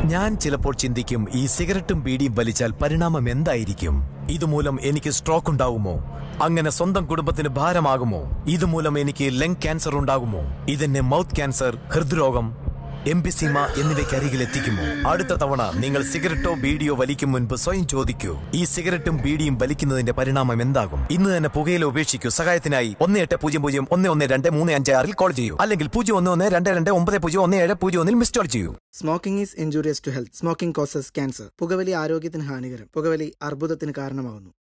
ഞാൻ ചിലപ്പോൾ ചിന്തിക്കും ഈ സിഗരറ്റും ബീഡിയും വലിച്ചാൽ പരിണാമം എന്തായിരിക്കും ഇതുമൂലം എനിക്ക് സ്ട്രോക്ക് ഉണ്ടാകുമോ അങ്ങനെ സ്വന്തം കുടുംബത്തിന് ഭാരമാകുമോ ഇതുമൂലം എനിക്ക് ലങ് ക്യാൻസർ ഉണ്ടാകുമോ ഇതെന്നെ മൗത്ത് ക്യാൻസർ ഹൃദ്രോഗം എംബിസിമ എന്നിവയ്ക്ക് അരികിൽ എത്തിക്കുമോ അടുത്ത തവണ നിങ്ങൾ സിഗരറ്റോ ബീഡിയോ വലിക്കും മുൻപ് സ്വയം ചോദിക്കൂ ഈ സിഗരറ്റും ബീഡിയും വലിക്കുന്നതിന്റെ പരിണാമം എന്താകും ഇന്ന് തന്നെ പുകയില ഉപേക്ഷിക്കൂ സഹായത്തിനായി ഒന്ന് എട്ട് പൂജ്യം പൂജ്യം ഒന്ന് ഒന്ന് രണ്ട് മൂന്ന് അഞ്ച് ആറിൽ കോൾ ചെയ്യൂ അല്ലെങ്കിൽ പൂജ്യം ഒന്ന് ഒന്ന് രണ്ട് രണ്ട് ഒമ്പത് പൂജ്യം ഒന്ന് ഏഴ് പൂജ്യം ഒന്നിൽ മിസ് കോൾ ചെയ്യൂ smoking is injurious to health smoking causes cancer പുകവലി ആരോഗ്യത്തിന് ഹാനികരം പുകവലി അർബുദത്തിന് കാരണമാകുന്നു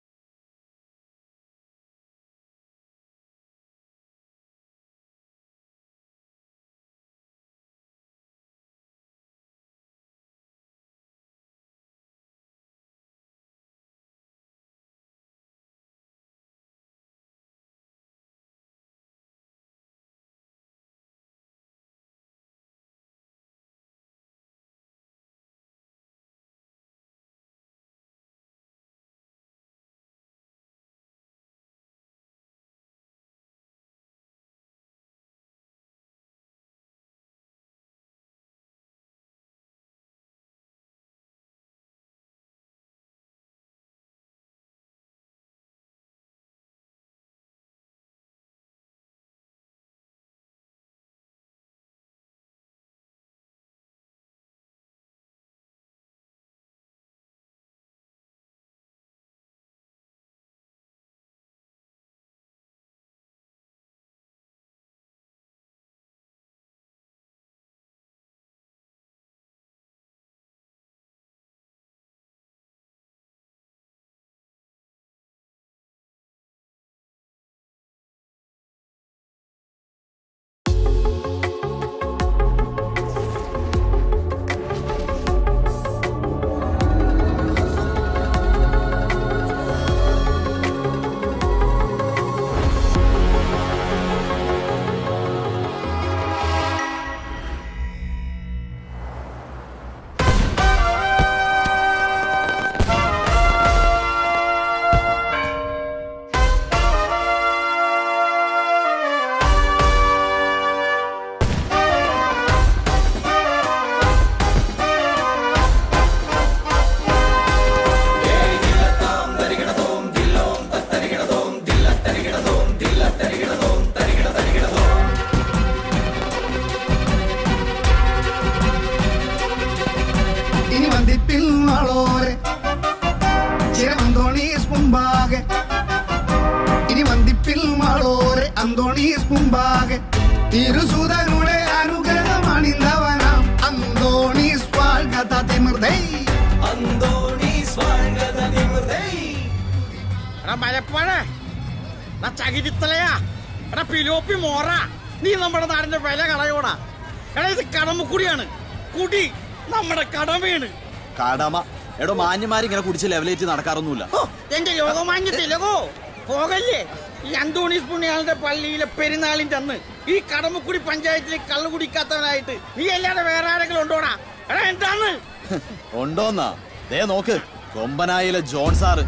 ഇനി വന്ദിപ്പിൽ നാളോരെ ചിരമന്തോണീസ് മുമ്പാകെ ഇനി വന്ദിപ്പിൽ മാളോരെ അന്തോണീസ് മുമ്പാകെ തിരുസുതരുടെ അനുഗ്രഹമണിന്തവനാം അന്തോണീസ് വാഴ്കത തിമിർദൈ എടാ മലപ്പഴേ എടാ ചകിരിത്തലയാ എടാ പിലോപ്പി മോറ നീ നമ്മുടെ നാടിന്റെ വില കളയോടാ എടാ ഇത് കടമക്കുടിയാണ് കുടി നമ്മുടെ കടമയാണ് കടമ എടോ മാന്യമാരിങ്ങനെ കുടിച്ച് ലെവലേറ്റ് നടക്കാറൊന്നുമില്ല ഓ, എന്റെ യോഗമാന്യ തിലകോ പോകല്ലേ ഈ അന്തോണീസ് പുണ്യാളന്റെ പള്ളിയിലെ പെരുന്നാളിന്റെ അന്ന് ഈ കടമക്കുടി പഞ്ചായത്തിലെ കള്ളു കുടിക്കാത്തവനായിട്ട് നീ അല്ലാതെ വേറെ ആരെങ്കിലും ഉണ്ടോടാ എടാ എന്താന്ന് ഉണ്ടോന്നാ ദേ നോക്ക് കൊമ്പനായിലെ ജോൺ സാറ്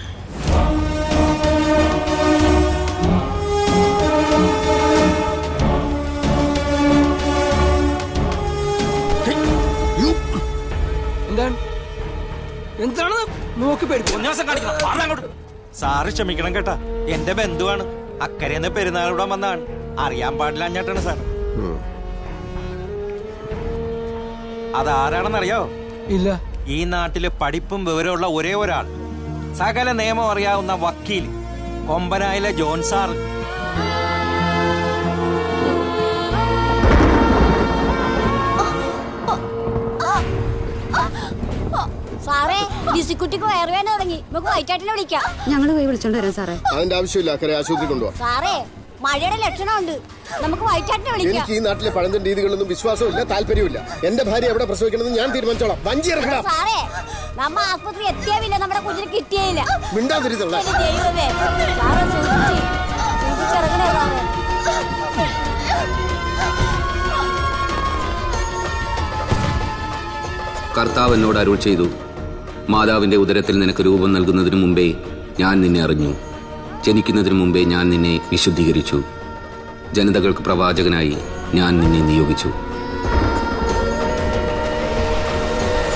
എന്താണ് എന്താണ് നോക്കി പേടിക്കും ഉന്യാസം കാണിക്കണം മാറ് അങ്ങോട്ട്. സാറ് ക്ഷമിക്കണം കേട്ടാ എന്റെ ബന്ധുവാണ് അക്കരയെന്ന് പെരുന്നാൾ ഇവിടെ വന്നതാണ് അറിയാൻ പാടില്ല അഞ്ഞാട്ടാണ് സാർ അതാരാണെന്നറിയോ ഇല്ല ഈ നാട്ടില് പഠിപ്പും വിവരമുള്ള ഒരേ ഒരാൾ സകല നിയമം അറിയാവുന്ന വക്കീൽ കൊമ്പനായിലെ ജോൺ സാർ സാറേ ലിസിക്കുട്ടിക്ക് വയറുവേന തുടങ്ങി നമുക്ക് വൈറ്റാട്ടിനെ വിളിക്കാം ഞങ്ങൾ പോയി വിളിച്ചോണ്ട് വരാം സാറേ അതിന്റെ ആവശ്യമില്ല അക്കരെ ആശുപത്രി കൊണ്ടുപോകാം സാറേ മഴയുടെ ലക്ഷണമുണ്ട് നമുക്ക് വൈറ്റാട്ടിനെ വിളിക്കാം എനിക്ക് ഈ നാട്ടിലെ പഴഞ്ചൻ രീതികളൊന്നും വിശ്വാസമില്ല താല്പര്യമില്ല എന്റെ ഭാര്യ എവിടെ പ്രസവിക്കണമെന്ന് ഞാൻ തീരുമാനിച്ചോളാം വഞ്ചി ഇറക്കണം സാറേ നമ്മ ആസ്പത്രി എത്തിയാവില്ല നമ്മുടെ കുഞ്ഞിന് കിട്ടിയില്ല മിണ്ടാതിരുത്തുള്ള എന്റെ ദൈവമേ സാറേ സൂക്ഷിച്ച് സൂക്ഷിച്ചിറങ്ങണേ സാറേ കർത്താവ് എന്നോട് അരുൾ ചെയ്തു മാതാവിന്റെ ഉദരത്തിൽ നിനക്ക് രൂപം നൽകുന്നതിനു മുമ്പേ ഞാൻ നിന്നെ അറിഞ്ഞു ജനിക്കുന്നതിനു മുമ്പേ ഞാൻ നിന്നെ വിശുദ്ധീകരിച്ചു ജനതകൾക്ക് പ്രവാചകനായി ഞാൻ നിന്നെ നിയോഗിച്ചു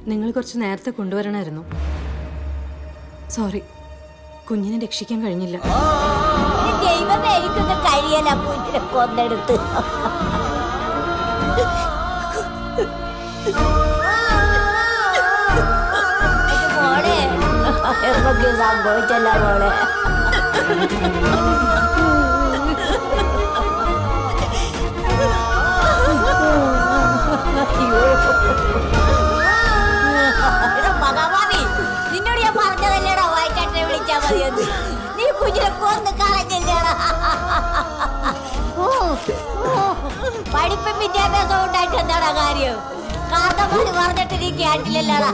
നിങ്ങൾ കുറച്ച് നേരത്തെ കൊണ്ടുവരണമായിരുന്നു സോറി കുഞ്ഞിനെ രക്ഷിക്കാൻ കഴിഞ്ഞില്ല ദൈവമേ എനിക്കൊന്നും കഴിയല കുഞ്ഞിനെ കൊന്നെടുത്ത് മോളെ എന്തൊക്കെയോ സംഭവിച്ചല്ല മോളെ അയ്യോ. എടാ ഭഗവാനെ, നിന്നോട് ഞാൻ പറഞ്ഞതല്ലേടാ വായിച്ചാട്ടെ വിളിച്ചാ മതിയെന്ന് നീ കുഞ്ഞിനെ കൊന്ന് കളഞ്ഞില്ലേടാ ഓ, ഓ, പഠിപ്പും വിദ്യാഭ്യാസവും ഉണ്ടായിട്ട് എന്താടാ കാര്യം കാന്തമാര് പറഞ്ഞിട്ട് നീ കേട്ടില്ലല്ലേടാ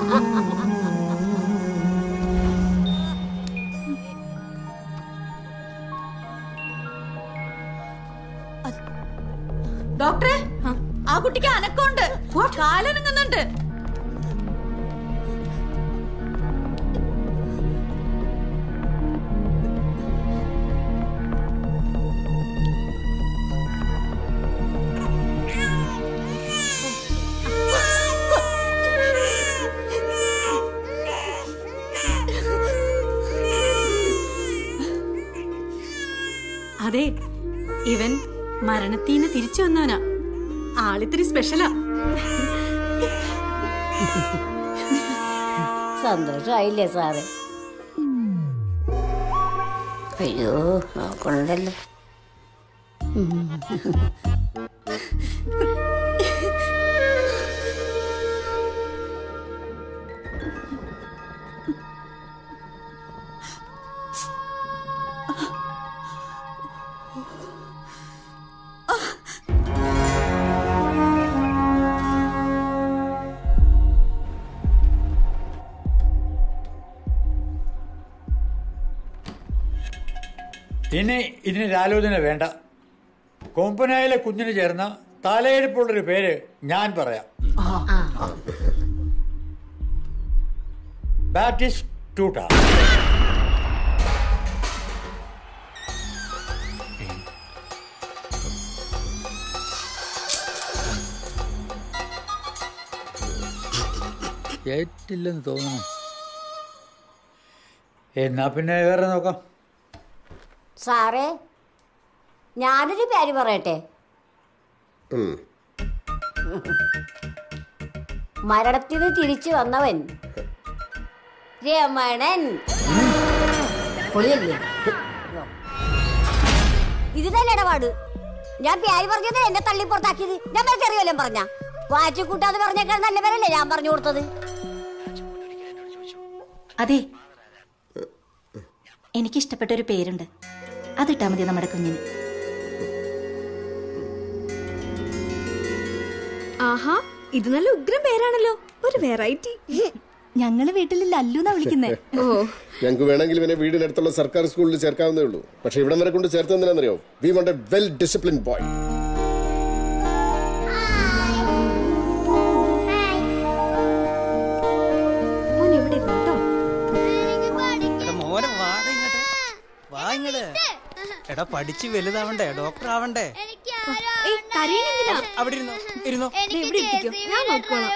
ഡോക്ടറെ ആ കുട്ടിക്ക് അനക്കമുണ്ട് കാലനങ്ങുന്നുണ്ട് അതെ ഇവൻ മരണത്തീന്ന് തിരിച്ചു വന്നവനാ ആളിത്തിരി സ്പെഷ്യലാ സന്തോഷമായില്ലേ സാറേ അയ്യോ നോക്കണല്ലോ ഇനി ഇതിനൊരു ആലോചന വേണ്ട കൊമ്പനായിലെ കുഞ്ഞിന് ചേർന്ന തലയെടുപ്പുള്ളൊരു പേര് ഞാൻ പറയാം ബാറ്റിസ് ടൂട്ട ഏറ്റില്ലെന്ന് തോന്നുന്നു എന്നാ പിന്നെ വേറെ നോക്കാം സാറേ ഞാനൊരു പേര് പറയട്ടെ മരണത്തിന് തിരിച്ചു വന്നവൻ രമണൻ പൊളിയല്ലേ ഇത് തന്നെ ഇടപാട് ഞാൻ പേര് പറഞ്ഞത് എന്നെ തള്ളി പുറത്താക്കിയത് ഞാൻ ചെറിയല്ലോ പറഞ്ഞ വാച്ചു കൂട്ടാതെ പറഞ്ഞേക്കാൻ നല്ല പേരല്ലേ ഞാൻ പറഞ്ഞു കൊടുത്തത് അതെ എനിക്കിഷ്ടപ്പെട്ട ഒരു പേരുണ്ട് അതിട്ടാ മതി നമ്മുടെ കുഞ്ഞിന് ആഹാ ഇത് നല്ല ഉഗ്രം പേരാണല്ലോ ഒരു വെറൈറ്റി ഞങ്ങള് വീട്ടിൽ ലല്ലുന്നാ വിളിക്കുന്നേ ഓ ഞങ്ങൾക്ക് വേണമെങ്കിൽ ഇവനെ വീടിനടുത്തുള്ള സർക്കാർ സ്കൂളിൽ ചേർക്കാവുന്നേ ഉള്ളൂ പക്ഷെ ഇവിടം വരെ കൊണ്ട് ചേർത്തെന്തിനാണെന്നറിയോ we want a well discipline boy മോൻ ഇവിടെ ഇരുന്നു കേട്ടോ എടാ മോനെ വാട ഇങ്ങോട്ട് വാ ഇങ്ങോട്ട് എടാ പഠിച്ച് വലുതാവണ്ടേ ഡോക്ടർ ആവണ്ടേ ഏയ് കരയണെന്തിനാ അവിടെ ഇരുന്നോ ഇരുന്നോ ദേ ഇവിടെ ഇരിക്കോ ഞാൻ നോക്കോളാം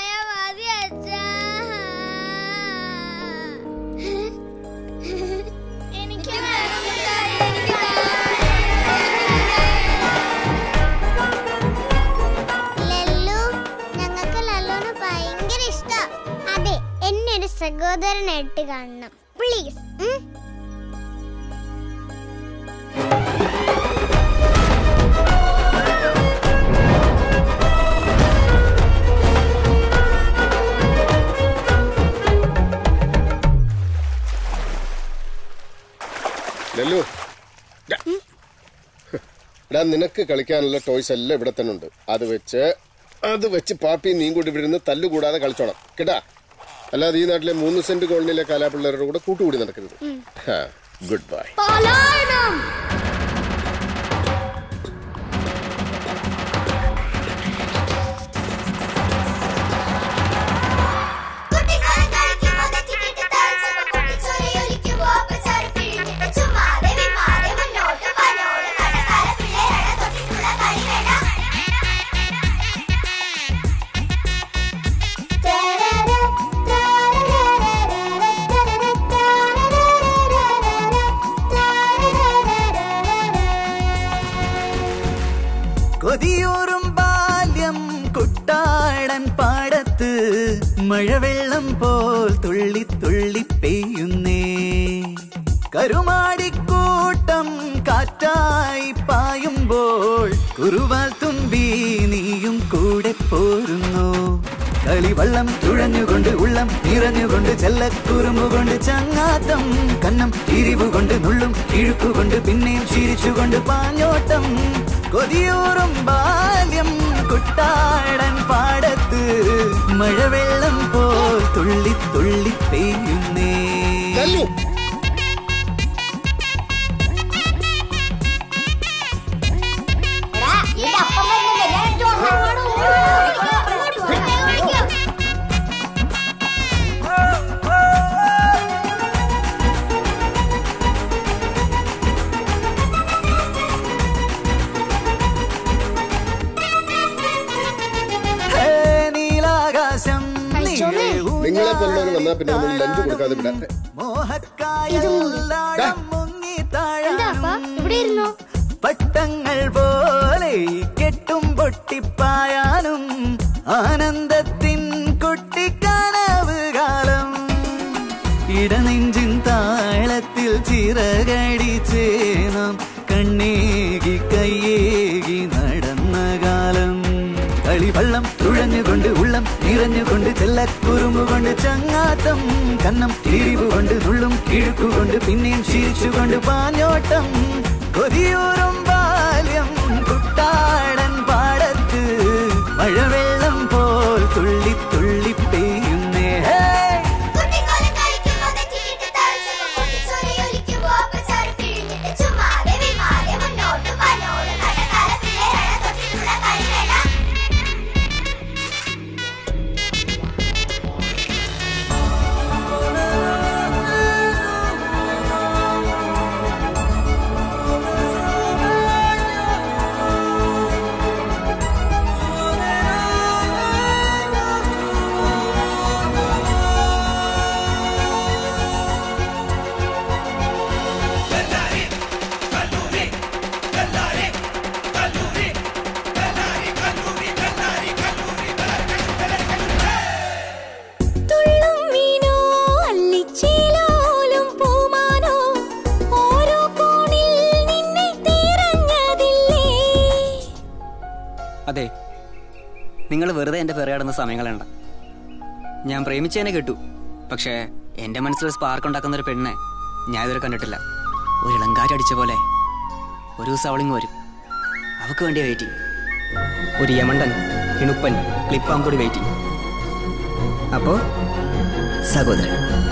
ലല്ലു ഞങ്ങൾക്ക് ലല്ലുവിന് ഭയങ്കര ഇഷ്ട അതെ എന്നെ ഒരു സഹോദരനായിട്ട് കാണണം പ്ലീസ് ലല്ലു ഡാ. എടാ നിനക്ക് കളിക്കാനുള്ള ടോയ്സ് എല്ലാം ഇവിടെ തന്നെ ഉണ്ട് അത് വെച്ച് അത് വെച്ച് പാപ്പി നീ കൂടി ഇവിടെ ഇരുന്ന് തല്ലുകൂടാതെ കളിച്ചോണം കേട്ടാ അല്ലാതെ ഈ നാട്ടിലെ മൂന്ന് സെന്റ് കോളനിയിലെ കലാപിള്ളേരുടെ കൂടെ കൂട്ടുകൂടി നടക്കരുത് ഗുഡ് ബൈ പലായനം മഴവെള്ളം പോൽ തുള്ളി തുള്ളി പെയ്യുന്നേ കരുമാടിക്കൂട്ടം കാറ്റായി പായുമ്പോൾ കുറുവാൽ തുമ്പി നീയും കൂടെ പോരുന്നു കളിവള്ളം തുഴഞ്ഞുകൊണ്ട് ഉള്ളം നിറഞ്ഞുകൊണ്ട് ചെല്ലക്കുറുമ്പുകൊണ്ട് ചങ്ങാത്തം കന്നം തിരിവുകൊണ്ട് നുള്ളും ഇഴുക്കുകൊണ്ട് പിന്നെയും ചിരിച്ചുകൊണ്ട് പാഞ്ഞോട്ടം കൊതിയൂറും ബാല്യം കുട്ടാടൻ പാടത്ത് മഴവെള്ളം പോൽ തുള്ളി തുള്ളി പെയ്യുന്നേ നിന്റെ അപ്പം വരുന്നില്ലേ? ഞാൻ എടുത്ത് വന്നോ. ഹേ, നീലാകാശം നിങ്ങളെ പോലുള്ളവർ വന്നാൽ പിന്നെ നമ്മൾ ലഞ്ച് കൊടുക്കാതെ വിടാം മോഹക്കായെല്ലാം മുങ്ങി ഇവിടെ ഇരുന്നോ പട്ടങ്ങൾ പോലെ ഈ കെട്ടും പൊട്ടിപ്പായാനും ആനന്ദത്തിൻ കുട്ടിക്കനവ് കാലം ഇടനെഞ്ചിൻ താളത്തിൽ ചിറകടിച്ചേ നാം കണ്ണേകി കയ്യേകി നടന്ന കാലം കളിവള്ളം തുഴഞ്ഞുകൊണ്ട് ഉള്ളം നിറഞ്ഞുകൊണ്ട് ചെല്ലക്കുറുമ്പുകൊണ്ട് ചങ്ങാത്തം കന്നം തിരിവുകൊണ്ട് നുള്ളും കിഴുക്കുകൊണ്ട് പിന്നെയും ചിരിച്ചുകൊണ്ട് പാഞ്ഞോട്ടം കൊതിയൂറും ബാല്യം കുട്ടാടൻ പാടത്ത് മഴവെള്ളം പോൽ തുള്ളി തുള്ളി പെയ്യുന്നേ ഹേ തുള്ളും വീണോ അല്ലിച്ചേലോലും പൂമാനോ ഓരോ കോണിൽ നിന്നെ തിരഞ്ഞതില്ലേ അതെ നിങ്ങൾ വെറുതെ എന്റെ പിറകടന്ന സമയങ്ങളണ്ട ഞാൻ പ്രേമിച്ചതിനെ കേട്ടു പക്ഷേ എന്റെ മനസ്സിൽ സ്പാർക്ക് ഉണ്ടാക്കുന്ന ഒരു പെണ്ണെ ഞാൻ ഇതുവരെ കണ്ടിട്ടില്ല ഒരു ഇളങ്കാറ്റടിച്ച പോലെ ഒരു ദിവസം അവളിങ് വരും അവക്ക് വേണ്ടിയ വെയിറ്റിംഗ് ഒരു യമണ്ടൻ കിണുപ്പൻ ക്ലിപ്പാം കൂടി വെയിറ്റിംഗ് അപ്പോ സഹോദരൻ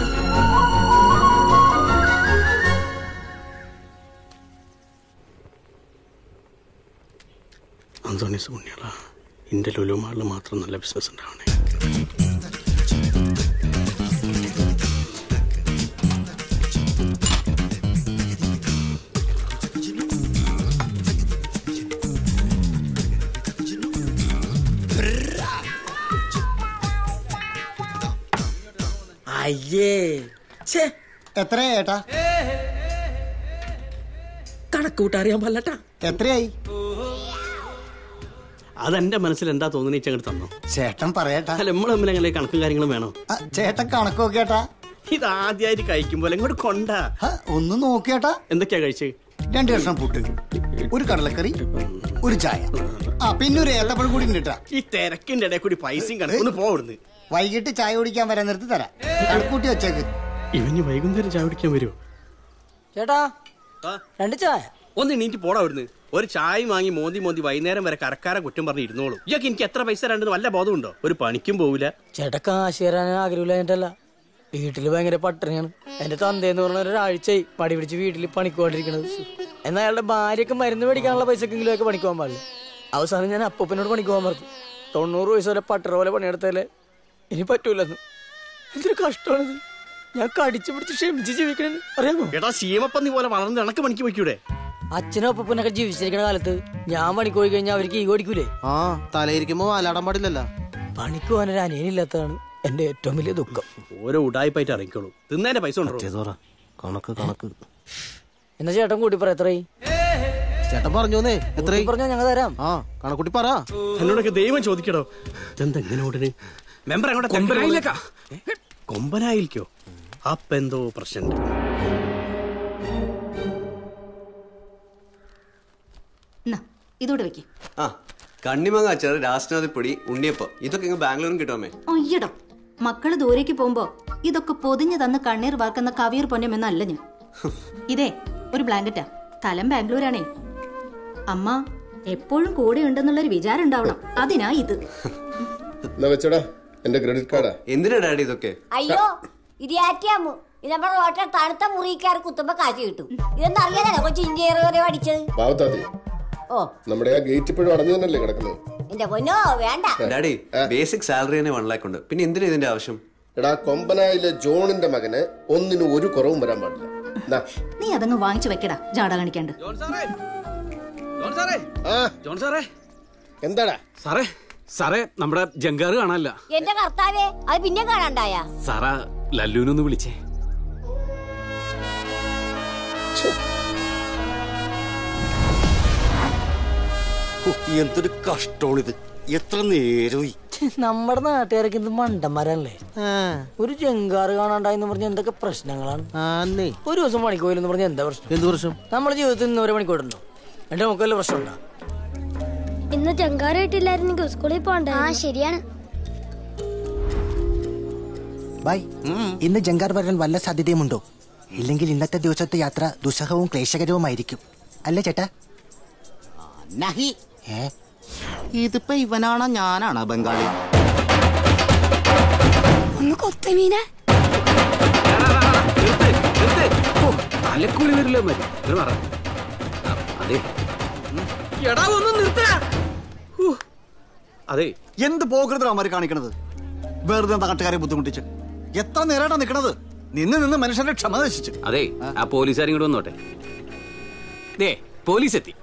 അന്തോണീസ് പുണ്യാള എൻ്റെ ലുലുമാളിൽ മാത്രം നല്ല ബിസിനസ് ഉണ്ടാവണേ അയ്യേ ഛേ എത്രയാ ഏട്ടാ കണക്കൂട്ട അറിയാൻ പല്ലട്ടാ എത്രയായി അതെന്റെ മനസ്സിൽ എന്താ തോന്നുന്നു അങ്ങോട്ട് തന്നോ ചേട്ടൻ പറയട്ടാ അല്ല നമ്മൾ തമ്മിൽ അങ്ങനെ കണക്കും കാര്യങ്ങളും വേണോ ആ, ചേട്ടൻ കണക്കൊക്കേട്ടാ ഇത് ആദ്യമായിട്ട് കഴിക്കുമ്പോൾ ഇങ്ങോട്ട് കൊണ്ടാ ഒന്ന് നോക്കിയേട്ടാ എന്തൊക്കെയാ കഴിച്ച് രണ്ട് കഷ്ണം പുട്ട് ഒരു കടലക്കറി ഒരു ചായ ആ പിന്നെ ഒരു ഏത്തപ്പഴം കൂടി ഉണ്ട് ട്ടാ. ഈ തിരക്കിന്റെ ഇടയിൽ കൂടി പൈസയും കണക്കൊന്ന് പോവിടുന്ന് വൈകിട്ട് ചായ കുടിക്കാൻ വരാൻ നിർത്തി തരാം കണക്കൂട്ടി വെച്ചേക്ക് ഇവന് വൈകുന്നേരം ചായ കുടിക്കാൻ വരുമോ ചേട്ടാ രണ്ട് ചായ ഒന്ന് എണീറ്റ് പോടാ അവിടുന്ന് ഒരു ചായ വാങ്ങി മോന്തി മോന്തി വൈകുന്നേരം വരെ കറക്കാരെ കുറ്റം പറഞ്ഞ് ഇരുന്നോളൂ ഇയൊക്കെ എനിക്ക് എത്ര പൈസ രണ്ടെന്ന് വല്ല ബോധമുണ്ടോ ഒരു പണിക്കും പോവില്ല ചേട്ടാ കാശ് തരാൻ ആഗ്രഹമില്ല എന്നിട്ടല്ല വീട്ടില് ഭയങ്കര പട്ടിണിയാണ് എന്റെ തന്തേന്ന് പറഞ്ഞ ഒരാഴ്ചയായി പടി പിടിച്ച് വീട്ടിൽ പണിക്കൊണ്ടിരിക്കണത് എന്നാൽ അയാളുടെ ഭാര്യക്ക് മരുന്ന് മേടിക്കാനുള്ള പൈസക്കെങ്കിലും ഒക്കെ പണിക്ക് പോകാൻ പാടില്ല അവസാനം ഞാൻ അപ്പൂപ്പനോട് പണിക്ക് പോകാൻ പറഞ്ഞു തൊണ്ണൂറ് വയസ്സ് വരെ പട്ടറ പോലെ പണിയെടുത്താലേ ഇനി പറ്റൂലെന്ന് എന്തൊരു കഷ്ടമാണിത് ഞാൻ കടിച്ചു പിടിച്ച് ക്ഷമിച്ച് ജീവിക്കണെന്ന് അറിയാമോ എടാ സീമപ്പന്നി പോലെ വളർന്ന് ഇണക്ക് പണിക്ക് വയ്ക്കൂടെ അച്ഛനും അപ്പൂപ്പനൊക്കെ ജീവിച്ചിരിക്കുന്ന കാലത്ത് ഞാൻ പണിക്ക് പോയി കഴിഞ്ഞാൽ അവർക്ക് ഈ ഓടിക്കൂലേ ആ തലയിരിക്കുമ്പോ വാലാടാൻ പാടില്ലല്ലോ പണിക്ക് പോകാനൊരു അനിയനില്ലാത്തതാണ് എന്റെ ഏറ്റവും വലിയ ദുഃഖം ഓരോ ഉടായ്പായിട്ട് ഇറങ്ങിക്കോളൂ തിന്നേന്റെ പൈസ ഉണ്ടോ കണക്ക് കണക്ക് എന്നാ ചേട്ടൻ കൂട്ടി പറ എത്രയായി ചേട്ടൻ പറഞ്ഞോന്നേ എത്രയായി പറഞ്ഞാ ഞങ്ങൾ തരാം ആ കണക്കുട്ടി പറ എന്നോടൊക്കെ ദൈവം ചോദിക്കടോ ഇതെന്താ എങ്ങനെ ഉടനെ മെമ്പർ അങ്ങോട്ട് കൊമ്പനായിലേക്കാ? കൊമ്പനായിക്കോ അപ്പൊ എന്തോ പ്രശ്നമുണ്ട് എന്നാ ഇതോടെ വെക്ക് ആ കണ്ണിമങ്ങ അച്ചാറ് രാഷ്ട്രപതി ഉണ്ണിയപ്പം ഇതൊക്കെ ഇങ്ങ് ബാംഗ്ലൂരും കിട്ടുമേ അയ്യടോ മക്കള് ദൂരേക്ക് പോകുമ്പോ ഇതൊക്കെ പൊതിഞ്ഞു തന്ന് കണ്ണീർ വാർക്കുന്ന കവിയർ പൊന്നമെന്നല്ല ഞാൻ ഇതേ ഒരു ബ്ലാങ്കറ്റാ സ്ഥലം ബാംഗ്ലൂരാണേ അമ്മ എപ്പോഴും കൂടെ ഉണ്ടെന്നുള്ളൊരു വിചാരം ഉണ്ടാവണം അതിനാ ഇത് എന്നാ വെച്ചോടാ എന്റെ ക്രെഡിറ്റ് കാർഡാ എന്തിനാ ഡാഡി ഇതൊക്കെ അയ്യോ ഇരിയാറ്റിയാമു ഇത് നമ്മുടെ റോട്ടിൽ തണുത്ത മുറിക്കാർ കുത്തുമ്പോ കാശ് കിട്ടും ഇതൊന്നും അറിയാതല്ലോ കൊച്ചു ഇഞ്ചിയർ പഠിച്ചത് പാവത്താത്തി ഓ നമ്മുടെ ആ ഗേറ്റ് ഇപ്പോഴും അടഞ്ഞു തന്നെയല്ലേ കിടക്കുന്നത് എന്റെ പൊന്നോ വേണ്ട ഡാഡി ബേസിക് സാലറി തന്നെ വൺ ലാക്ക് ഉണ്ട് പിന്നെ എന്തിനാ ഇതിന്റെ ആവശ്യം എടാ കൊമ്പനായിലെ ജോണിന്റെ മകന് ഒന്നിനും ഒരു കുറവും വരാൻ പാടില്ല ദാ, നീ അതങ്ങ് വാങ്ങിച്ചു വെക്കടാ ജാട കാണിക്കാണ്ട് ജോൺ സാറേ ജോൺ സാറേ എന്താടാ സാറേ സാറേ നമ്മുടെ ജങ്കാറ് കാണാനില്ല എന്റെ കർത്താവേ അത് പിന്നെ കാണാണ്ടായ സാറാ ലല്ലുവിനൊന്ന് വിളിച്ചേ എന്തൊരു കഷ്ടമാണിത് എത്ര നേരമായി നമ്മുടെ നാട്ടുകാരൊക്കെ ഇത് മണ്ടന്മാരല്ലേ ഒരു ജങ്കാറ് കാണാണ്ടായെന്ന് പറഞ്ഞ എന്തൊക്കെ പ്രശ്നങ്ങളാണ് ഒരു ദിവസം പണിക്ക് പോയില്ലെന്ന് പറഞ്ഞ എന്താ പ്രശ്നം എന്ത് പ്രശ്നം നമ്മുടെ ജീവിതത്തിൽ ഇന്ന് ഒരു മണിക്കൂറുണ്ടോ എന്റെ നമുക്ക് വല്ല പ്രശ്നമുണ്ടോ ഇന്ന് ചങ്കാറായിട്ടില്ലായിരുന്നെങ്കിൽ സ്കൂളിൽ പോകണ്ട ആ ശരിയാണ് ബൈ ഇന്ന് ജങ്കാർ വരാൻ വല്ല സാധ്യതയുമുണ്ടോ ഇല്ലെങ്കിൽ ഇന്നത്തെ ദിവസത്തെ യാത്ര ദുസ്സഹവും ക്ലേശകരവുമായിരിക്കും അല്ലേ ചേട്ടാ നഹി ഏ ഇതിപ്പോ ഇവനാണോ ഞാനാണോ ബംഗാളി ഒന്ന് കൊത്തമീന തലക്കൂലി വരില്ല മതി ഇത് പറ ആ, അതെ എടാ ഒന്ന് നിർത്തടാ അതെ എന്ത് പോകരുത് അവന്മാര് കാണിക്കണത് വെറുതെ നാട്ടുകാരെ ബുദ്ധിമുട്ടിച്ച് എത്ര നേരമായിട്ടാ നിക്കണത് നിന്ന് നിന്ന് മനുഷ്യന്റെ ക്ഷമ നശിച്ചു അതെ ആ പോലീസുകാരും ഇങ്ങോട്ട് വന്നോട്ടെ ദേ പോലീസ് എത്തി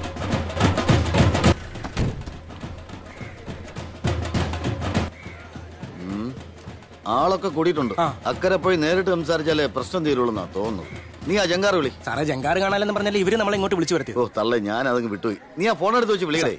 ആളൊക്കെ കൂടിയിട്ടുണ്ട് അക്കരെ പോയി നേരിട്ട് സംസാരിച്ചാലേ പ്രശ്നം തീരുള്ളൂന്നാ തോന്നുന്നു നീ ആ ജങ്കാറ് വിളി സാറേ ജങ്കാറ് കാണാനെന്ന് പറഞ്ഞാൽ ഇവര് നമ്മളെ ഇങ്ങോട്ട് വിളിച്ചു വരുത്തി ഓ തള്ളേ ഞാൻ അതങ്ങ് വിട്ടുപോയി നീ ആ ഫോൺ എടുത്ത് വെച്ച് വിളിക്കടേ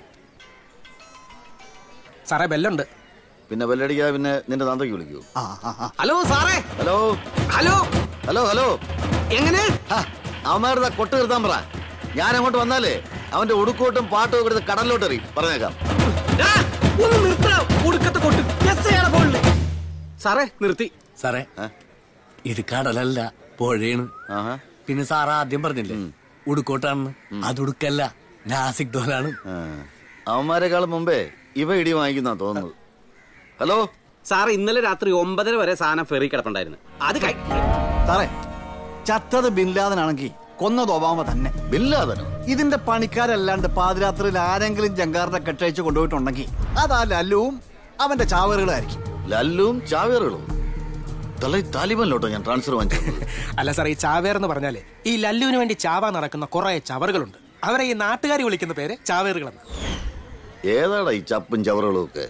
സാറേ ബെല്ലുണ്ട് പിന്നെ ബെല്ലടിക്കാതെ പിന്നെ നിന്റെ തന്തയ്ക്ക് വിളിക്കൂ ഹലോ സാറേ ഹലോ ഹലോ ഹലോ ഹലോ എങ്ങനെ അവന്മാരുടെ കൊട്ട് നിർത്താൻ പറ ഞാൻ അങ്ങോട്ട് വന്നാലേ അവന്റെ ഉടുക്കോട്ടും പാട്ടും ഒക്കെ എടുത്ത് കടലിലോട്ട് എറിയും പറഞ്ഞേക്കാം ഒന്ന് നിർത്തടാ ഒടുക്കത്തെ കൊട്ട് എസ് ആണ് ഫോണില് സാറേ നിർത്തി സാറേ ഇത് കടലല്ല പുഴയാണ് പിന്നെ സാർ ആദ്യം പറഞ്ഞില്ലേ ഉടുക്കോട്ടാണെന്ന് അത് ഉടുക്കല്ല നാസിക് ഡോലാണ് അവന്മാരെക്കാളും മുമ്പേ ഇവ ഇടി വാങ്ങിക്കുന്ന തോന്നുന്നത് ഹലോ സാറേ ഇന്നലെ രാത്രി ഒമ്പതര വരെ സാധനം ഫെറി കിടപ്പുണ്ടായിരുന്നു അത് കൈ സാറേ ചത്തത് ബിൻലാദനാണെങ്കിൽ കൊന്നത് ഒബാമ തന്നെ ബിൻലാദനോ ഇതിന്റെ പണിക്കാരല്ലാണ്ട് പാതിരാത്രിയിൽ ആരെങ്കിലും ജങ്കാറിനെ കെട്ടയച്ച് കൊണ്ടുപോയിട്ടുണ്ടെങ്കിൽ അതാ ലല്ലുവും അവന്റെ ചാവറുകളായിരിക്കും ലല്ലും ചാവേറുകളും തല താലിബാനിലോട്ടോ ഞാൻ ട്രാൻസ്ഫർ വാങ്ങിച്ചു അല്ല സാറേ ഈ ചാവേർ എന്ന് പറഞ്ഞാല് ഈ ലല്ലുവിന് വേണ്ടി ചാവാൻ നടക്കുന്ന കുറെ ചവറുകളുണ്ട് അവരെ ഈ നാട്ടുകാർ വിളിക്കുന്ന പേര് ചാവേറുകളെന്ന് ഏതാടാ ഈ ചപ്പും ചവറുകളും ഒക്കെ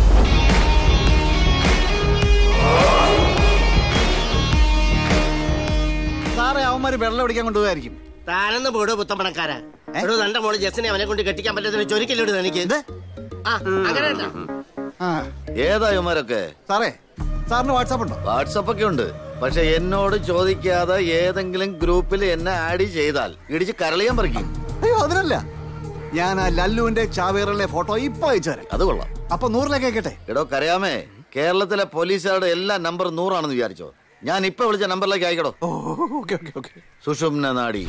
സാറേ അവന്മാര് വെള്ളം അടിക്കാൻ കൊണ്ടുപോയായിരിക്കും താനെന്ന് പോടോ പുത്തമ്പണക്കാരാ എടോ തന്റെ മോള് ജസ്സിനെ അവനെ കൊണ്ട് കെട്ടിക്കാൻ പറ്റുന്ന ചൊരിക്കലോട് എനിക്ക് ആ അങ്ങനെ വേണ്ട. ഏതാ ഇവന്മാരൊക്കെ സാറേ സാറിന് വാട്സാപ്പ് ഉണ്ടോ വാട്സപ്പ് ഒക്കെ ഉണ്ട് പക്ഷെ എന്നോട് ചോദിക്കാതെ ഏതെങ്കിലും ഗ്രൂപ്പിൽ എന്നെ ആഡ് ചെയ്താൽ ഇടിച്ച് കരളിയാൻ പറിക്കും അയ്യോ അതിനല്ല ഞാൻ ആ ലല്ലുവിന്റെ ചാവേറിലെ ഫോട്ടോ ഇപ്പൊ അയച്ചു തരാം അത് കൊള്ളാം അപ്പൊ നൂറിലേക്ക് അയക്കട്ടെ എടോ കരയാമേ കേരളത്തിലെ പോലീസുകാരുടെ എല്ലാ നമ്പർ നൂറാണെന്ന് വിചാരിച്ചോ ഞാൻ ഇപ്പൊ വിളിച്ച നമ്പറിലേക്ക് അയക്കടോ ഓക്കെ ഓക്കെ ഓക്കെ സുഷുമ്ന നാടി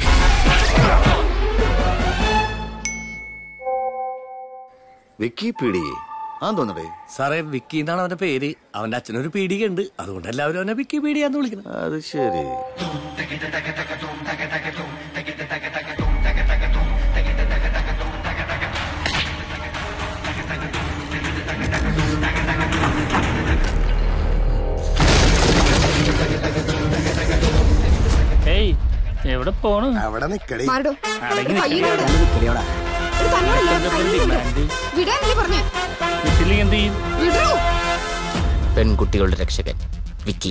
വിക്കിപീഡിയെ ആ തോന്നടേ സാറേ വിക്കി എന്നാണ് അവന്റെ പേര് അവന്റെ അച്ഛനൊരു പീടികയുണ്ട് അതുകൊണ്ട് എല്ലാവരും അവനെ വിക്കി പീഡിയാന്ന് വിളിക്കണം അത് ശരി ഏയ് എവിടെ പോണു അവിടെ നിക്കടി മാറിടോ. അടങ്ങി കയ്യില് നിൽക്കടി. അവിടെ നിക്കടിയോടാ. വിട്ടില്ലെങ്കിൽ എന്ത് ചെയ്യും പെൺകുട്ടികളുടെ രക്ഷകൻ വിക്കി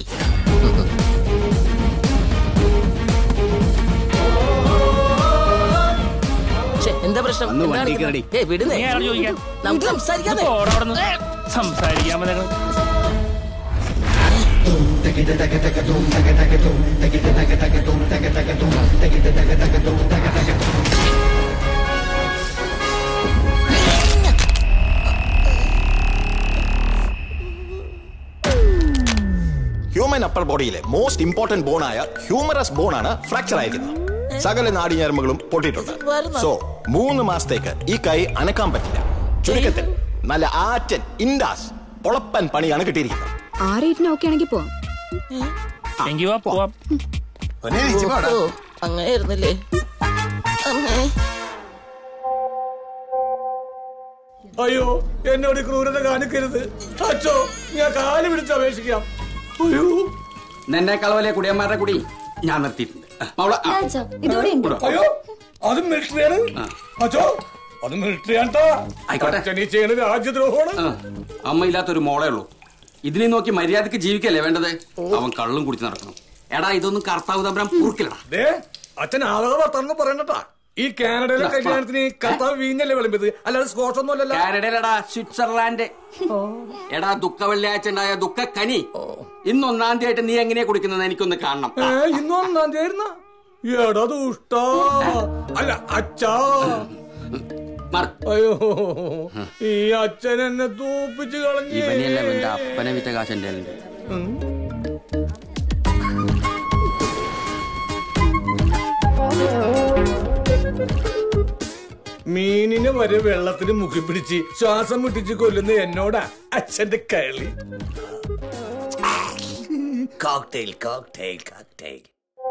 ശ്ശെ, എന്താ പ്രശ്നം അന്ന് എന്താണ് വണ്ടി ഇത്? കയറി. ഏയ്, വിടുന്നേ. നീ ആരോട് ചോദിക്കാൻ? നമുക്ക് സംസാരിക്കാതെ ഇത് പോടാ അവിടുന്ന്. സംസാരിക്കാൻ പറ്റും ഹ്യൂമൻ അപ്പർ ബോഡിയിലെ മോസ്റ്റ് ഇമ്പോർട്ടന്റ് ബോണായ ഹ്യൂമറസ് ബോൺ ആണ് ഫ്രാക്ചർ ആയിരിക്കുന്നത് സകല നാടിഞരമ്പുകളും പൊട്ടിയിട്ടുണ്ട് സോ മൂന്ന് മാസത്തേക്ക് ഈ കൈ അനക്കാൻ പറ്റില്ല ചുരുക്കത്തിൽ നല്ല ആറ്റൻ ഇൻഡാസ് പൊളപ്പൻ പണിയാണ് കിട്ടിയിരിക്കുന്നത് ആ റേറ്റിന് ഓക്കെ ആണെങ്കിൽ പോവാം എങ്കി വാ പോവാം അങ്ങനെ ആയിരുന്നില്ലേ അമ്മേ അയ്യോ എന്നോട് ഈ ക്രൂരത കാണിക്കരുത് അച്ഛോ ഞാൻ കാല് പിടിച്ച് അപേക്ഷിക്കാം അയ്യോ നിന്നേക്കാൾ വലിയ കുടിയന്മാരുടെ കുടി ഞാൻ നിർത്തിയിട്ടുണ്ട് മൗള, ആ. ഇതോടെ ഉണ്ട് അയ്യോ അത് മിലിറ്ററിയാണ് അച്ഛോ അത് മിലിറ്ററിയാണ്ടാ ആയിക്കോട്ടെ. അച്ഛൻ ഈ ചെയ്യണത് രാജ്യദ്രോഹമാണ് ആ, അമ്മയില്ലാത്തൊരു മോളേ ഉള്ളൂ ഇതിനെ നോക്കി മര്യാദക്ക് ജീവിക്കല്ലേ വേണ്ടത് അവൻ കള്ളും കുടിച്ച് നടക്കണം എടാ ഇതൊന്നും കർത്താവ് തമ്പരം പൂർക്കിലടാ ദേ അച്ഛൻ ആളുകൾ വർത്താനം പറയണ്ടട്ടാ ഈ കാനഡയിലെ കല്യാണത്തിന് ഈ കർത്താവ് വീഞ്ഞല്ലേ വിളമ്പിയത് അല്ലാതെ സ്കോച്ച് ഒന്നും അല്ലല്ലോ കാനഡയിലടാ സ്വിറ്റ്സർലാൻഡ് എടാ ദുഃഖ വെള്ളിയാഴ്ച ഉണ്ടായ ദുഃഖ കനി ഇന്ന് ഒന്നാം തീയതി ആയിട്ട് നീ എങ്ങനെയാ കുടിക്കുന്നത് എനിക്കൊന്ന് കാണണം ഏ, ഇന്ന് ഒന്നാം തീയതി ആയിരുന്ന എടാ ദുഷ്ടാ അല്ല അച്ഛാ അയ്യോ ഈ അച്ഛൻ എന്നെ തൂപ്പിച്ച് കളഞ്ഞേ ഇവനെയല്ല എന്റെ അപ്പനെ വിറ്റ കാശ് എന്റെ കയ്യിലുണ്ട്. ഉം. മീനിനെ വരെ വെള്ളത്തിൽ മുക്കി പിടിച്ച് ശ്വാസം മുട്ടിച്ച് കൊല്ലുന്ന എന്നോടാ അച്ഛന്റെ കളി കോക്ടെയിൽ കോക്ടെയിൽ കോക്ടെയിൽ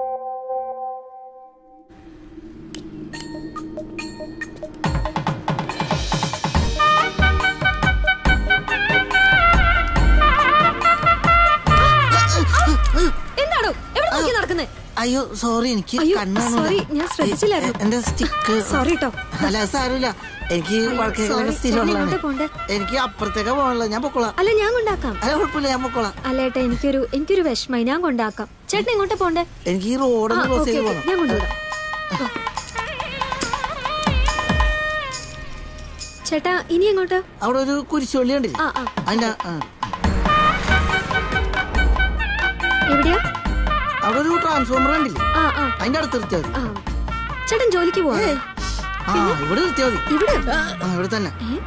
എന്താണോ എവിടെ നോക്കി നടക്കുന്നേ അയ്യോ സോറി എനിക്ക് അയ്യോ, കണ്ണാണ് sorry, ഞാൻ ശ്രദ്ധിച്ചില്ലായിരുന്നു. എന്റെ സ്റ്റിക്ക് Sorry ട്ടോ. അല്ല അത് സാരമില്ല എനിക്ക് വഴക്കേക്കാൻ Sorry, സ്ഥിരമുള്ളതാണ് ചേട്ടൻ എങ്ങോട്ടാ എനിക്ക് അപ്പുറത്തേക്കാ പോകാനുള്ളത് ഞാൻ പൊക്കോളാം അല്ല ഞാൻ കൊണ്ടാക്കാം അല്ല കുഴപ്പമില്ല ഞാൻ പൊക്കോളാം അല്ല ഏട്ടാ എനിക്കൊരു എനിക്കൊരു വിഷമായി ഞാൻ കൊണ്ടാക്കാം ചേട്ടൻ എങ്ങോട്ടാ പോണ്ടേ എനിക്ക് ഈ റോഡൊന്ന് ആ, ക്രോസ് ഓക്കേ, ചെയ്ത് ഓക്കേ, പോകണം ഞാൻ കൊണ്ടുവിടാം ചേട്ടാ ഇനി എങ്ങോട്ടാ അവിടെ ഒരു കുരിശുപള്ളി കണ്ടില്ലേ ആ ആ അതിന്റെ ആ. എവിടെയാ അവിടെ ഒരു ട്രാൻസ്ഫോമർ കണ്ടില്ലേ ആ ആ അതിന്റെ അടുത്ത് നിർത്തിയാൽ മതി ആ ചേട്ടൻ ജോലിക്ക് പോവാ ആ ഇവിടെ നിർത്തിയാൽ മതി ഇവിടെ ആ ഇവിടെ തന്നെ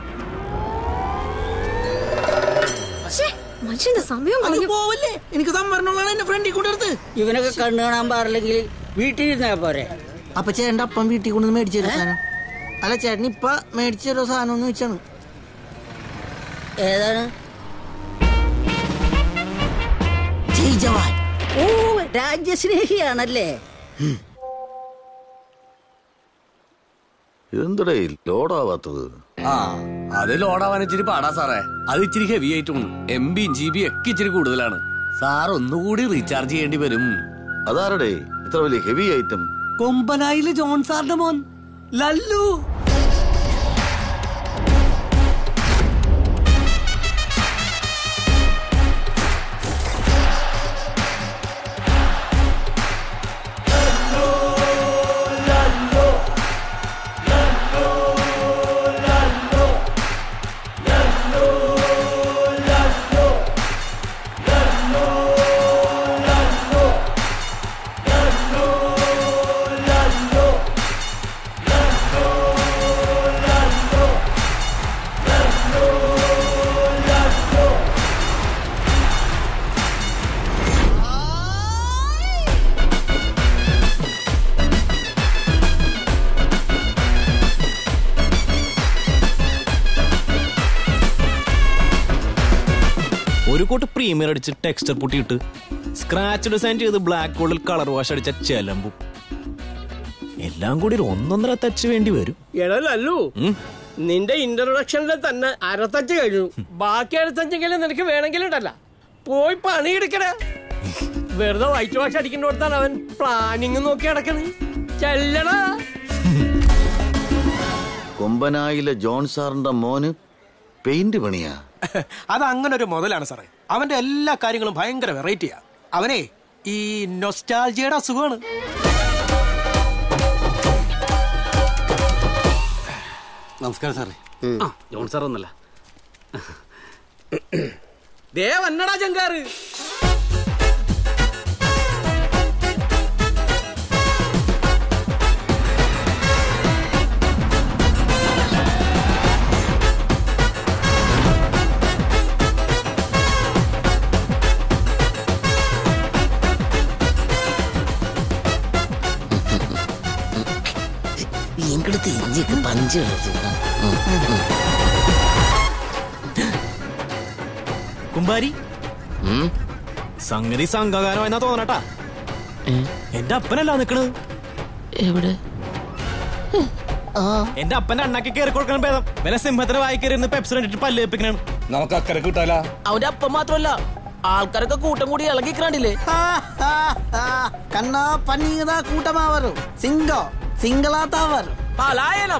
ശ്ശേ, മനുഷ്യന്റെ സമയം കളഞ്ഞു പോവല്ലേ എനിക്ക് സംവരണമുള്ളതാണ് എന്റെ ഫ്രണ്ടിൽ കൊണ്ടെടുത്ത് ഇവനൊക്കെ കണ്ണു കാണാൻ പാടില്ലെങ്കിൽ വീട്ടിൽ ഇരുന്നാ പോരെ അപ്പൊ ചേട്ടന്റെ അപ്പം വീട്ടിൽ കൊണ്ടുവന്ന് മേടിച്ചു തരും സാധനം അല്ല ചേട്ടൻ ഇപ്പൊ മേടിച്ചു തരോ സാധനം എന്ന് വെച്ചാണ് ഏതാണ് ജയ് ജവാൻ ഓ രാജ്യസ്നേഹിയാണല്ലേ എന്തടേ ലോഡാവാത്തത് ആ അത് ലോഡാവാൻ ഇച്ചിരി പാടാ സാറേ അത് ഇച്ചിരി ഹെവി ആയിട്ടുണ്ട് എം ബി ജി ബി ഒക്കെ ഇച്ചിരി കൂടുതലാണ് സാർ ഒന്നുകൂടി റീചാർജ് ചെയ്യേണ്ടി വരും അതാരടേ ഇത്ര വലിയ ഹെവി ഐറ്റം കൊമ്പനായില് ജോൺ സാറിന്റെ മോൻ ലല്ലു ഒരു കോട്ട് പ്രീമിയർ അടിച്ച് ടെക്സ്ചർ പൊട്ടിയിട്ട് സ്ക്രാച്ച് ഡിസൈൻ ചെയ്ത് ബ്ലാക്ക് ഗോൾഡിൽ കളർ വാഷ് അടിച്ച ചെലമ്പും എല്ലാം കൂടി ഒരു ഒന്നൊന്നര ടച്ച് വേണ്ടി വരും എടല്ലു നിന്റെ ഇൻട്രൊഡക്ഷനിൽ തന്നെ അരത്തച്ച് കഴിഞ്ഞു ബാക്കി അരത്തച്ചെങ്കിലും നിനക്ക് വേണമെങ്കിലും ഉണ്ടല്ല പോയി പണിയെടുക്കണേ വെറുതെ വൈറ്റ് വാഷ് അടിക്കുന്നിടത്താണ് അവൻ പ്ലാനിങ് നോക്കി നടക്കണത് ചെല്ലടാ കൊമ്പനായിലെ ജോൺ സാറിന്റെ മോന് പെയിന്റ് പണിയാ അത് അങ്ങനെ ഒരു മുതലാണ് സാറേ അവന്റെ എല്ലാ കാര്യങ്ങളും ഭയങ്കര വെറൈറ്റിയാ അവനെ ഈ നൊസ്റ്റാൾജിയുടെ അസുഖമാണ് നമസ്കാരം സാറേ ആ ജോൺ സാർ ഒന്നല്ല ദേ വന്നടാ ചങ്കാറ് ഇങ്ങോട്ട് തിരിഞ്ഞിക്ക് പഞ്ച് കുമ്പാരി സംഗതി സംഘകാരമായെന്നാ തോന്നണട്ടാ എന്റെ അപ്പനല്ല നിക്കണത് എവിടെ എന്റെ അപ്പന്റെ അണ്ണാക്കി കയറി കൊടുക്കണം ഭേദം വില സിംഹത്തിന് വായി കയറി ഇരുന്ന് പെപ്സ് കണ്ടിട്ട് പല്ല് വെപ്പിക്കണാണ് നമുക്ക് അക്കരെ കിട്ടാല അവന്റെ അപ്പം മാത്രമല്ല ആൾക്കാരൊക്കെ കൂട്ടം കൂടി ഇളകിക്കണ്ടില്ലേ കണ്ണാ പന്നീതാ കൂട്ടമാവരു സിംഗോ സിംഗളാത്താവർ പലായനം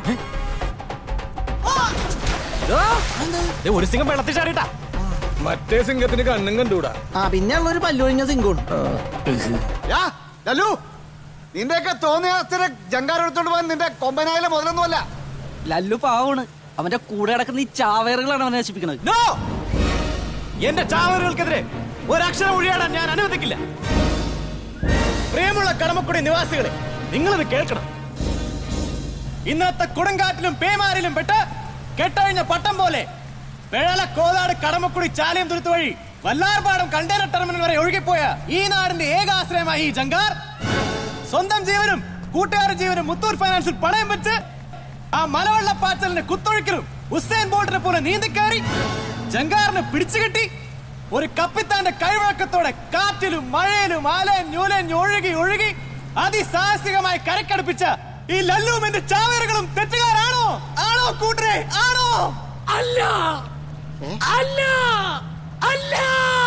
ദേ, ഒരു സിംഗം വെള്ളത്തിൽ ചാടിട്ടാ മറ്റേ സിംഗത്തിന് കണ്ണും കണ്ടൂടാ ആ പിന്നെ ഉള്ളൊരു പല്ലൊഴിഞ്ഞ സിംഗോണ് യാ, ലല്ലു നിന്റെയൊക്കെ തോന്നിയ ജങ്കാരെടുത്തോണ്ട് പോകാൻ നിന്റെ കൊമ്പനായാലും മുതലൊന്നുമല്ല ലല്ലു പാവാണ് അവന്റെ കൂടെ കിടക്കുന്ന ഈ ചാവേറുകളാണ് അവനെ നശിപ്പിക്കുന്നത് നോ എന്റെ ചാവറുകൾക്കെതിരെ ഒരക്ഷരം ഒഴിയാടാൻ ഞാൻ അനുവദിക്കില്ല പ്രിയമുള്ള കടമക്കുടി നിവാസികളെ നിങ്ങളിത് കേൾക്കണം ഇന്നത്തെ കൊടുങ്കാറ്റിലും പേമാരിലും പെട്ട് കെട്ടഴിഞ്ഞ പട്ടം പോലെ പിഴല കോതാട് കടമക്കുടി ചാലയം തുരുത്ത് വഴി വല്ലാർപാടം കണ്ടെയ്നർ ടെർമിനൽ വരെ ഒഴുകിപ്പോയ ഈ നാടിന്റെ ഏകാശ്രയമായ ഈ ജങ്കാർ സ്വന്തം ജീവനും കൂട്ടുകാരുടെ ജീവനും മുത്തൂർ ഫൈനാൻസിൽ പണയം വെച്ച് ആ മലവെള്ളപ്പാച്ചലിന്റെ കുത്തൊഴുക്കിലും ഉസൈൻ ബോൾട്ടിനെ പോലെ നീന്തിക്കയറി ജങ്കാറിനെ പിടിച്ചുകെട്ടി ഒരു കപ്പിത്താന്റെ കൈവഴക്കത്തോടെ കാറ്റിലും മഴയിലും ആലയും ഞൂലയും ഒഴുകി ഒഴുകി അതിസാഹസികമായി കരക്കടുപ്പിച്ച ഈ ലല്ലും എന്റെ ചാവേറുകളും തെറ്റുകാരാണോ ആണോ കൂട്ടരെ ആണോ അല്ല അല്ല അല്ല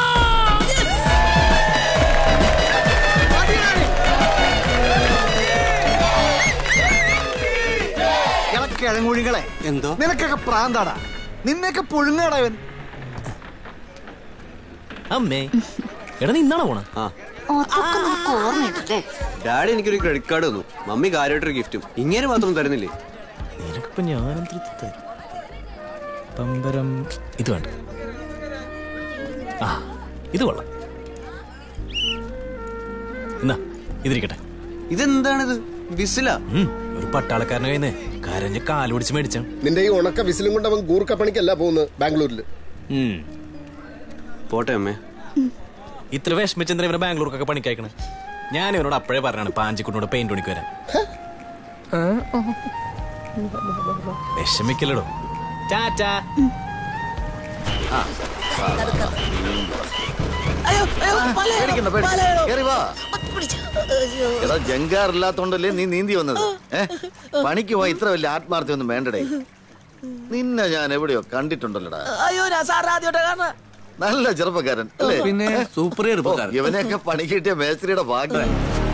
കിഴങ്ങുഴികളെ എന്തോ നിനക്കൊക്കെ പ്രാന്താടാ നിന്നെയൊക്കെ പുഴുങ്ങാടാ അമ്മേ എടാ നീ ഇന്നാണോ പോണ ഡാഡി എനിക്കൊരു ക്രെഡിറ്റ് കാർഡ് തന്നു മമ്മി കാര്യമായിട്ടൊരു ഗിഫ്റ്റും ഇങ്ങനെ മാത്രം തരുന്നില്ലേ നിനക്കിപ്പോ ഞാനെന്ത് തരും? പമ്പരം ഇത് വേണ്ട ആ ഇത് കൊള്ളാം എന്നാ ഇതിരിക്കട്ടെ ഇതെന്താണിത് വിസില ഒരു പട്ടാളക്കാരനെ കയ്യിൽ കരഞ്ഞ് കാല് പിടിച്ച് മേടിച്ചാണ് നിന്റെ ഈ ഉണക്ക വിസിലും കൊണ്ട് അവൻ ഗൂർക്ക പണിക്കല്ല പോകുന്നത് ബാംഗ്ലൂരിൽ പോട്ടെ അമ്മേ ഇത്ര വിഷമിച്ചെന്തിനാ ഇവരെ ബാംഗ്ലൂർക്കൊക്കെ പണിക്കയക്കണേ ഞാൻ ഇവനോട് അപ്പോഴേ പറഞ്ഞാണ് പാഞ്ചിക്കുട്ടിനോട് പെയിന്റ് പണിക്ക് വരാൻ വിഷമിക്കല്ലടോ ടാറ്റാ പേടിക്കണ്ട, പേടിക്കണ്ട. കേറി വാ. എടാ ജങ്കാർ ഇല്ലാത്തോണ്ടല്ലേ നീ നീന്തി വന്നത് ഏ പണിക്ക് പോയി ഇത്ര വലിയ ആത്മാർത്ഥ്യം ഒന്നും വേണ്ടടേ നിന്നെ ഞാൻ എവിടെയോ കണ്ടിട്ടുണ്ടല്ലോടാ അയ്യോ ഞാൻ സാറിന് ആദ്യമായിട്ട് കാണാ നല്ല ചെറുപ്പക്കാരൻ അല്ലേ പിന്നെ സൂപ്പർ ചെറുപ്പക്കാരൻ. ഓ, ഇവനെയൊക്കെ പണി കിട്ടിയ മേസ്ത്രിയുടെ ഭാഗ്യം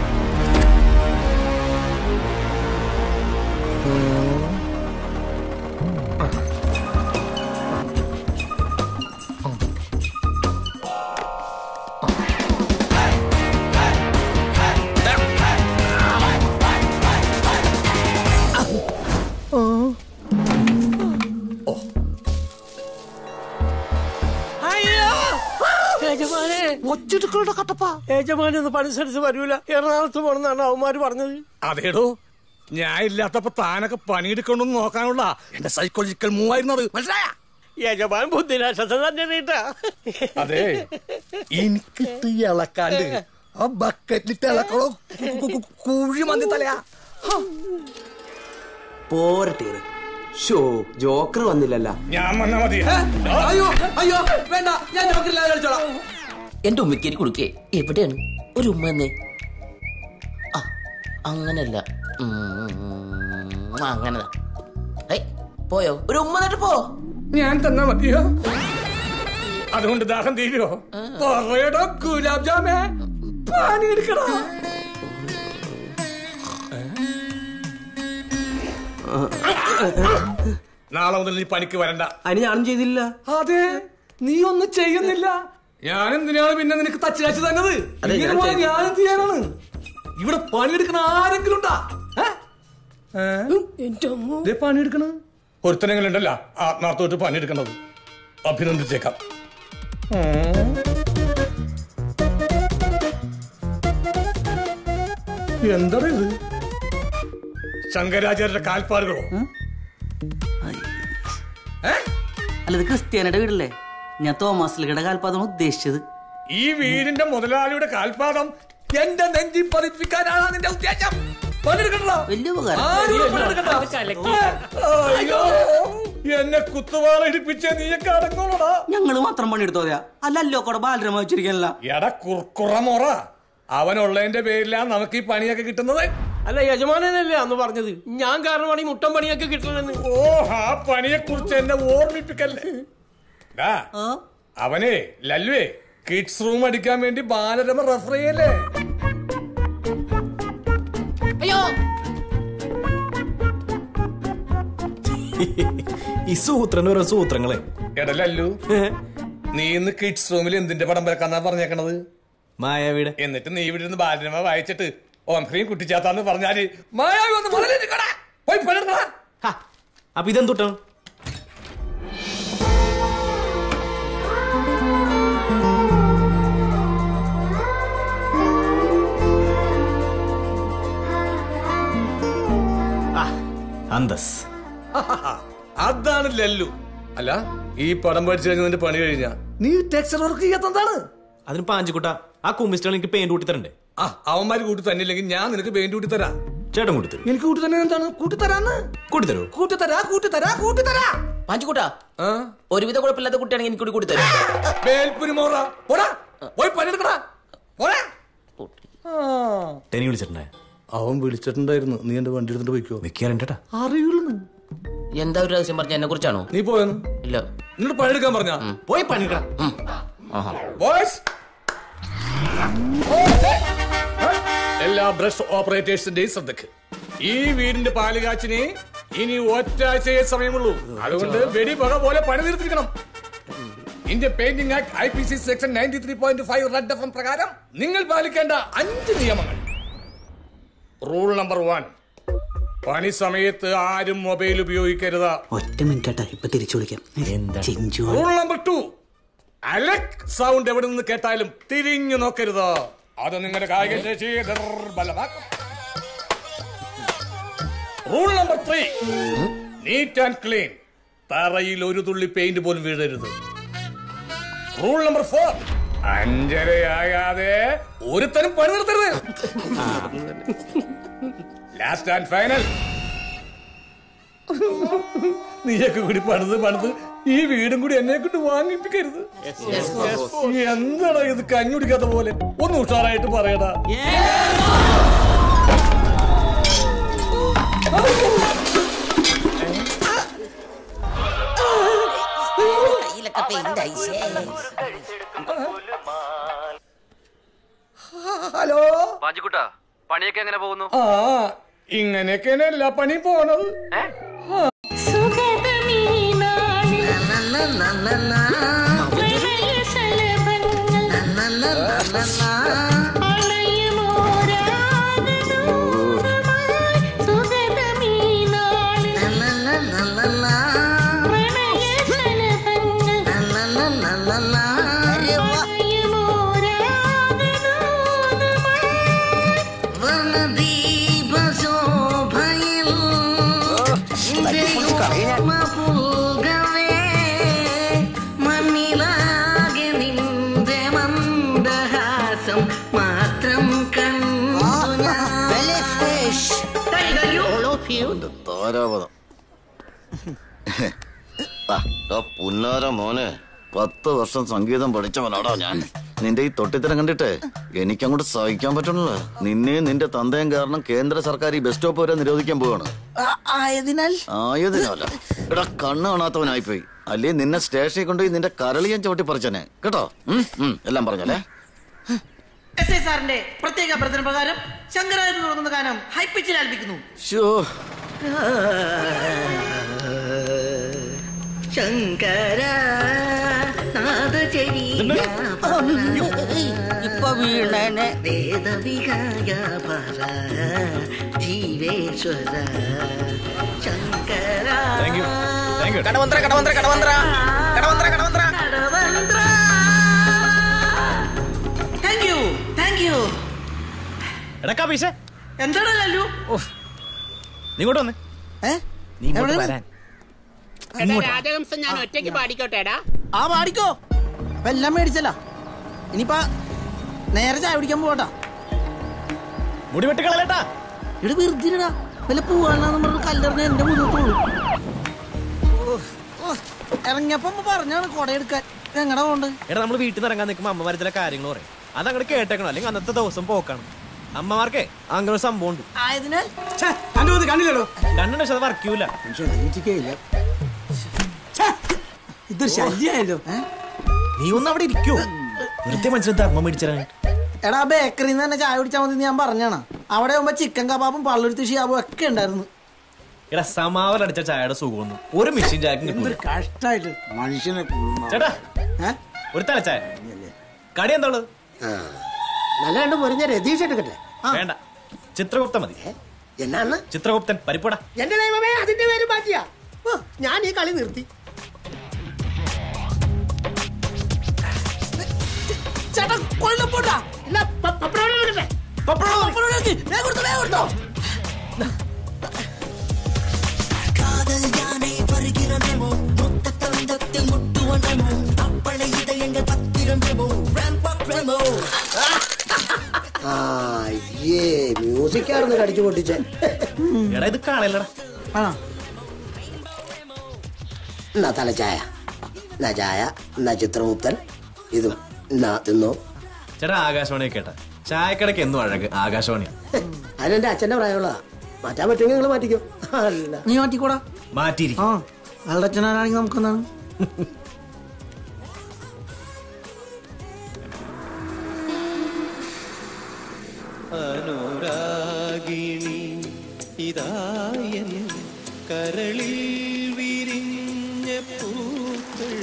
യജമാനെ ഒച്ചെടുക്കളുടെ കട്ടപ്പ യജമാനെ ഒന്ന് പണിസരിച്ച് വരൂല എറണാകുളത്ത് പോണെന്നാണ് അവന്മാര് പറഞ്ഞത് അതേടോ ഞാൻ ഇല്ലാത്തപ്പോ താനൊക്കെ പണിയെടുക്കണമെന്ന് നോക്കാനുള്ള എന്റെ സൈക്കോളജിക്കൽ മൂവായിരുന്നത് മനസ്സിലായ യജമാൻ ബുദ്ധിനാശത്തെ തന്നെ നീട്ടാ അതെ എനിക്കിട്ട് ഇളക്കാണ്ട് ആ ബക്കറ്റിലിട്ട് ഇളക്കണോ കുഴി മന്തി തലയാ പോരട്ടെ ഷോ ജോക്കർ വന്നില്ലല്ല ഞാൻ വന്നാ മതി അയ്യോ അയ്യോ വേണ്ട ഞാൻ ജോക്കറില്ലാതെ കളിച്ചോളാം എന്റെ ഉമ്മക്കേരി കൊടുക്കേ എവിടെയാണ് ഒരു ഉമ്മ എന്നേ ആ അങ്ങനല്ല ഉം, അങ്ങനെതാ ഏയ്, പോയോ ഒരു ഉമ്മ എന്നിട്ട് പോ ഞാൻ തന്നാ മതിയോ അതുകൊണ്ട് ദാഹം തീരുവോ പറയടോ ഗുലാബ് ജാമേ പണിയെടുക്കടാ നാളെ മുതൽ നീ പണിക്ക് വരണ്ട അതിന് ഞാനും ചെയ്തില്ല അതെ നീ ഒന്നും ചെയ്യുന്നില്ല ഞാൻ എന്തിനാണ് പിന്നെ നിനക്ക് തച്ച് കാച്ചു തന്നത് അതെ, ഇങ്ങനെ ഞാൻ പോയാൽ ചെയ്തു. ഞാൻ എന്ത് ചെയ്യാനാണ് ഇവിടെ പണിയെടുക്കുന്ന ആരെങ്കിലും ഉണ്ടാ പണിയെടുക്കണ ഒരുത്തനെങ്കിലും ഉണ്ടല്ല ആത്മാർത്ഥമായിട്ട് പണിയെടുക്കണത് അഭിനന്ദിച്ചേക്കാം എന്താ ഇത് ശങ്കരാചാര്യരുടെ കാൽപ്പാടുകളോ അല്ല ഇത് ക്രിസ്ത്യാനിയുടെ വീടല്ലേ ഞാൻ തോമസ് ലിഗയുടെ കാൽപാദമാണ് ഉദ്ദേശിച്ചത് ഈ വീടിന്റെ മുതലാളിയുടെ കാൽപാദം എന്റെ നെഞ്ചി പതിപ്പിക്കാനാണ് നിന്റെ ഉദ്ദേശം വലിയ ഉപകാരം അയ്യോ എന്നെ കുത്തുവാള ഇടിപ്പിച്ച നീയൊക്കെ അടങ്ങോളടാ ഞങ്ങള് മാത്രം പണിയെടുത്തോതെയാ അല്ലല്ലോ കൂടെ ബാലരമ വെച്ചിരിക്കാനല്ല എടാ കുർക്കുറ മൊറ അവനുള്ളതിന്റെ പേരിലാ നമുക്ക് ഈ പണിയൊക്കെ കിട്ടുന്നത് അല്ല യജമാനനല്ലേ അന്ന് പറഞ്ഞത് ഞാൻ കാരണമാണ് ഈ മുട്ടൻ പണിയൊക്കെ കിട്ടണമെന്ന് ഓ ആ പണിയെ കുറിച്ച് എന്നെ ഓർമ്മിപ്പിക്കല്ലേ ഡാ, അവനെ ലല്ലുവേ കിഡ്സ് റൂം അടിക്കാൻ വേണ്ടി ബാലരമ റെഫർ ചെയ്യല്ലേ അയ്യോ ഈ സൂത്രന്റെ ഓരോ സൂത്രങ്ങളെ എടാ ലല്ലു നീ ഇന്ന് കിഡ്സ് റൂമിൽ എന്തിന്റെ പടം വരക്കാന്നാ പറഞ്ഞേക്കണത് മായാവിയുടെ എന്നിട്ട് നീ ഇവിടെ ഇരുന്ന് ബാലരമ വായിച്ചിട്ട് ഓംഹ്രീം കുട്ടിച്ചാത്താന്ന് പറഞ്ഞാല് മായാവി ഒന്ന് മുതലെടുക്കടാ പോയി പണിയെടുക്കടാ അപ്പൊ ഇതെന്തുട്ടാണ് അന്തസ് അതാണ് ലല്ലു അല്ല ഈ പടം പഠിച്ചു കഴിഞ്ഞ നിന്റെ പണി കഴിഞ്ഞാ നീ ടെക്സ്ചർ വർക്ക് ചെയ്യാത്തതാണ് അതിന് പാഞ്ചിക്കുട്ട ആ കുമ്മിസ്റ്റൾ എനിക്ക് പെയിന്റ് കൂട്ടി തരണ്ടേ ആ അവന്മാര് കൂട്ടി തന്നില്ലെങ്കിൽ ഞാൻ നിനക്ക് പെയിന്റ് കൂട്ടി തരാം ചേട്ടൻ കൂട്ടി തരും എനിക്ക് കൂട്ടി തന്നെ എന്താണ് കൂട്ടി തരാന്ന് കൂട്ടി തരൂ കൂട്ടി തരാ കൂട്ടി തരാ കൂട്ടി തരാ പാഞ്ചുകൂട്ടാ ഒരുവിധ കുഴപ്പമില്ലാത്ത കുട്ടിയാണെങ്കിൽ എനിക്ക് കൂടി കൂടി തരും വേൽപ്പുരി മോറ പോടാ പോയി പണിയെടുക്കടാ പോടാ ടെനി വിളിച്ചിട്ടുണ്ടേ അവൻ വിളിച്ചിട്ടുണ്ടായിരുന്നു നീ എന്റെ വണ്ടി എടുത്തിട്ട് പോയിക്കോ മിക്കാറുണ്ടേട്ടാ അറിയുള്ളൂ എന്താ ഒരു രഹസ്യം പറഞ്ഞ എന്നെ കുറിച്ചാണോ നീ പോയെന്ന് ഇല്ല നിന്നോട് പണിയെടുക്കാൻ പറഞ്ഞ പോയി പണിയെടുക്കാം ബോയ്സ് എല്ലാ ബ്രഷ് ഓപ്പറേറ്റേഴ്സിന്റെയും ശ്രദ്ധക്ക് ഈ വീടിന്റെ പാലുകാച്ചിന് ഇനി ഒറ്റാഴ്ചയെ സമയമുള്ളൂ അതുകൊണ്ട് വെടി പക പോലെ പണി തീർത്തിരിക്കണം Indian painting act I P C section ninety three point five red F M പ്രകാരം നിങ്ങൾ പാലിക്കേണ്ട അഞ്ച് നിയമങ്ങൾ റൂൾ നമ്പർ വൺ പണി സമയത്ത് ആരും മൊബൈൽ ഉപയോഗിക്കരുത് ഒറ്റ മിനിറ്റ് ഏട്ടാ ഇപ്പൊ തിരിച്ചു വിളിക്കാം ചിഞ്ചു റൂൾ നമ്പർ ടു അലക് സൗണ്ട് എവിടെ നിന്ന് കേട്ടാലും തിരിഞ്ഞു നോക്കരുത് അത് നിങ്ങളുടെ കായിക ശേഷിയെ ദുർബലമാക്കും rule number three neat and clean തറയിൽ ഒരു തുള്ളി പെയിന്റ് പോലും വീഴരുത് റൂൾ നമ്പർ ഫോർ അഞ്ചരയാകാതെ ഒരുത്തനും പണി നിർത്തരുത് ലാസ്റ്റ് ആൻഡ് ഫൈനൽ നീയൊക്കെ കൂടി പണിത് പണിത് ഈ വീടും കൂടി എന്നെ കൊണ്ട് വാങ്ങിപ്പിക്കരുത് എന്താടാ ഇത് കഞ്ഞി കുടിക്കാത്ത പോലെ ഒന്ന് ഉഷാറായിട്ട് പറയടാ കയ്യിലൊക്കെ പെയിന്റ് അയച്ചേ ഹലോ പാഞ്ചിക്കുട്ടാ പണിയൊക്കെ എങ്ങനെ പോകുന്നു ആ ഇങ്ങനെയൊക്കെയാണ് എല്ലാ പണിയും പോണത് മണ്ണിലാകെ നിന്റെ മന്ദഹാസം മാത്രം കണ്ടു അവന്റെ താരാപഥം ആ, ആ പുന്നാര മോനെ പത്ത് വർഷം സംഗീതം പഠിച്ചവനാടാ ഞാൻ നിന്റെ ഈ തൊട്ടിത്തരം കണ്ടിട്ട് എനിക്കങ്ങോട്ട് സഹിക്കാൻ പറ്റണല്ലോ നിന്നെ നിന്റെ തന്തയും കാരണം കേന്ദ്ര സർക്കാർ ഈ ബസ് സ്റ്റോപ്പ് വരെ നിരോധിക്കാൻ പോവാണ് ആയതിനാൽ ആയതിനല്ല എടാ കണ്ണ് കാണാത്തവനായിപ്പോയി അല്ലേ നിന്നെ സ്റ്റേഷനിൽ കൊണ്ടുപോയി നിന്റെ കരളിയൻ ചവിട്ടി പറിച്ചനെ കേട്ടോ ഉം, ഉം, എല്ലാം പറഞ്ഞല്ലേ എസ് ഐ സാറിന്റെ പ്രത്യേക അഭ്യർത്ഥന പ്രകാരം ശങ്കരാചാര്യ തുടങ്ങുന്ന ഗാനം ഹൈപ്പിച്ചിൽ ആലപിക്കുന്നു ഷോ ശങ്കര ഇപ്പൊ വീണനെ വേദവിഹായ പര ജീവേശ്വര Shankara Kadavanthra Kadavanthra Kadavanthra Kadavanthra Kadavanthra Kadavanthra thank you thank you എടാ കപീഷേ എന്താണ് ലല്ലു നീ ഇങ്ങോട്ട് വന്നേ നീ ഇങ്ങോട്ട് എവിടെയാണ്? വരാൻ എടാ രാജഹംസം ഞാൻ ഒറ്റയ്ക്ക് പാടിക്കോട്ടെടാ ആ പാടിക്കോ ഇപ്പൊ എല്ലാം മേടിച്ചല്ല ഇനിയിപ്പ നേരെ ചായ പിടിക്കാൻ പോകട്ടാ മുടി വെട്ടിക്കളയട്ടാ ഇവിടെ വെറുതെ ഇടാ വല്ല പോവാണെന്ന് പറഞ്ഞ് കല്ലെറിഞ്ഞ എന്റെ മുഖത്തോളൂ ഇറങ്ങിയപ്പോ അമ്മ പറഞ്ഞാണ് കൊട എടുക്കാൻ എങ്ങടാ പോണ്ട് എടാ നമ്മൾ വീട്ടിൽ നിന്ന് ഇറങ്ങാൻ നിൽക്കുമ്പോൾ അമ്മമാർ ചില കാര്യങ്ങൾ പറയും അത് അങ്ങോട്ട് കേട്ടേക്കണം അല്ലെങ്കിൽ അന്നത്തെ ദിവസം പോക്കാണ് അമ്മമാർക്കേ അങ്ങനെ ഒരു സംഭവം ഉണ്ട് ആയതിനാൽ കണ്ടില്ലല്ലോ കണ്ണുണ്ട് പക്ഷെ അത് വർക്കൂല ഇതൊരു ശല്യായല്ലോ നീ ഒന്ന് അവിടെ ഇരിക്കോ വെറുതെ മനസ്സിൽ ധർമ്മം മേടിച്ചാൽ എടാ ബേക്കറിന്ന് തന്നെ ചായ കുടിച്ചാൽ മതി ഞാൻ പറഞ്ഞാണ് അവിടെ ആകുമ്പോ ചിക്കൻ കബാബും പള്ളുരുത്തി ഷിയാബും ഒക്കെ ഉണ്ടായിരുന്നു എടാ സമാവൽ അടിച്ച ചായയുടെ സുഖമൊന്നും ഒരു മെഷീൻ ചായക്കും കിട്ടൂല കഷ്ടായിട്ട് മനുഷ്യനെ ചേട്ടാ ഒരു തലച്ചായ കടി എന്താ ഉള്ളത് നല്ല രണ്ട് മുറിഞ്ഞ രതീഷ് എടുക്കട്ടെ വേണ്ട ചിത്രഗുപ്തൻ മതി എന്നാണ് ചിത്രഗുപ്തൻ പരിപ്പട എന്റെ ദൈവമേ അതിന്റെ പേര് മാറ്റിയാ ഓ, ഞാൻ ഈ കളി നിർത്തി ചേട്ടാ കൊല്ലപ്പോട്ടാ ഇല്ല, പ- പപ്പടം എടുക്കട്ടെ காதல் யானை வருகிறனமோ மொத்த தந்தத்தில் முட்டுவனமோ அப்பளை இதயங்கள் பத்திரமோ ramp up remo ആ ഏ മ്യൂസിക് ആയിരുന്നു കടിച്ചു പൊട്ടിച്ചേ എടാ ഇത് കാണല്ലടാ എന്നാ തലച്ചായ എന്നാ ചായ എന്നാ ചിത്രഗുപ്തൻ ഇതും എന്നാ തിന്നോ ചേട്ടാ ആകാശവാണി കേട്ടാ ചായക്കടയ്ക്ക് എന്നും അഴക് ആകാശവാണി അതിനെന്റെ അച്ഛന്റെ പ്രായമുള്ളതാ മാറ്റാൻ പറ്റുമെങ്കിൽ നിങ്ങൾ മാറ്റിക്കോ അല്ല നീ മാറ്റിക്കൂടാ മാറ്റിരി ആ അയാളുടെ അച്ഛനാണെങ്കിൽ നമുക്കെന്താണ് അനുരാഗിണി ഇതായൻ കരളിൽ വിരിഞ്ഞ പൂക്കൾ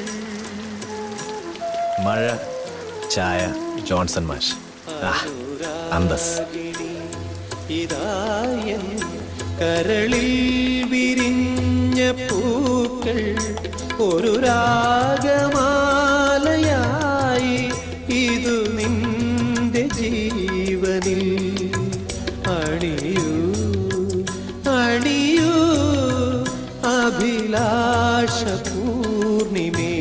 മഴ ചായ ജോൺസൺ മാഷ് ആ, അന്തസ് ഇതായൻ കരളിൽ വിരിഞ്ഞ പൂക്കൾ ഒരു രാഗമാലയായി ഇതു നിന്റെ ജീവനിൽ അണിയൂ അണിയൂ അഭിലാഷ പൂർണിമേ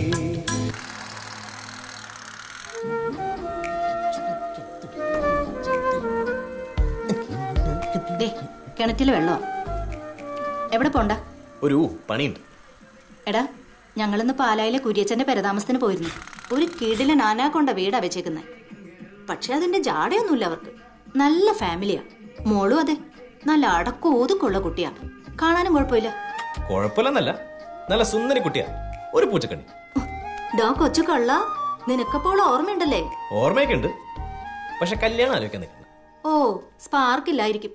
ദേ കിണറ്റില് വെള്ളോ എവിടെ പോണ്ട ഒരു പണിയുണ്ട് എടാ ഞങ്ങളിന്ന് പാലായിലെ കുര്യച്ചന്റെ പെരതാമസത്തിന് പോയിരുന്നു ഒരു കിടില നാനാ കൊണ്ട വീടാ വെച്ചേക്കുന്നത് പക്ഷെ അതിന്റെ ജാടയൊന്നുമില്ല അവർക്ക് നല്ല ഫാമിലിയാ മോളും അതെ നല്ല അടക്കം ഒതുക്കുള്ള കുട്ടിയാ കാണാനും കുഴപ്പമില്ല കുഴപ്പമില്ലെന്നല്ല നല്ല സുന്ദരി കുട്ടിയാ ഒരു പൂച്ചക്കണ്ണി ഡോ കൊച്ചു കള്ള നിനക്കപ്പോൾ ഓർമ്മയുണ്ടല്ലേ ഓർമ്മയൊക്കെ ഉണ്ട് പക്ഷെ കല്യാണം ആലോചിക്കാൻ നിൽക്കണം ഓ സ്പാർക്കില്ലായിരിക്കും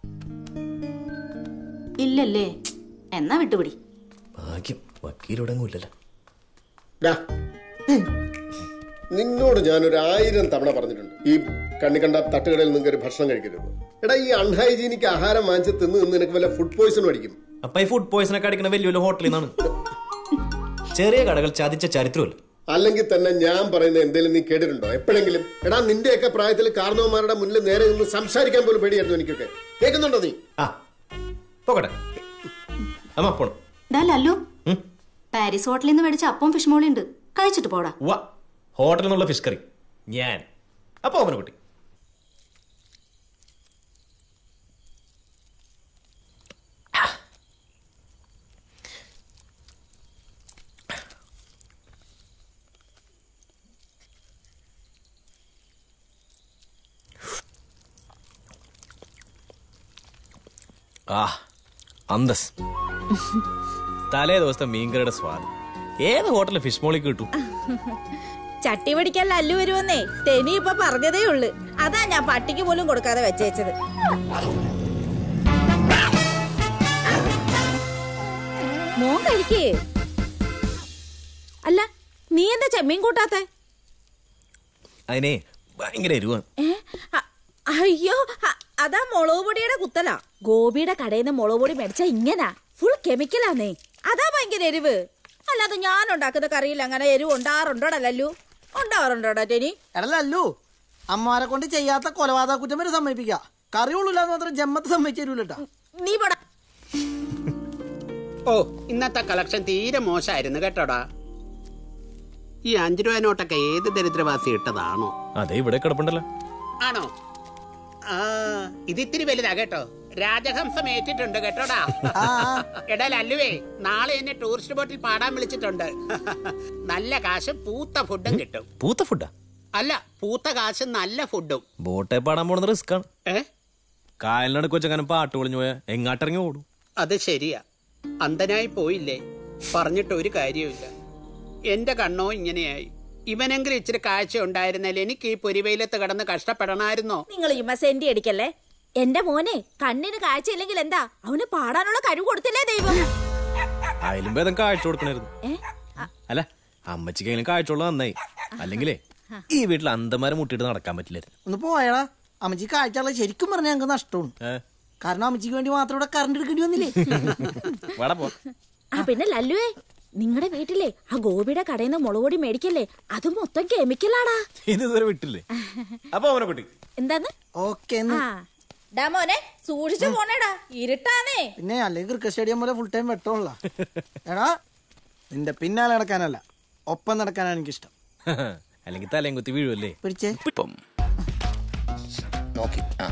ഇല്ലല്ലേ എന്നാ വിട്ടുപിടി ഭാഗ്യം വക്കീലുടങ്ങൂല്ലല്ലോ ഡാ, നിന്നോട് ഞാൻ ഒരു ആയിരം തവണ പറഞ്ഞിട്ടുണ്ട് ഈ കണ്ണി കണ്ട തട്ടുകടയിൽ നിന്ന് കയറി ഭക്ഷണം കഴിക്കരുത് എടാ ഈ അൺഹൈജീനിക് ആഹാരം വാങ്ങിച്ച് തിന്ന് നിന്ന് നിനക്ക് വല്ല ഫുഡ് പോയിസൺ അടിക്കും അപ്പൊ ഈ ഫുഡ് പോയിസൺ ഒക്കെ അടിക്കുന്ന വലിയ വലിയ ഹോട്ടലിൽ നിന്നാണ് ചെറിയ കടകൾ ചതിച്ച ചരിത്രമല്ല അല്ലെങ്കിൽ തന്നെ ഞാൻ പറയുന്ന എന്തെങ്കിലും നീ കേട്ടിട്ടുണ്ടോ എപ്പോഴെങ്കിലും എടാ നിന്റെയൊക്കെ പ്രായത്തിൽ കാരണവന്മാരുടെ മുന്നിൽ നേരെ നിന്ന് സംസാരിക്കാൻ പോലും പേടിയായിരുന്നു എനിക്കൊക്കെ കേൾക്കുന്നുണ്ടോ നീ പോകട്ടെ അമ്മ പോണം ഡാ ലല്ലു പാരീസ് ഹോട്ടലിൽ നിന്ന് മേടിച്ച അപ്പം ഫിഷ് മോളി ഉണ്ട് കഴിച്ചിട്ട് പോടാ വാ ഹോട്ടലിൽ നിന്നുള്ള ഫിഷ് കറി ഞാൻ അപ്പൊ അവനെ കുട്ടി ആ അന്തസ് തലേ ദിവസത്തെ മീൻകറിയുടെ സ്വാദ് ഏത് ഹോട്ടലിൽ ഫിഷ് മോളിക്ക് കിട്ടും ചട്ടി പിടിക്കാൻ ലല്ലു വരുമെന്നേ ടെനി ഇപ്പൊ പറഞ്ഞതേ ഉള്ളു അതാ ഞാൻ പട്ടിക്ക് പോലും കൊടുക്കാതെ വെച്ചേച്ചത് മോൻ കഴിക്കേ അല്ല നീ എന്താ ചെമ്മീൻ കൂട്ടാത്തെ അതിനെ ഭയങ്കര എരിവാണ് ഏ? അ- അയ്യോ അ- അതാ മുളക് പൊടിയുടെ കുത്തലാ ഗോപിയുടെ കടയിൽ നിന്ന് മുളക് പൊടി മേടിച്ച ഇങ്ങനാ ഫുൾ കെമിക്കലാന്നേ അതാ ഭയങ്കര എരിവ് അല്ലാതെ ഞാൻ ഉണ്ടാക്കുന്ന കറിയിൽ അങ്ങനെ എരിവ് ഉണ്ടാറുണ്ടോടാ ലല്ലു ഉണ്ടാവാറുണ്ടോടാ ടെനി എടല്ലല്ലു അമ്മമാരെ കൊണ്ട് ചെയ്യാത്ത കൊലപാതക കുറ്റം വരെ സമ്മതിപ്പിക്ക കറി ഉള്ളില്ലാന്ന് മാത്രം ജമ്മത്ത് സമ്മതിച്ചു തരൂലട്ടാ നീ പോടാ ഓ ഇന്നത്തെ കളക്ഷൻ തീരെ മോശമായിരുന്നു കേട്ടോടാ ഈ അഞ്ചു രൂപ നോട്ടൊക്കെ ഏത് ദരിദ്രവാസി ഇട്ടതാണോ അതെ ഇവിടെ കിടപ്പുണ്ടല്ലോ ആണോ ആ ഇതിത്തിരി വലുതാ കേട്ടോ രാജഹംസം ഏറ്റിട്ടുണ്ട് കേട്ടോടാ എടാ ലല്ലുവേ നാളെ എന്നെ ടൂറിസ്റ്റ് ബോട്ടിൽ പാടാൻ വിളിച്ചിട്ടുണ്ട് നല്ല കാശും പൂത്ത ഫുഡും കിട്ടും പൂത്ത ഫുഡാ അല്ല പൂത്ത കാശും നല്ല ഫുഡും ബോട്ടെ പാടാൻ പോണത് റിസ്ക് ആണ് ഏ കായലിനടുക്ക് വെച്ച് അങ്ങനെ പാട്ട് പൊളിഞ്ഞു പോയാ എങ്ങാട്ടിറങ്ങി ഓടും അത് ശരിയാ അന്ധനായി പോയില്ലേ പറഞ്ഞിട്ട് ഒരു കാര്യവുമില്ല എന്റെ കണ്ണോ ഇങ്ങനെയായി ഇവനെങ്കിലും ഇച്ചിരി കാഴ്ച ഉണ്ടായിരുന്നല്ലേ എനിക്ക് ഈ പൊരിവെയിലത്ത് കിടന്ന് കഷ്ടപ്പെടണമായിരുന്നോ നിങ്ങൾ ഈ സെന്റി അടിക്കല്ലേ എന്റെ മോനെ കണ്ണിന് കാഴ്ചയില്ലെങ്കിൽ എന്താ അവന് പാടാനുള്ള കഴിവ് കൊടുത്തില്ലേ ദൈവം അതിലും ഭേദം കാഴ്ച കൊടുക്കണായിരുന്നു ഏ? അല്ല അമ്മച്ചിക്കെങ്കിലും കാഴ്ചയുള്ള നന്നായി അല്ലെങ്കിലേ ഈ വീട്ടിൽ അന്തമാരെ മുട്ടിയിട്ട് നടക്കാൻ പറ്റില്ലായിരുന്നു ഒന്ന് പോയടാ അമ്മച്ചി കാഴ്ചയുള്ള ശരിക്കും പറഞ്ഞാൽ ഞങ്ങൾക്ക് നഷ്ടമാണ് ഏ? കാരണം അമ്മച്ചിക്ക് വേണ്ടി മാത്രം ഇവിടെ കറണ്ട് എടുക്കേണ്ടി വന്നില്ലേ വാടാ പോ ആ പിന്നെ ലല്ലുവേ നിങ്ങളുടെ വീട്ടിലെ ആ ഗോപിയുടെ കടയിൽ നിന്ന് മുളകൊടി മേടിക്കല്ലേ അത് മൊത്തം കെമിക്കലാടാ ഇത് ഇതുവരെ വിട്ടില്ലേ അപ്പൊ അവനെ കുട്ടി എന്താന്ന് ഓക്കെ ആ ഡാ മോനെ സൂക്ഷിച്ചു പോണേടാ ഇരുട്ടാന്നേ പിന്നെ അല്ലെങ്കിൽ ക്രിക്കറ്റ് സ്റ്റേഡിയം പോലെ ഫുൾ ടൈം വെട്ടമുള്ള എടാ നിന്റെ പിന്നാലെ നടക്കാനല്ല ഒപ്പം നടക്കാനാണ് എനിക്കിഷ്ടം അല്ലെങ്കിൽ തലയും കുത്തി വീഴുമല്ലേ പിടിച്ചേ നോക്കി ആ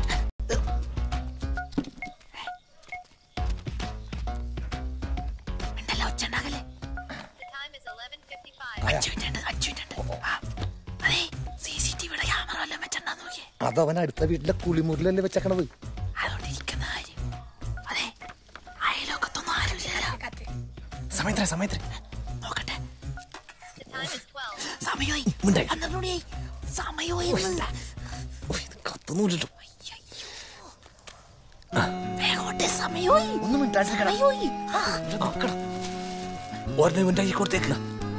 അതവൻ അടുത്ത വീട്ടിലെ കുളിമുറിലല്ലേ വെച്ചേക്കണത് സമയത്ര സമയത്ര സമയമായി പന്ത്രണ്ട് സമയമായി കത്തുന്നില്ലല്ലോ വേഗോട്ടെ സമയമായി ഒന്നും സമയമായി ഒരെണ്ണം ഇവന്റെ കൈ കൊടുത്തേക്ക്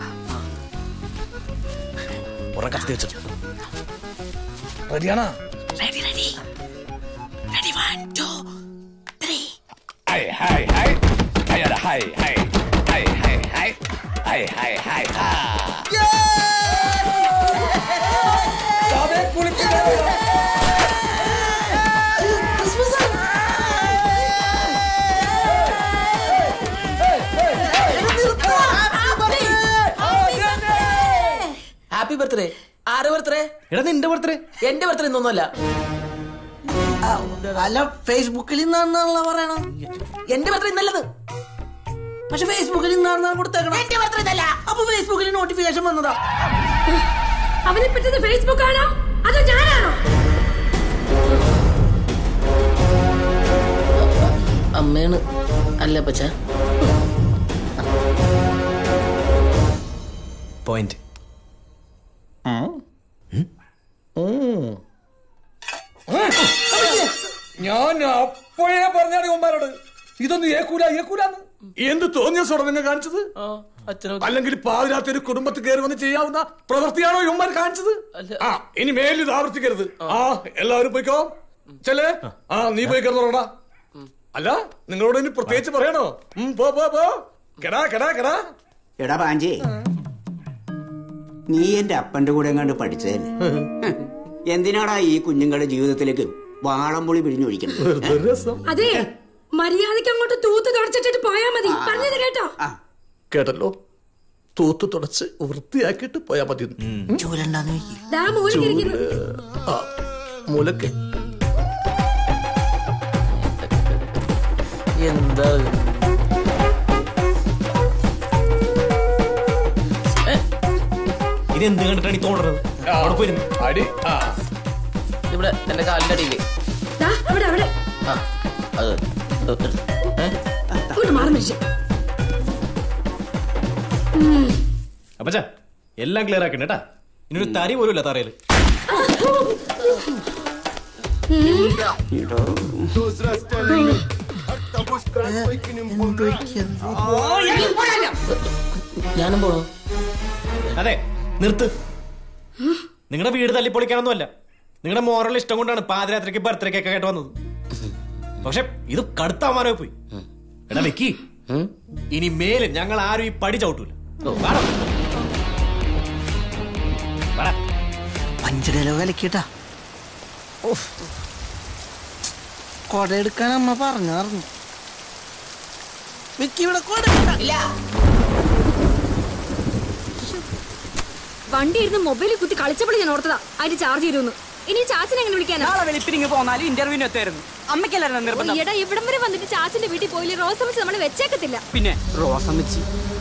ഒരെണ്ണം കത്തി വെച്ചിട്ട് റെഡിയാണോ ready ready ready one two three Hey, hey, hey. Hey, hey, hey. Hey, hey, hey. Hey, hey, hey. Ha. Happy birthday ആരെ ബർത്ത്ഡേ എടാ നിന്റെ ബർത്ത്ഡേ എന്റെ ബർത്ത്ഡേ ഇന്നൊന്നുമല്ല അല്ല ഫേസ്ബുക്കിൽ ഇന്നാണെന്നുള്ള പറയണം എന്റെ ബർത്ത്ഡേ ഇന്നല്ലത് പക്ഷെ ഫേസ്ബുക്കിൽ ഇന്നാണെന്നാണ് കൊടുത്തേക്കണം എന്റെ ബർത്ത്ഡേ ഇന്നല്ല അപ്പൊ ഫേസ്ബുക്കിൽ നോട്ടിഫിക്കേഷൻ വന്നതാ അവനെ പറ്റുന്നത് ഫേസ്ബുക്ക് ആണോ അതോ ഞാനാണോ അമ്മയാണ് അല്ല പച്ച പോയിന്റ് ഞാൻ അപ്പോഴേ പറഞ്ഞാണ് ഇവന്മാരോട് ഇതൊന്നും ഏക്കൂല ഏക്കൂലെന്ന് എന്ത് തോന്നിയ സ്വട നിങ്ങൾ കാണിച്ചത് അല്ലെങ്കിൽ പാതിരാത്രി ഒരു കുടുംബത്തിൽ കയറി വന്ന് ചെയ്യാവുന്ന പ്രവൃത്തിയാണോ ഇവന്മാർ കാണിച്ചത് ആ ഇനി മേലിൽ ഇത് ആവർത്തിക്കരുത് ആ എല്ലാവരും പോയിക്കോ ചെല്ലേ ആ നീ പോയി കിടന്നോടാ അല്ല നിങ്ങളോട് ഇനി പ്രത്യേകിച്ച് പറയണോ ഉം, പോ പോ പോ കെടാ കെടാ കെടാ എടാ പാഞ്ചി നീ എന്റെ അപ്പന്റെ കൂടെ എങ്ങാണ്ട് പഠിച്ചതല്ലേ എന്തിനാടാ ഈ കുഞ്ഞുങ്ങളുടെ ജീവിതത്തിലേക്ക് വാളംപുളി പിഴിഞ്ഞൊഴിക്കുന്നത് അതെ മര്യാദയ്ക്ക് അങ്ങോട്ട് തൂത്ത് തുടച്ചിട്ടിട്ട് പോയാ മതി പറഞ്ഞത് കേട്ടോ കേട്ടല്ലോ തൂത്ത് തുടച്ച് വൃത്തിയാക്കിയിട്ട് പോയാ മതി ചൂലുണ്ടാന്ന് ദാ മൂലിക്കിരിക്കുന്നു ആ മൂലക്ക് എന്താ ഇത് എന്ത് കണ്ടിട്ടാണ് ഈ തോന്നുന്നത് അവിടെ പോയി അടി ആ ഇവിടെ എന്റെ കാലിന്റെ അടിയില് ദാ അവിടെ അവിടെ ആ അത് ഏ? അങ്ങോട്ട് മാറി മനുഷ്യൻ അപ്പച്ചാ എല്ലാം ക്ലിയർ ആക്കണ്ട കേട്ടാ ഇനി ഒരു തരി പോലും ഇല്ല തറയില് ഞാനും പോണു അതെ നിർത്ത് നിങ്ങളുടെ വീട് തല്ലിപ്പൊളിക്കാനൊന്നും അല്ല നിങ്ങളുടെ മോറൽ ഇഷ്ടം കൊണ്ടാണ് പാതിരാത്രിക്ക് ബർത്ത്ഡേ കേക്ക് ആയിട്ട് വന്നത് പക്ഷെ ഇത് കടുത്ത അവമാനമായി പോയി എടാ വെക്കി ഇനി മേലെ ഞങ്ങൾ ആരും ഈ പടി ചവിട്ടൂല വാടാ. വാടാ. പഞ്ചഡയലോഗ് കലക്കിട്ടാ കൊട എടുക്കാൻ അമ്മ പറഞ്ഞാർന്നു വിക്കി ഇവിടെ കൊട ഇല്ല വണ്ടി ഇരുന്ന് മൊബൈലിൽ കുത്തി കളിച്ചപ്പോൾ ഞാൻ ഓർത്തതാ അതിന് ചാർജ് ചെയ്തു ഇനി ചാച്ചനെ എങ്ങനെ വിളിക്കാനാ നാളെ വെളുപ്പിനിങ്ങ് പോന്നാലും ഇന്റർവ്യൂവിന് എത്തായിരുന്നു അമ്മയ്ക്കല്ലായിരുന്നു നിർബന്ധം ഈടാ ഇവിടം വരെ വന്നിട്ട് ചാച്ചന്റെ വീട്ടിൽ പോയില്ലേ റോസം വെച്ച് നമ്മളെ വെച്ചേക്കത്തില്ല പിന്നെ റോസമ്മച്ചി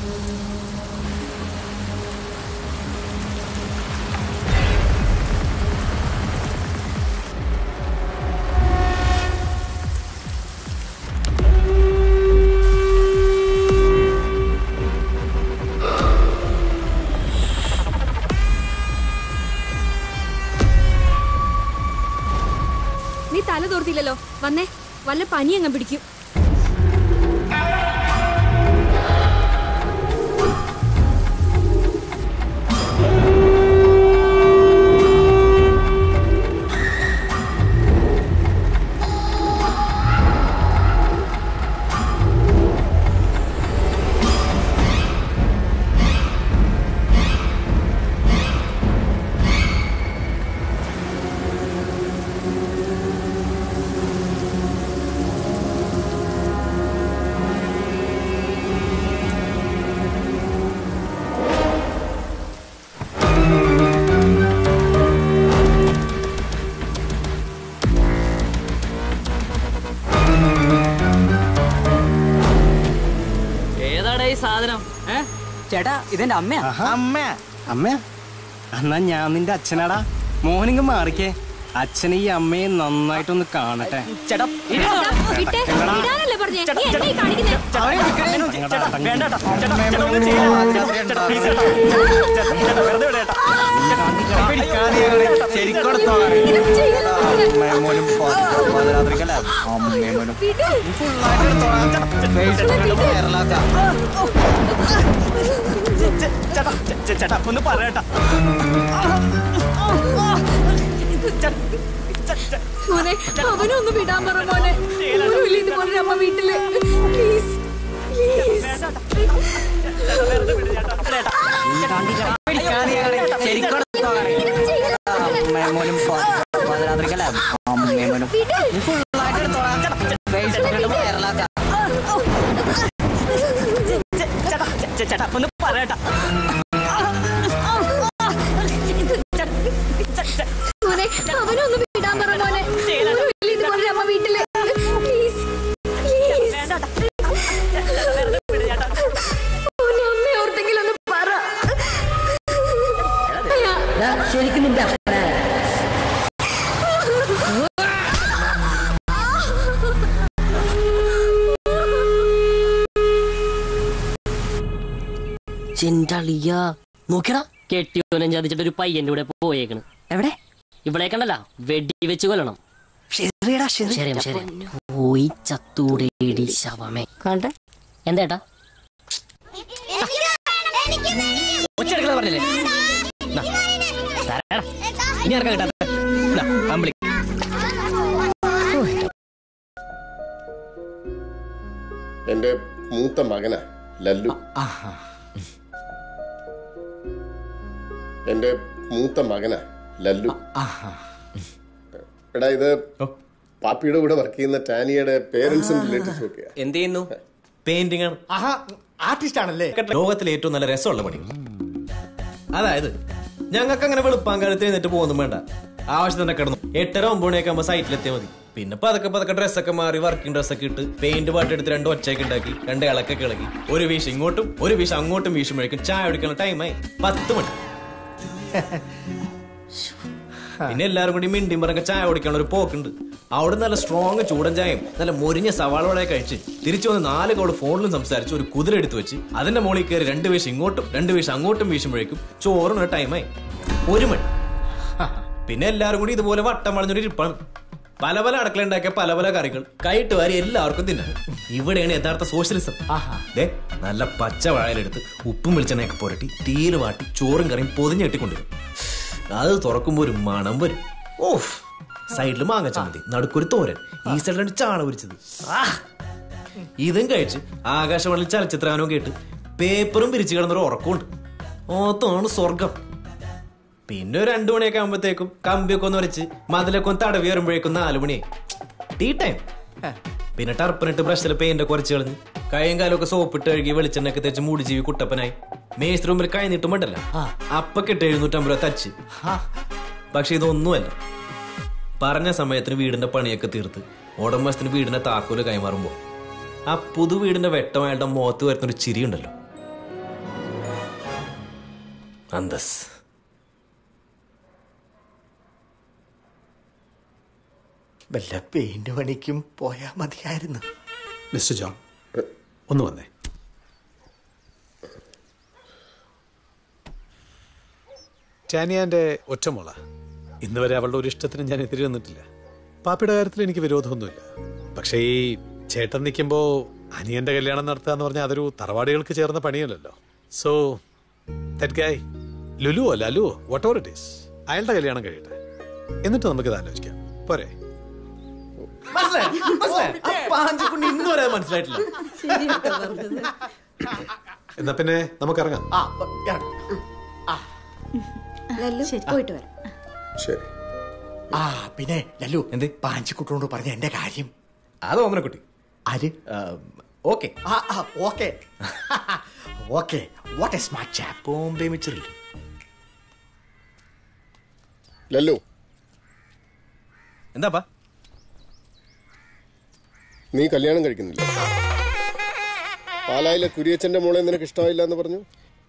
നീ തല തോർത്തില്ലല്ലോ വന്നേ വല്ല പനി അങ്ങ് പിടിക്കും ഏതാടാ ഈ സാധനം ഏ ചേട്ടാ ഇതെന്റെ അമ്മയാ അമ്മ അമ്മ എന്നാ ഞാൻ നിന്റെ അച്ഛനാടാ മോഹനിങ്ങ് മാറിക്കേ അച്ഛനെ ഈ അമ്മയെ നന്നായിട്ടൊന്ന് കാണട്ടെ ചേട്ടാ വിട്ടേ വിടാനല്ലേ പറഞ്ഞേ നീ എന്നെ ഈ കാണിക്കുന്നേ ചേട്ടാ ഒന്ന് പറയട്ടാ മോനെ അവനൊന്ന് വിടാൻ പറ മോനെ ഓരുമില്ല ഇതുപോലെ അമ്മ വീട്ടില് പ്ലീസ് ചേട്ടാ ഒന്ന് പറയട്ടാ മോനെ അവനൊന്ന് വിടാൻ പറ മോനെ ഓരുമില്ല ഇതുപോലെ അമ്മ വീട്ടില് പ്ലീസ് മോനെ അമ്മ ഓർത്തെങ്കിലും ഒന്ന് പറ ശരിക്കും നിന്റെ അപ്പനാ ചെന്തളിയ നോക്കിയടാ കെട്ടിയോനം ചതിച്ചിട്ട് ഒരു പയ്യന്റെ കൂടെ പോയേക്കണ് എവിടെ ഇവിടെ കണ്ടല്ല വെടി വെച്ച് കൊല്ലണം ശരിയടാ ശരി ശരി ശരി പോയി ചത്തൂടേടി ശവമേ കണ്ടേ എന്തേട്ടാ ഒച്ചെടുക്കുന്നത് പറഞ്ഞില്ലേ ദാ, തരാടാ. ഇനി ആർക്കാ കിട്ടാത്ത ദാ, അമ്പിളി എന്റെ മൂത്ത മകനാ ലല്ലു എന്റെ മൂത്ത മകനാ ലല്ലു എടാ ഇത് പാപ്പിയുടെ കൂടെ വർക്ക് ചെയ്യുന്ന ടാനിയുടെ പേരൻസും റിലേറ്റീവ്സും ഒക്കെയാ എന്ത് ചെയ്യുന്നു പെയിന്റിംഗ് ആണ് ആഹാ ആർട്ടിസ്റ്റ് ആണല്ലേ ലോകത്തിലെ ഏറ്റവും നല്ല രസമുള്ള പണി അതായത് ഞങ്ങൾക്ക് അങ്ങനെ വെളുപ്പാൻ കാലത്ത് എഴുന്നേറ്റ് പോകുന്നു വേണ്ട ആവശ്യത്തിന് കിടന്നു എട്ടര ഒമ്പത് മണിയൊക്കെ ആകുമ്പോൾ സൈറ്റിലെത്തിയാൽ മതി പിന്നെ പതൊക്കെ പതൊക്കെ ഡ്രസ്സൊക്കെ മാറി വർക്കിംഗ് ഡ്രസ്സൊക്കെ ഇട്ട് പെയിന്റ് പാട്ടെടുത്ത് രണ്ട് ഒച്ചയൊക്കെ ഉണ്ടാക്കി രണ്ട് ഇളക്കൊക്കെ ഇളക്കി ഒരു വീശ് ഇങ്ങോട്ടും ഒരു വീശ് അങ്ങോട്ടും വീശുമ്പോഴേക്കും ചായ കുടിക്കുന്ന ടൈമായി പത്ത് മണി പിന്നെ എല്ലാവരും കൂടി മിണ്ടിയും പറഞ്ഞ ചായ കുടിക്കാനുള്ള ഒരു പോക്കുണ്ട് അവിടെ നല്ല സ്ട്രോങ് ചൂടൻ ചായയും നല്ല മൊരിഞ്ഞ സവാളോടെ കഴിച്ച് തിരിച്ചു വന്ന് നാല് കോള് ഫോണിലും സംസാരിച്ച് ഒരു കുതിര എടുത്ത് വെച്ച് അതിന്റെ മുകളിൽ കയറി രണ്ട് വീശ് ഇങ്ങോട്ടും രണ്ട് വീശ് അങ്ങോട്ടും വീശുമ്പോഴേക്കും ചോറിന് ടൈമായി ഒരു മണി പിന്നെ എല്ലാവരും കൂടി ഇതുപോലെ വട്ടം വളഞ്ഞൊരു ഇരിപ്പാണ് പല പല അടുക്കള ഉണ്ടാക്കിയ പല പല കറികൾ കൈയിട്ട് വാരി എല്ലാവർക്കും തിന്നാം ഇവിടെയാണ് യഥാർത്ഥ സോഷ്യലിസം ദേ നല്ല പച്ച വാഴയിലെടുത്ത് ഉപ്പും വെളിച്ചെണ്ണയൊക്കെ പുരട്ടി തീര് വാട്ടി ചോറും കറിയും പൊതിഞ്ഞ് കെട്ടിക്കൊണ്ടുവരും അത് തുറക്കുമ്പോ ഒരു മണം വരും ഓഫ് സൈഡിൽ മാങ്ങ ചമ്മന്തി നടുക്കൊരു തോരൻ ഈ സൈഡിൽ രണ്ട് ചാണ പൊരിച്ചത് ആ! ഇതും കഴിച്ച് ആകാശവാണിയിൽ ചലച്ചിത്രാനവും കേട്ട് പേപ്പറും പിരിച്ചു കിടന്നൊരു ഉറക്കമുണ്ട് ഓത്താണ് സ്വർഗം പിന്നെ ഒരു രണ്ടു മണിയൊക്കെ ആകുമ്പോഴത്തേക്കും കമ്പിയൊക്കെ ഒന്ന് വരച്ച് മതിലൊക്കെ ഒന്ന് തടവി വരുമ്പോഴേക്കും നാലു മണിയായി ടീ ടൈം പിന്നെ ടർപ്പനിട്ട് ബ്രഷിൽ പെയിന്റ് കുറച്ച് കളഞ്ഞ് കൈയും കാലൊക്കെ സോപ്പിട്ട് കഴുകി വെളിച്ചെണ്ണയൊക്കെ തേച്ച് മൂടി ജീവി കുട്ടപ്പനായി മേസ്ത്രി മുമ്പിൽ കൈ നീട്ടുമ്പോണ്ടല്ല അപ്പൊ കിട്ട് എഴുന്നൂറ്റമ്പത് രൂപ തച്ച് പക്ഷെ ഇതൊന്നുമല്ല പറഞ്ഞ സമയത്തിന് വീടിന്റെ പണിയൊക്കെ തീർത്ത് ഉടമസ്ഥന് വീടിന്റെ താക്കോല് കൈമാറുമ്പോ ആ പുതു വീടിന്റെ വെട്ടമായിട്ട് മുഖത്ത് വരുന്നൊരു ചിരി ഉണ്ടല്ലോ അന്തസ് വല്ല പെയിന്റ് പണിക്കും പോയാ മതിയായിരുന്നു മിസ്റ്റർ ജോൺ ഒന്ന് വന്നേ ടാനിയാന്റെ ഒറ്റമോള ഇന്ന് വരെ അവളുടെ ഒരു ഇഷ്ടത്തിന് ഞാൻ എതിരെ നിന്നിട്ടില്ല പാപ്പിയുടെ കാര്യത്തിൽ എനിക്ക് വിരോധമൊന്നുമില്ല പക്ഷേ ഈ ചേട്ടൻ നിൽക്കുമ്പോ അനിയന്റെ കല്യാണം നടത്തുക എന്ന് പറഞ്ഞാൽ അതൊരു തറവാടികൾക്ക് ചേർന്ന പണിയല്ലല്ലോ സോ ദാറ്റ് ഗായ് ലുലുവോ ലലുവോ വാട്ട് ഓവർ ഇറ്റ് ഈസ് അയാളുടെ കല്യാണം കഴിയട്ടെ എന്നിട്ട് നമുക്കിത് ആലോചിക്കാം പോരെ പാഞ്ചക്കുണ്ട് ഇന്ന് വരെ അത് മനസ്സിലായിട്ടില്ല എന്നാ പിന്നെ നമുക്കിറങ്ങാം ലല്ലു പോയിട്ട് വരാം ശരി ആ പിന്നെ ലല്ലു എന്ത് പാഞ്ചിക്കുട്ടോണ്ട് പറഞ്ഞ എന്റെ കാര്യം അത് ഓമനക്കുട്ടി ആര് okay okay okay what a smart chap Bombay മിച്ചറില്ല ലല്ലു എന്താപ്പാ നീ കല്യാണം കഴിക്കുന്നില്ല പാലായിലെ കുരിയച്ചന്റെ മോളെ നിനക്ക് ഇഷ്ടമായില്ല എന്ന് പറഞ്ഞു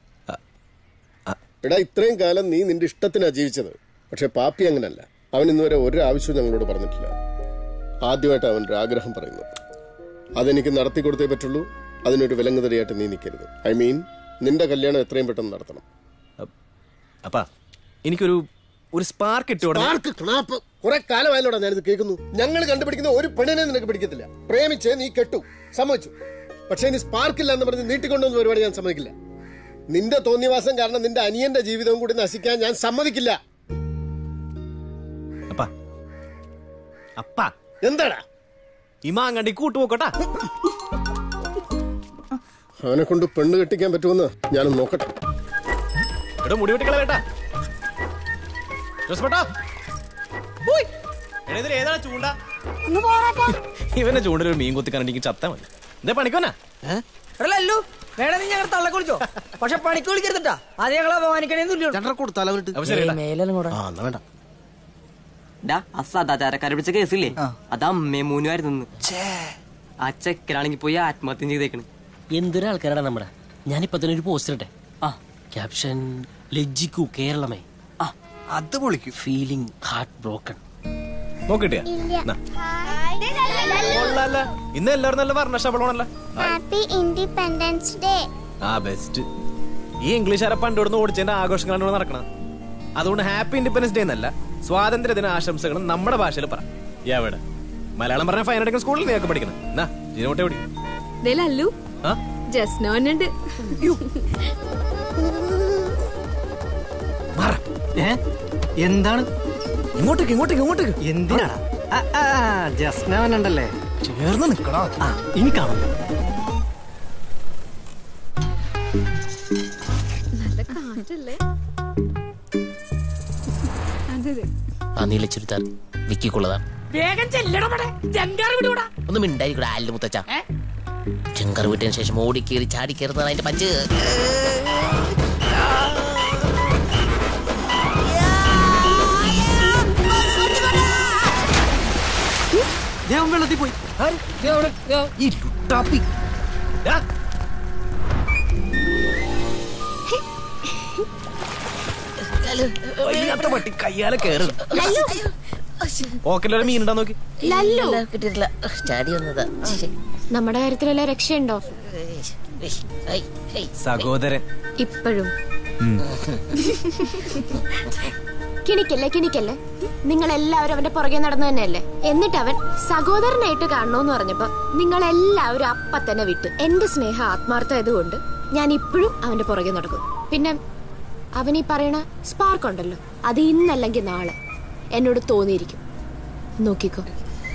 എടാ ഇത്രയും കാലം നീ നിന്റെ ഇഷ്ടത്തിനാ ജീവിച്ചത് പക്ഷെ പാപ്പി അങ്ങനല്ല അവൻ ഇന്നുവരെ ഒരു ആവശ്യവും ഞങ്ങളോട് പറഞ്ഞിട്ടില്ല ആദ്യമായിട്ട് അവൻ ഒരു ആഗ്രഹം പറയുന്നത് അതെനിക്ക് നടത്തി കൊടുത്തേ പറ്റുള്ളൂ അതിനൊരു വിലങ്ങുതടിയായിട്ട് നീ നിൽക്കരുത് ഐ മീൻ നിന്റെ കല്യാണം എത്രയും പെട്ടെന്ന് നടത്തണം അപ്പാ എനിക്കൊരു ഒരു സ്പാർക്ക് ഇട്ടു സ്പാർക്ക് ക്ലാപ്പ് കുറെ കാലമായല്ലോടാ ഞാനിത് കേൾക്കുന്നു ഞങ്ങൾ കണ്ടുപിടിക്കുന്ന ഒരു പെണ്ണിനെ നിനക്ക് പിടിക്കത്തില്ല പ്രേമിച്ച് നീ കെട്ടു സമ്മതിച്ചു പക്ഷെ ഇനി സ്പാർക്കില്ല എന്ന് പറഞ്ഞ് നീട്ടിക്കൊണ്ടുവന്ന പരിപാടി ഞാൻ സമ്മതിക്കില്ല നിന്റെ തോന്നിവാസം കാരണം നിന്റെ അനിയന്റെ ജീവിതവും കൂടി നശിക്കാൻ ഞാൻ സമ്മതിക്കില്ല അപ്പാ അപ്പാ എന്താടാ ഈ മാങ്ങണ്ടി കൂട്ടുപോക്കട്ടാ അവനെ കൊണ്ട് പെണ്ണ് കെട്ടിക്കാൻ പറ്റുമെന്ന് ഞാനൊന്ന് നോക്കട്ടെ ഇവിടെ മുടി വെട്ടിക്കളയട്ടാ ജോസ്പേട്ടാ ഏതാണ് ചൂണ്ട ഇവന്റെ ചൂണ്ടിൽ ഒരു മീൻ കുത്തി കണ്ടിട്ട് ചത്താ മതി എന്തേ പണിക്കോനാ ലല്ലു വേണം നീ ഞങ്ങൾ തള്ള കുളിച്ചോ പക്ഷെ പണിക്ക് വിളിക്കരുതട്ടാ അത് ഞങ്ങളെ അപമാനിക്കണേന്ന് കൊടുത്താലോ വേണ്ട ഡാ ആ സദാചാരക്കാരെ പിടിച്ച കേസില്ലേ അത് അമ്മേ മൂന്നുമായിരുന്നു ആ ചെക്കനാണെങ്കി പോയി ആത്മഹത്യ ചെയ്തേക്കണ് എന്തൊരു ആൾക്കാരാണ് നമ്മുടെ ഞാനിപ്പോ തന്നെ ഒരു പോസ്റ്റ് ഇട്ടെ ആ ക്യാപ്ഷൻ ലജ്ജിക്കൂ കേരളമേ ആ അത് പൊളിക്കും ഫീലിംഗ് ഹാർട്ട് ബ്രോക്കൺ നോക്കിട്ടിയാ ഇന്ന് എല്ലാവരും നല്ല വർണ്ണശബളമാണല്ലോ ഹാപ്പി ഇൻഡിപെൻഡൻസ് ഡേ ആ ബെസ്റ്റ് ഈ ഇംഗ്ലീഷുകാരെ പണ്ടിവിടുന്ന് ഓടിച്ചതിന്റെ ആഘോഷങ്ങളാണ് ഇവിടെ നടക്കണം അതുകൊണ്ട് ഹാപ്പി ഇൻഡിപെൻഡൻസ് ഡേ എന്നല്ല സ്വാതന്ത്ര്യ ദിന ആശംസകൾ നമ്മുടെ ഭാഷയിൽ പറ എവിടെ മലയാളം പറഞ്ഞ ഫൈൻ അടക്കുന്ന സ്കൂളിൽ നീയൊക്കെ പഠിക്കണം എന്നാ ജീനോട്ടെ ഓടി ദേ ലല്ലു ആ ജസ്നോനുണ്ട് എന്താണ് ഇങ്ങോട്ടേക്ക് ഇങ്ങോട്ടേക്ക് ഇങ്ങോട്ടേക്ക് എന്തിനാടാ ജസ്നവനുണ്ടല്ലേ ചേർന്ന് നിക്കണോ ഇനി കാണാം നല്ല കാറ്റല്ലേ അതെ അതെ ആ നീല ചുരിദാർ വിക്കിക്കുള്ളതാണ് വേഗം ചെല്ലടമടെ ജങ്കാർ വിടൂടാ ഒന്ന് മിണ്ടായിരിക്കൂടെ ആലിന്റെ മുത്തച്ഛ ചെങ്കർ വീട്ടിന് ശേഷം ഓടി കയറി ചാടി കയറുന്നതാണ് അതിന്റെ പഞ്ച് വെള്ളത്തിൽ പോയി ഈ ലുട്ടാപ്പി വയ്യാത്ത പട്ടി കയ്യാലെ കയറും ഓക്കല്ലോ മീൻ ഉണ്ടാ നോക്കി ലല്ലു കിട്ടിയിട്ടില്ല ചാടി വന്നതാ നമ്മുടെ കാര്യത്തിലെല്ലാം രക്ഷയുണ്ടോ സഹോദരൻ ഇപ്പോഴും കിണിക്കല്ലേ കിണിക്കല്ലേ നിങ്ങൾ എല്ലാവരും അവന്റെ പുറകെ നടന്നു തന്നെയല്ലേ എന്നിട്ട് അവൻ സഹോദരനായിട്ട് കാണണോന്ന് പറഞ്ഞപ്പോ നിങ്ങൾ എല്ലാവരും അപ്പ തന്നെ വിട്ടു എന്റെ സ്നേഹം ആത്മാർത്ഥമായതുകൊണ്ട് ഞാൻ ഇപ്പോഴും അവന്റെ പുറകെ നടക്കും പിന്നെ അവൻ ഈ പറയണ സ്പാർക്ക് ഉണ്ടല്ലോ അത് ഇന്നല്ലെങ്കിൽ നാളെ എന്നോട് തോന്നിയിരിക്കും നോക്കിക്കോ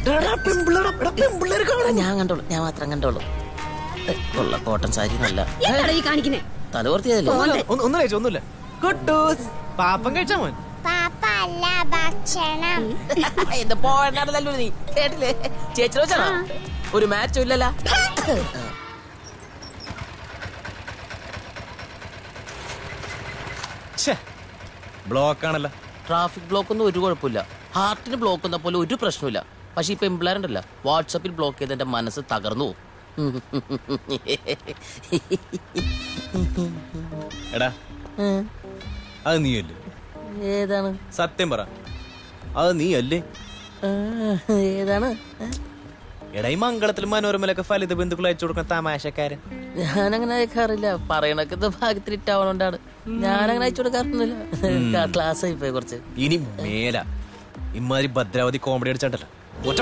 ഞാൻ കണ്ടോളൂ ഞാൻ മാത്രം കണ്ടോളൂ ഏ, കൊള്ള കോട്ടൺ സാരി നല്ല എന്താടാ ഈ കാണിക്കുന്നേ തലവർത്തിയതല്ലേ ഒന്നും കഴിച്ചു ഒന്നുമില്ല കുട്ടൂസ് പാപ്പം കഴിച്ചാ മോൻ പാപ്പ അല്ല ഭക്ഷണം എന്റെ പോയല്ലോ നീ കേട്ടില്ലേ ചേച്ചി വെച്ചാണോ ഒരു മാച്ചും ഇല്ലല്ലോ ബ്ലോക്ക് ആണല്ലോ ട്രാഫിക് ബ്ലോക്ക് ഒന്നും ഒരു കുഴപ്പമില്ല ഹാർട്ടിന് ബ്ലോക്ക് വന്ന പോലെ ഒരു പ്രശ്നമില്ല പക്ഷെ ഇപ്പൊ എംപ്ലോയറുണ്ടല്ല വാട്സപ്പിൽ ബ്ലോക്ക് ചെയ്ത് എന്റെ മനസ്സ് തകർന്നു പോകും. എടാ അത് നീയല്ലേ ഏതാണ് സത്യം പറ അത് നീയല്ലേ ആ, ഏതാണ് എടാ ഈ മംഗളത്തിലും മനോരമയിലൊക്കെ ഫലിത ബന്ധുക്കൾ അയച്ചു കൊടുക്കുന്ന തമാശക്കാരൻ ഞാനങ്ങനെ അയക്കാറില്ല പറയണൊക്കെ ഇത് ഭാഗത്തിൽ ഇട്ടാവണോണ്ടാണ് ഞാനങ്ങനെ അയച്ചു കൊടുക്കാറൊന്നുമില്ല ക്ലാസ് ആയി പോയി കുറച്ച് ഇനി മേല ഇമാതിരി ഭദ്രാവതി കോമഡി അടിച്ചാണ്ടല്ലോ ഒറ്റ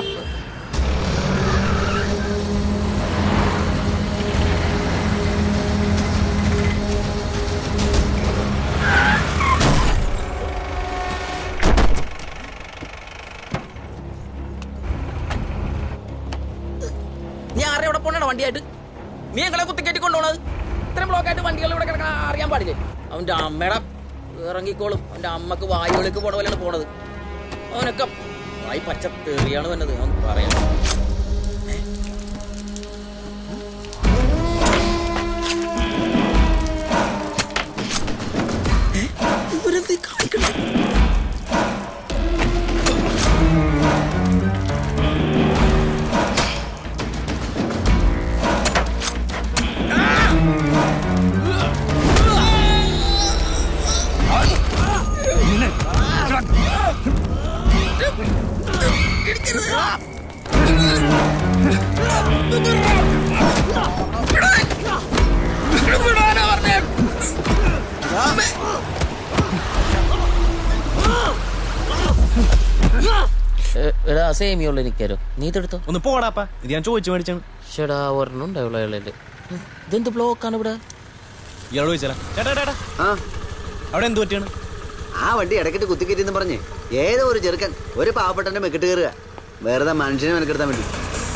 നീ ആരെ ഇവിടെ പോണോ വണ്ടിയായിട്ട് നീ ഞങ്ങളെ കുത്തിക്കറ്റി കൊണ്ടുപോണത് ഇത്രയും ബ്ലോക്കായിട്ട് വണ്ടികൾ ഇവിടെ കിടക്കാൻ അറിയാൻ പാടില്ലേ അവന്റെ അമ്മയുടെ ഇറങ്ങിക്കോളും അവന്റെ അമ്മക്ക് വായുവിലേക്ക് പോണ പോലെയാണ് പോണത് അവനൊക്കെ വായി പച്ച തെറിയാണ് വന്നത് അവൻ പറയാം ഇവരെന്ത് കാണിക്കണം എടാ സേമിയുള്ള എനിക്കാരോ നീ ഇതെടുത്തോ ഒന്ന് പോടാപ്പാ ഇത് ഞാൻ ചോദിച്ചു മേടിച്ചാണ് ഷെടാ ഒരെണ്ണം ഉണ്ടാവുള്ള അയാളെ ഇതെന്ത് ബ്ലോക്കാണ് ഇവിടെ ഇയാളോട് ചോദിച്ചാ ചേട്ടാ ചേട്ടാ അവിടെ എന്ത് പറ്റിയാണ് ആ വണ്ടി ഇടയ്ക്കിട്ട് കുത്തിക്കറ്റിന്ന് പറഞ്ഞ് ഏതോ ഒരു ചെറുക്കൻ ഒരു പാവപ്പെട്ടന്റെ മെക്കിട്ട് കയറുക വെറുതെ മനുഷ്യനെ മെനക്കെടുത്താൻ വേണ്ടി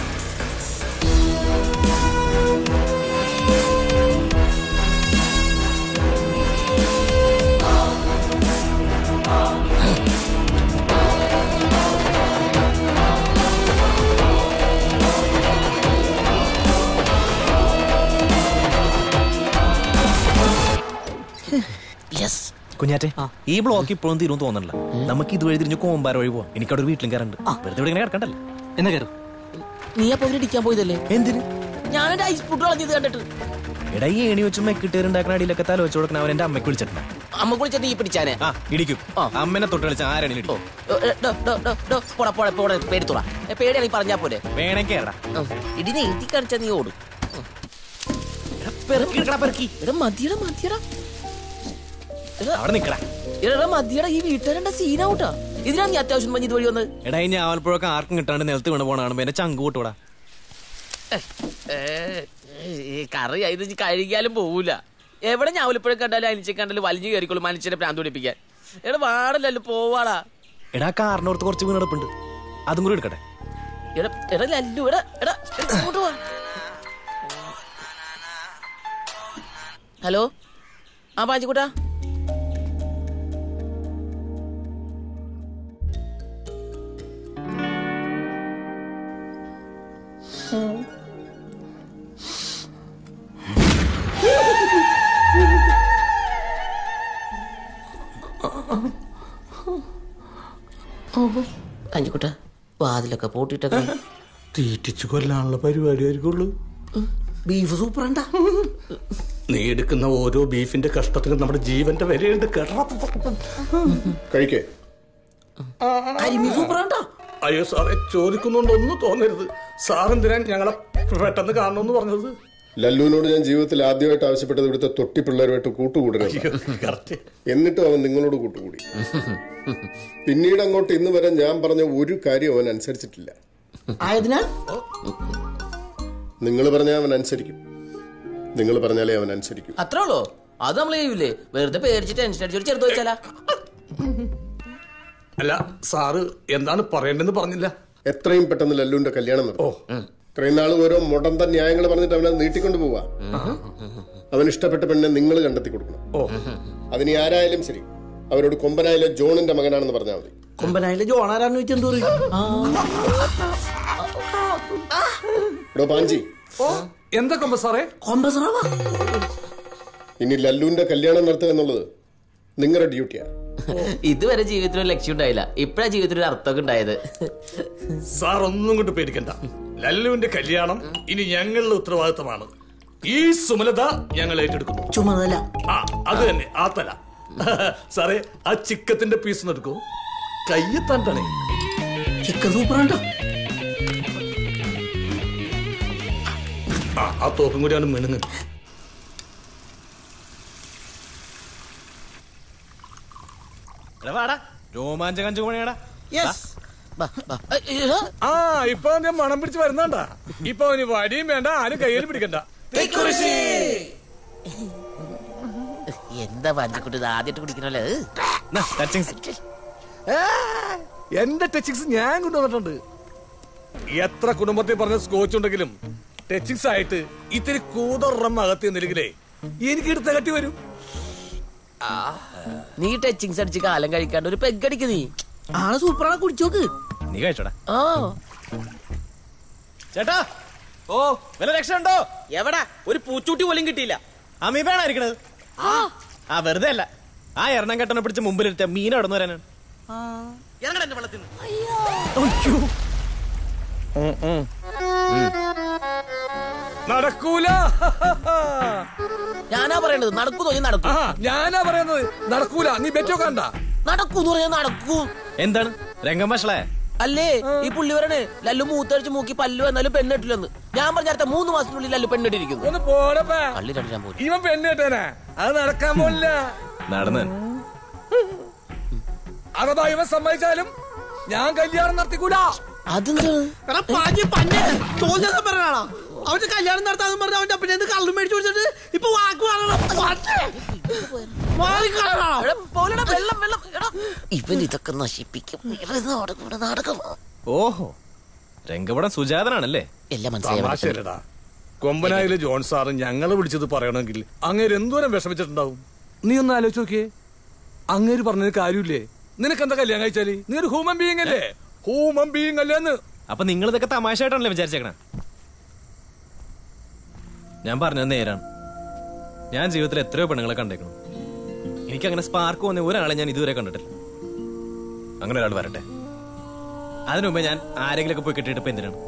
യെസ് കുഞ്ഞാറ്റെ ഈ ബ്ലോക്ക് ഇപ്പോഴും തീരും തോന്നണില്ല നമുക്ക് ഇതുവഴി തിരിഞ്ഞ് കോമ്പാര വഴി പോവാം എനിക്ക് അവിടെ ഒരു വീട്ടിലും കയറണ്ട് വെറുതെ ഇവിടെ ഇങ്ങനെ കിടക്കണ്ടല്ലോ എന്നാ കയറും നീ അപ്പൊ അവര് ഇടിക്കാൻ പോയതല്ലേ എന്തിന് ഞാനെന്റെ ഐസ് ഫുഡ് കളഞ്ഞത് കണ്ടിട്ട് എടാ ഈ ഏണി വെച്ച് മെക്കിട്ടേറുണ്ടാക്കുന്ന അടിയിലൊക്കെ തല വെച്ച് കൊടുക്കണ അവൻ എന്റെ അമ്മയ്ക്ക് വിളിച്ചിട്ടുണ്ട് അമ്മ കുളിച്ച നീ പിടിച്ചാനെ ആ ഇടിക്കും അമ്മനെ തൊട്ട് കളിച്ച ആരാണ് ഇടിക്കും പോടാ പോടാ പോടാ പേടിത്തോടാ പേടിയാണെങ്കിൽ പറഞ്ഞാ പോലെ വേണേ കേറടാ ഇടി നീ ഇടി കാണിച്ചാ നീ ഓടും പെറുക്കി എടുക്കടാ പെറുക്കി എടാ മതിയടാ മതിയടാ അവിടെ നിക്കടാ എടാ മതിയടാ ഈ വീട്ടുകാരുടെ സീനാവൂട്ടാ ഇതിനാ നീ അത്യാവശ്യം പറഞ്ഞ് ഇതുവഴി വന്നത് എടാ ഈ ഞാവൽപ്പുഴൊക്കെ ആർക്കും കിട്ടാണ്ട് നിലത്ത് വീണ് പോണ കാണുമ്പോ എന്റെ ചങ്ക് കൂട്ടൂടാ കറി ഇത് ഇനി കഴുകിയാലും പോവൂല എവിടെ ഞാവലിപ്പുഴം കണ്ടാലും അനിച്ച് കണ്ടാലും വലിഞ്ഞു കയറിക്കോളും മനുഷ്യനെ പ്രാന്ത് പിടിപ്പിക്കാൻ എടാ വാടല്ലല്ലോ പോവാടാ എടാ കാറിനോർത്ത് കുറച്ച് വീണെടുപ്പുണ്ട് അതും കൂടി എടുക്കട്ടെ എടാ എടാ ലല്ലു എടാ എടാ എടാ, ഇങ്ങോട്ട് വാ ഹലോ ആ പാഞ്ചിക്കുട്ടാ അഞ്ചുകുട്ട വാതിലൊക്കെ പൂട്ടിട്ടൊക്കെ തീറ്റിച്ചു കൊല്ലാനുള്ള പരിപാടിയായിരിക്കുള്ളൂ ബീഫ് സൂപ്പറാണ്ടാ നീ എടുക്കുന്ന ഓരോ ബീഫിന്റെ കഷ്ടത്തിനും നമ്മുടെ ജീവന്റെ വിലയുണ്ട് കേട്ടോ കഴിക്കേ അരിമീൻ സൂപ്പറാണ്ടാ അയ്യോ സാറേ ചോദിക്കുന്നുണ്ടൊന്നും തോന്നരുത് സാറെന്തിനാ ഞങ്ങളെ പെട്ടെന്ന് കാണണമെന്ന് പറഞ്ഞത് ലല്ലുവിനോട് ഞാൻ ജീവിതത്തിൽ ആദ്യമായിട്ട് ആവശ്യപ്പെട്ടത് ഇവിടുത്തെ തൊട്ടി പിള്ളേരുമായിട്ട് കൂട്ടുകൂടരുത് എന്നിട്ടും അവൻ നിങ്ങളോട് കൂട്ടുകൂടി പിന്നീട് അങ്ങോട്ട് ഇന്ന് വരെ ഞാൻ പറഞ്ഞ ഒരു കാര്യം അവൻ അനുസരിച്ചിട്ടില്ല ആയതിനാൽ നിങ്ങൾ പറഞ്ഞാൽ അവൻ അനുസരിക്കും നിങ്ങൾ പറഞ്ഞാലേ അവൻ അനുസരിക്കും അത്രേ ഉള്ളൂ അത് നമ്മൾ ചെയ്യൂലേ വെറുതെ പേടിച്ച് ടെൻഷൻ അടിച്ചൊരു ചെറുത് വെച്ചാലാ അല്ല സാറ് എന്താണ് പറയേണ്ടതെന്ന് പറഞ്ഞില്ല എത്രയും പെട്ടെന്ന് ലല്ലുവിന്റെ കല്യാണം നടത്തും ഇത്രയും നാൾ ഓരോ മുടന്ത ന്യായങ്ങൾ പറഞ്ഞിട്ട് അവനെ നീട്ടിക്കൊണ്ട് പോവാ അവൻ ഇഷ്ടപ്പെട്ട പെണ്ണിനെ നിങ്ങൾ കണ്ടെത്തി കൊടുക്കണം അതിന് ആരായാലും ശരി അവരോട് കൊമ്പനായാലെ ജോണിന്റെ മകനാണെന്ന് പറഞ്ഞാൽ മതി കൊമ്പനായിലെ ജോണാരാന്ന് വെച്ച് എന്ത് പറയും ഇവിടെ പാഞ്ചി എന്താ കൊമ്പ സാറേ കൊമ്പസറാവാ ഇനി ലല്ലുവിന്റെ കല്യാണം നടത്തുക എന്നുള്ളത് നിങ്ങളുടെ ഡ്യൂട്ടിയാണ് ഇതുവരെ ജീവിതത്തിൽ ഒരു ലക്ഷ്യം ഉണ്ടായില്ല ഇപ്പഴാ ജീവിതത്തിൽ ഒരു അർത്ഥമൊക്കെ ഉണ്ടായത് സാർ ഒന്നും കൊണ്ട് പേടിക്കണ്ട ലല്ലുവിന്റെ കല്യാണം ഇനി ഞങ്ങളുടെ ഉത്തരവാദിത്തമാണ് ഈ സുമലത ഞങ്ങൾ ഏറ്റെടുക്കുന്നു ചുമതല ആ അത് തന്നെ ആ തല സാറേ ആ ചിക്കത്തിന്റെ പീസ് എടുക്കൂ കയ്യെത്താണ്ടാണേ ചിക്കൻ സൂപ്പറാണ്ടോ ആ ആ തോക്കും കൂടിയാണ് മിണുങ്ങ് എടാ വാടാ രോമാഞ്ചകം ചുമണിയാടാ ആ ഇപ്പൊ ഞാൻ മണം പിടിച്ച് വരുന്നാണ്ടാ ഇപ്പൊ അവന് വടിയും വേണ്ട ആരും കയ്യിൽ പിടിക്കണ്ട എന്താ പഞ്ചക്കുട്ടി ഇത് ആദ്യമായിട്ട് കുടിക്കണല്ലേ എന്റെ ടച്ചിങ്സ് ഞാൻ കൊണ്ടുവന്നിട്ടുണ്ട് എത്ര കുടുംബത്തിൽ പറഞ്ഞ സ്കോച്ച് ഉണ്ടെങ്കിലും ടച്ചിങ്സ് ആയിട്ട് ഇത്തിരി കൂതറം അകത്തി നിന്നില്ലെങ്കിലേ എനിക്ക് എടുത്ത കട്ടി വരും നീ ടച്ചിങ്സ് അടിച്ച് കാലം കഴിക്കാണ്ട് ഒരു പെഗ് നീ ആള് സൂപ്പറാണ് കുടിച്ചോക്ക് നീ കഴിച്ചോടാ ആ ചേട്ടാ ഓ വല്ല രക്ഷ ഉണ്ടോ എവിടാ ഒരു പൂച്ചൂട്ടി പോലും കിട്ടിയില്ല അമീബാണ് ഇരിക്കണത് ആ വെറുതെ അല്ല ആ എണ്ണം കെട്ടനെ പിടിച്ച് മുമ്പിലിരുത്ത മീൻ അടന്നു വരാനാണ് ഇറങ്ങടാ എന്റെ വെള്ളത്തിൽ നടക്കൂല ഞാനാ പറയണത് നടക്കൂ തോന്നി നടക്കൂ ആ ഞാനാ പറയുന്നത് നടക്കൂല നീ ബെറ്റോ കണ്ട നടക്കൂന്ന് പറഞ്ഞാൽ നടക്കൂ എന്താണ് രംഗം വഷളേ അല്ലേ ഈ പുള്ളി പറയണേ ലല്ലു മൂത്തടിച്ച് മൂക്കി പല്ലു വന്നാലും പെണ്ണിട്ടില്ലെന്ന് ഞാൻ പറഞ്ഞ അടുത്ത മൂന്ന് മാസത്തിനുള്ളിൽ ലല്ലു പെണ്ണിട്ടിരിക്കുന്നു ഒന്ന് പോടപ്പാ പള്ളി രണ്ടിടാൻ പോലും ഇവൻ പെണ്ണേട്ടനാ അത് നടക്കാൻ പോലില്ല നടന്ന് അഥവാ ഇവൻ സമ്മതിച്ചാലും ഞാൻ കല്യാണം നടത്തിക്കൂല എടാ പാഞ്ഞി പഞ്ഞ് തോന്നിയത് പറഞ്ഞാണോ അവന്റെ കല്യാണം നടത്താന്ന് പറഞ്ഞ അവന്റെ അപ്പനെ എന്ത് കള്ളും മേടിച്ചു കൊടുത്തിട്ട് ഇപ്പൊ വാക്ക് വെള്ളം വെള്ളം ഇവൻ ഇതൊക്കെ നശിപ്പിക്കും നാടകം നാടകം ഓഹോ രംഗപടം സുജാതനാണല്ലേ എല്ലാം തമാശയല്ലടാ കൊമ്പനായിലെ ജോൺ സാറ് ഞങ്ങളെ വിളിച്ചത് പറയണമെങ്കിൽ അങ്ങേര് എന്തോരം വിഷമിച്ചിട്ടുണ്ടാവും നീ ഒന്ന് ആലോചിച്ച് നോക്കിയേ അങ്ങേര് പറഞ്ഞൊരു കാര്യമില്ലേ നിനക്കെന്താ കല്യാണം കഴിച്ചാല് നീ ഒരു ഹ്യൂമൻ ബീയിങ് അല്ലേ ഹ്യൂമൻ ബീയിങ് അല്ലേന്ന് അപ്പൊ നിങ്ങൾ ഇതൊക്കെ തമാശയായിട്ടാണല്ലേ വിചാരിച്ചേക്കണേ ഞാൻ പറഞ്ഞത് നേരാണ് ഞാൻ ജീവിതത്തിൽ എത്രയോ പെണ്ണുങ്ങളെ കണ്ടേക്കണം എനിക്ക് അങ്ങനെ സ്പാർക്ക് വന്ന ഒരാളെ ഞാൻ ഇതുവരെ കണ്ടിട്ടില്ല അങ്ങനെ ഒരാൾ വരട്ടെ അതിനു മുമ്പേ ഞാൻ ആരെങ്കിലൊക്കെ പോയി കിട്ടിയിട്ട് ഇപ്പൊ എന്തിനാണ്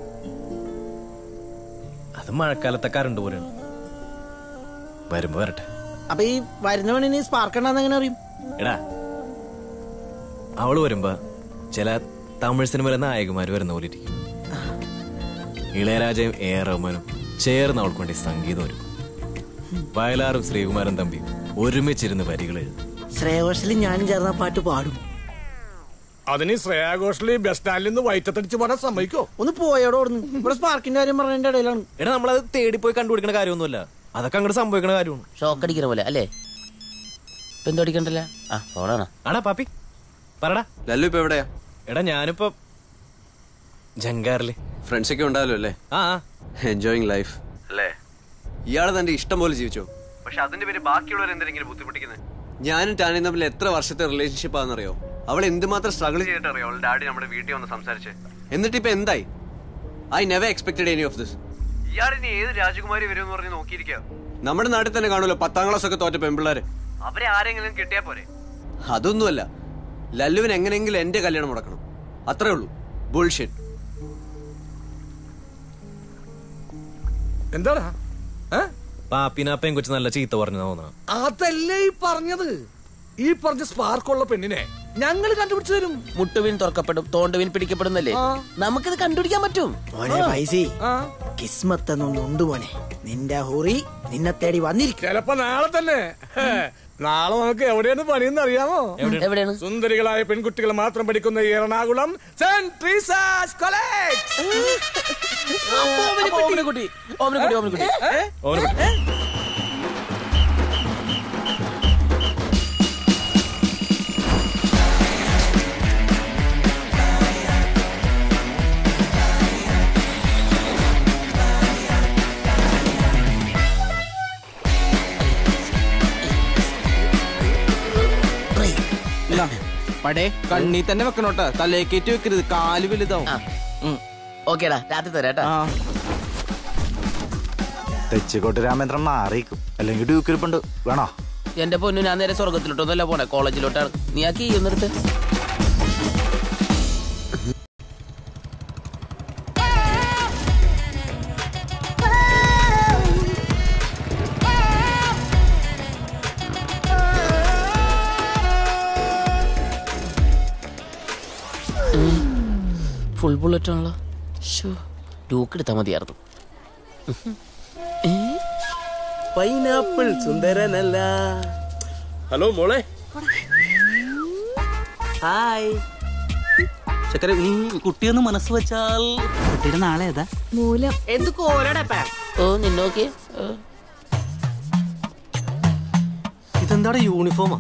അത് മഴക്കാലത്തെ കറണ്ട് പോലെയാണ് വരുമ്പോ വരട്ടെ അപ്പൊ ഈ വരുന്ന പെണ്ണിന് സ്പാർക്ക് ഉണ്ടാന്ന് എങ്ങനെ അറിയും എടാ അവള് വരുമ്പോ ചില തമിഴ് സിനിമയിലെ നായകന്മാര് വരുന്ന പോലെ ഇരിക്കും ഇളയരാജയും എ ആർ റഹ്മാനും ചേർന്ന് അവൾക്ക് വേണ്ടി സംഗീതം ഒരുക്കും വയലാറും ശ്രീകുമാരൻ തമ്പിയും ഒരുമിച്ചിരുന്ന് വരികൾ എഴുതും ശ്രേയവർഷത്തിൽ ഞാനും ചേർന്ന പാട്ട് പാടും അതിന് ശ്രേയാഘോഷില് ബസ് സ്റ്റാൻഡിൽ നിന്ന് വയറ്റത്തടിച്ച് പോരാൻ സമ്മതിക്കോ ഒന്ന് പോയോടോ ഓടുന്നു ഇവിടെ സ്പാർക്കിന്റെ കാര്യം പറഞ്ഞതിന്റെ ഇടയിലാണ് എടാ നമ്മളത് തേടി പോയി കണ്ടുപിടിക്കുന്ന കാര്യമൊന്നുമല്ല അതൊക്കെ അങ്ങോട്ട് സംഭവിക്കുന്ന കാര്യമാണ് ഷോക്ക് അടിക്കുന്ന പോലെ അല്ലേ ഇപ്പൊ എന്തോ അടിക്കണ്ടല്ല ആ ഫോണാണ് ആടാ പാപ്പി പറടാ ലല്ലു ഇപ്പൊ എവിടെയാ എടാ ഞാനിപ്പോ ജങ്കാറില് ഫ്രണ്ട്സ് ഒക്കെ ഉണ്ടാവല്ലോ അല്ലേ ആ എൻജോയിങ് ലൈഫ് അല്ലേ ഇയാള് തന്റെ ഇഷ്ടം പോലെ ജീവിച്ചോ പക്ഷെ അതിന്റെ പേര് ബാക്കിയുള്ളവർ എന്തെങ്കിലും ബുദ്ധിമുട്ടിക്കുന്നത് ഞാനും ടാനും തമ്മിൽ എത്ര വർഷത്തെ റിലേഷൻഷിപ്പ് ആണെന്നറിയോ അവൾ എന്തുമാത്രം സ്ട്രഗിൾ ചെയ്തിട്ടറിയോ അവളുടെ ഡാഡി നമ്മുടെ വീട്ടിൽ വന്ന് സംസാരിച്ച് എന്നിട്ട് ഇപ്പൊ എന്തായി I never expected any of this ഇയാൾ ഇനി ഏത് രാജകുമാരി വരും എന്ന് പറഞ്ഞ് നോക്കിയിരിക്കുക നമ്മുടെ നാട്ടിൽ തന്നെ കാണുമല്ലോ പത്താം ക്ലാസ് ഒക്കെ തോറ്റ പെമ്പിള്ളാര് അവരെ ആരെങ്കിലും കിട്ടിയാ പോരെ അതൊന്നുമല്ല ലല്ലുവിന് എങ്ങനെയെങ്കിലും എന്റെ കല്യാണം മുടക്കണം അത്രേ ഉള്ളൂ ബുൾഷിറ്റ് എന്താടാ പാപ്പിനാപ്പയും കൊച്ചു നല്ല ചീത്ത പറഞ്ഞു തോന്നണം അതല്ലേ ഈ പറഞ്ഞത് ഈ പറഞ്ഞ സ്പാർക്കുള്ള പെണ്ണിനെ ഞങ്ങൾ കണ്ടുപിടിച്ചു തരും മുട്ടുവിൻ തുറക്കപ്പെടും തോണ്ടുവിൻ പിടിക്കപ്പെടുന്നല്ലേ നമുക്കിത് കണ്ടുപിടിക്കാൻ പറ്റും മോനെ പൈസി കിസ്മത്ത് എന്നൊന്നുണ്ട് മോനെ നിന്റെ ഹുറി നിന്നെ തേടി വന്നിരിക്കും ചിലപ്പോ നാളെ തന്നെ ഹേ, നാളെ നമുക്ക് എവിടെയാണ് പണിയെന്ന് അറിയാമോ എവിടെയാണ് സുന്ദരികളായ പെൺകുട്ടികൾ മാത്രം പഠിക്കുന്ന ഈ Ernakulam saint Teresa's college Omanakkutty Omanakkutty Omanakkutty പടേ കണ്ണി തന്നെ വെക്കണോട്ടാ തലേക്കേറ്റ് വെക്കരുത് കാല് വലുതാവും ഓക്കേടാ രാത്രി തരാട്ടാ തെച്ചിക്കോട്ട് രാമേന്ദ്രൻ മാറിയിക്കും അല്ലെങ്കിൽ ഡ്യൂക്കിരിപ്പുണ്ട് വേണോ എന്റെ പൊന്നു ഞാൻ നേരെ സ്വർഗത്തിലോട്ടൊന്നുമല്ല പോണേ കോളേജിലോട്ടാണ് നീ ആ കീ ഒന്നെടുത്ത് ഫുൾ ബുള്ളറ്റ് ആണല്ലോ ഷോ ഡൂക്ക് എടുത്താൽ മതിയായിരുന്നു പൈനാപ്പിൾ സുന്ദരനല്ല ഹലോ മോളെ ഹായ് ചക്കര കുട്ടിയൊന്ന് മനസ്സ് വെച്ചാൽ കുട്ടിയുടെ നാളെ ഏതാ മൂലം എന്ത് കോലടപ്പാ ഓ നിന്നോക്കിയേ ഇതെന്താടെ യൂണിഫോമാ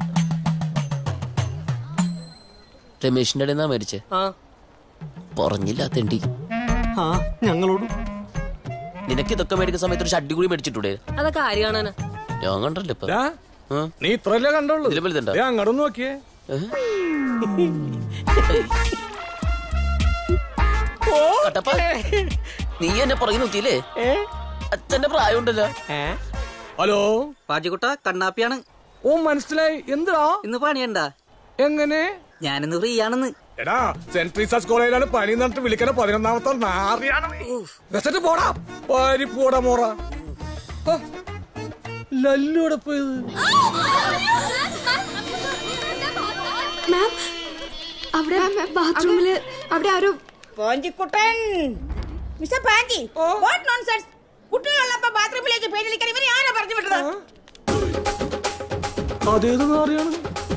രമേശിന്റെ ഇടയിൽ നിന്നാ മേടിച്ചേ ആ പറഞ്ഞില്ല തെണ്ടി ആ ഞങ്ങളോട് നിനക്ക് ഇതൊക്കെ മേടിക്കുന്ന സമയത്ത് ഒരു ഷഡ്ഡി കൂടി മേടിച്ചിട്ടൂടെ അതൊക്കെ ആര് കാണാനാ ഞാൻ കണ്ടല്ലോ ഇപ്പൊ ദാ, നീ ഇത്രല്ലേ കണ്ടുള്ളൂ ഇതിലും വലുതുണ്ടോ? ദേ, അങ്ങോട്ട് നോക്കിയേ കട്ടപ്പ നീ എന്നെ പുറകെ നോക്കിയില്ലേ അച്ഛന്റെ പ്രായം ഉണ്ടല്ലോ ഹലോ പാജിക്കുട്ട കണ്ണാപ്പിയാണ് ഓ മനസ്സിലായി എന്തിനാ ഇന്ന് പണിയണ്ട എങ്ങനെ ഞാനിന്ന് ഫ്രീ ആണെന്ന് എടാ സെന്റ് ട്രീസസ് കോളേജിലാണ് പണി എന്നിട്ട് വിളിക്കണ പതിനൊന്നാമത്തെ നാറിയാണ് നീ. വെച്ചിട്ട് പോടാ പരിപ്പോടാ മോറ ഹ, ലല്ലുടെ പോയത് മാം അവിടെ ബാത്റൂമില് അവിടെ ആരോ Ponchikkuttan mister Panchi what nonsense കുട്ടികളുള്ളപ്പോ ബാത്റൂമിലേക്ക് പേടിക്കാൻ ഇവരെ ആരാ പറഞ്ഞു വിട്ടത് അതേത് നാറിയാണ്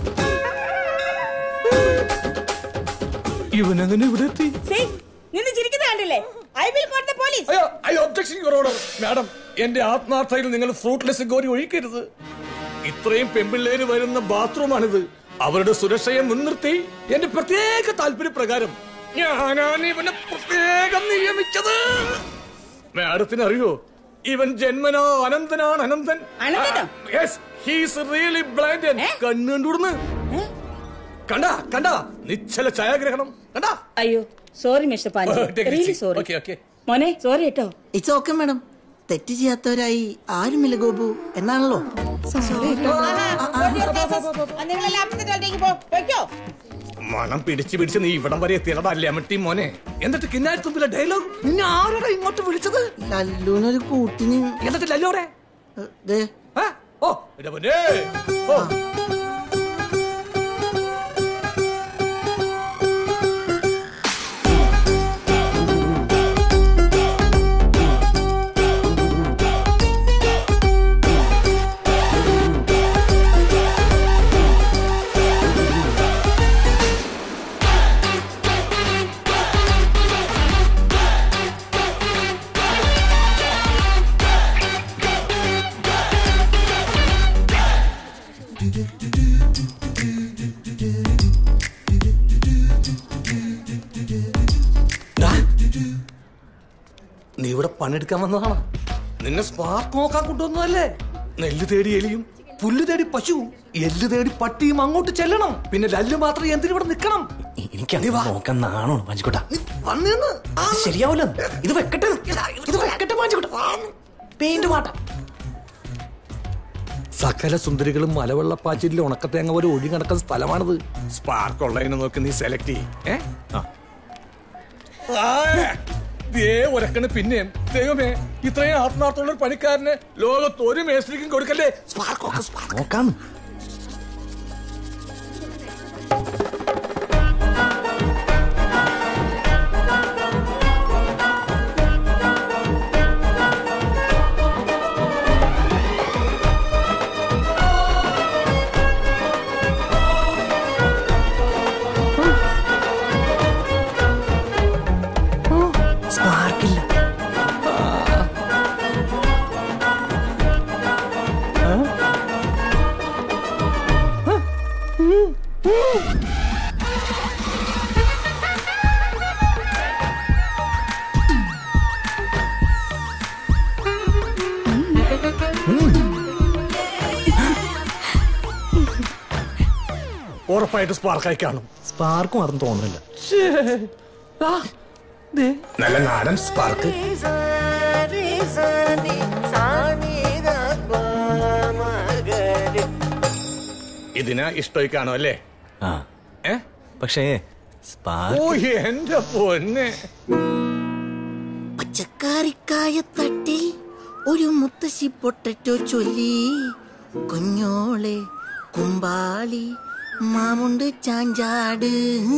ഇവനെങ്ങനെ ഇവിടെ എത്തി See, നിന്ന് ചിരിക്കുന്നത് കണ്ടില്ലേ I will call the police അയ്യോ അയ്യോ ഒബ്ജക്ഷൻ യുവർ ഓർഡർ മാഡം എന്റെ ആത്മാർത്ഥയിൽ നിങ്ങൾ ഫ്രൂട്ട്ലെസ് ഗോരി ഒഴിക്കരുത് ഇത്രയും പെമ്പിള്ളേര് വരുന്ന ബാത്റൂമാണിത് അവരുടെ സുരക്ഷയെ മുൻനിർത്തി എന്റെ പ്രത്യേക താല്പര്യപ്രകാരം ഞാനാണ് ഇവനെ പ്രത്യേകം നിയമിച്ചത് മാഡത്തിന് അറിയോ ഇവൻ ജന്മനോ അനന്തനാണ് അനന്തൻ അനന്തനോ? യെസ് ഹീസ് റിയലി ബ്ലൈൻഡ് കണ്ണു കണ്ടുവിടുന്ന് കണ്ടാ കണ്ടാ നിശ്ചല ഛായാഗ്രഹണം കണ്ടാ അയ്യോ sorry mister Take Panchi it really easy. Sorry Okay, okay. മോനെ സോറി കേട്ടോ ഇറ്റ്സ് ഓക്കെ മാഡം തെറ്റ് ചെയ്യാത്തവരായി ആരുമില്ല ഗോപു എന്നാണല്ലോ നിങ്ങളെല്ലാം അപ്പുറത്തേക്ക് പോ വെക്കോ മണം പിടിച്ച് പിടിച്ച് നീ ഇവിടം വരെ എത്തിയടാ ലെമട്ടി മോനെ എന്നിട്ട് കിന്നാരി തുമ്പിലെ ഡയലോഗ് നിന്നെ ആരോടാ ഇങ്ങോട്ട് വിളിച്ചത് ലല്ലുവിനൊരു കൂട്ടിന് എന്നിട്ട് ലല്ലോടെ ദേ ഓ എന്റെ പൊന്നേ ഓ നീ ഇവിടെ പണിയെടുക്കാൻ വന്നതാണ് നിന്നെ സ്പാർക്ക് നോക്കാൻ കൊണ്ടുവന്നതല്ലേ നെല്ല് തേടി എലിയും പുല്ല് തേടി പശുവും എല്ല് തേടി പട്ടിയും അങ്ങോട്ട് ചെല്ലണം പിന്നെ ലല്ല് മാത്രം എന്തിനു ഇവിടെ നിൽക്കണം എനിക്ക് നോക്കാൻ നാണോ പഞ്ചുക്കുട്ട വന്നിന്ന് ശരിയാവില്ല ഇത് വെക്കട്ടെ ഇത് വെക്കട്ടെ പഞ്ചുക്കുട്ട പെയിന്റ് പാട്ട സകല സുന്ദരികളും മലവെള്ളപ്പാച്ചിലെ ഉണക്കത്തേങ്ങ പോലെ ഒഴി നടക്കുന്ന സ്ഥലമാണിത് സ്പാർക്ക് ഉള്ളതിനെ നോക്കി നീ സെലക്ട് ചെയ്യേ ദേ ഒരക്കണ് പിന്നെയും ദൈവമേ ഇത്രയും ആത്മാർത്ഥമുള്ള ഒരു പണിക്കാരന് ലോകത്ത് ഒരു മേസ്ത്രിക്കും കൊടുക്കല്ലേ സ്പാർക്ക് സ്പാർക്ക് നോക്കാം സ്പാർക്കില്ല ഉറപ്പായിട്ട് സ്പാർക്കായി കാണും സ്പാർക്ക് മാത്രം തോന്നുന്നില്ല നല്ല നാടൻ സ്പാർക്ക് ഇതിനാ ഇഷ്ടമായിക്കാണോ അല്ലേ ആ ഏ പക്ഷേ സ്പാർക്ക് ഓ എന്റെ പൊന്നെ പച്ചക്കറിക്കായ തട്ടി ഒരു മുത്തശ്ശി പൊട്ടറ്റോ ചൊല്ലി കുഞ്ഞോളെ കുമ്പാളി മാമുണ്ട് ചാഞ്ചാട്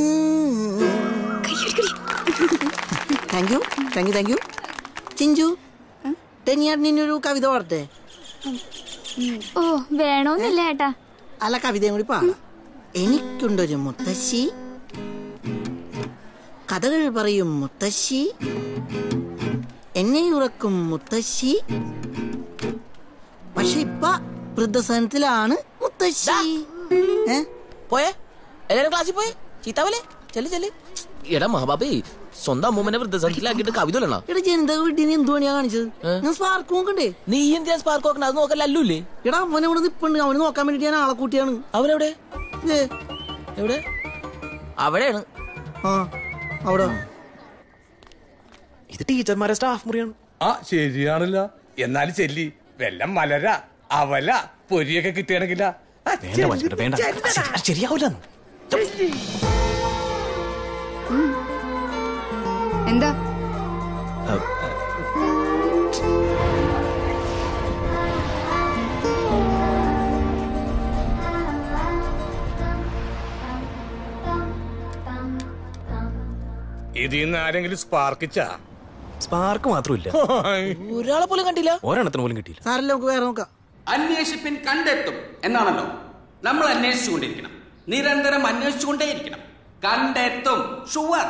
thank you thank you thank you Chinchu ടെനിയാട് നിന്നൊരു കവിത പാടട്ടെ ഓ വേണോന്നില്ല ഏട്ടാ അല്ല കവിതയും കൂടി പാടാം എനിക്കുണ്ടൊരു മുത്തശ്ശി കഥകൾ പറയും മുത്തശ്ശി എന്നെ ഉറക്കും മുത്തശ്ശി പക്ഷെ ഇപ്പൊ വൃദ്ധസനത്തിലാണ് മുത്തശ്ശി ഏ? പോയേ എല്ലാരും ക്ലാസ്സിൽ പോയി ചീത്താവല്ലേ ചെല്ലു ചെല്ലു എടാ മഹാബാബേ സ്വന്തം അമ്മൂമ്മനെ വൃദ്ധസനത്തിലാക്കിയിട്ട് കവിത ഉള്ളണോ എടാ ജനത വീട്ടിൽ നീ എന്ത് പണിയാ കാണിച്ചത് ഞാൻ സ്പാർക്ക് നോക്കണ്ടേ നീ എന്തിനാ സ്പാർക്ക് നോക്കണ അത് നോക്കല്ല അല്ലൂല്ലേ എടാ അവൻ ഇവിടെ നിപ്പുണ്ട് അവന് നോക്കാൻ വേണ്ടിട്ട് ഞാൻ ആളെ കൂട്ടിയാണ് അവനെവിടെ ഏ, എവിടെ അവിടെയാണ് ആ അവിടെ ഇത് ടീച്ചർമാരെ സ്റ്റാഫ് മുറിയാണ് ആ ശരിയാണല്ലോ എന്നാലും ചെല്ലി വെല്ലം മലര അവല പൊരിയൊക്കെ കിട്ടിയാണെങ്കില വേണ്ട വായിക്കട്ടെ, വേണ്ട അത് ശരിയാവൂല എന്താ ഇതിൽ നിന്ന് ആരെങ്കിലും സ്പാർക്കിച്ചാ സ്പാർക്ക് മാത്രമില്ല ഒരാളെ പോലും കണ്ടില്ല ഒരെണ്ണത്തിന് പോലും കിട്ടിയില്ല സാറല്ല നമുക്ക് വേറെ നോക്കാം അന്വേഷിപ്പിൻ കണ്ടെത്തും എന്നാണല്ലോ നമ്മൾ അന്വേഷിച്ചുകൊണ്ടിരിക്കണം നിരന്തരം അന്വേഷിച്ചുകൊണ്ടേയിരിക്കണം കണ്ടെത്തും ഷുവർ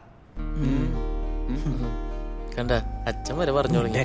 കണ്ട അച്ഛൻ വരെ പറഞ്ഞു തുടങ്ങി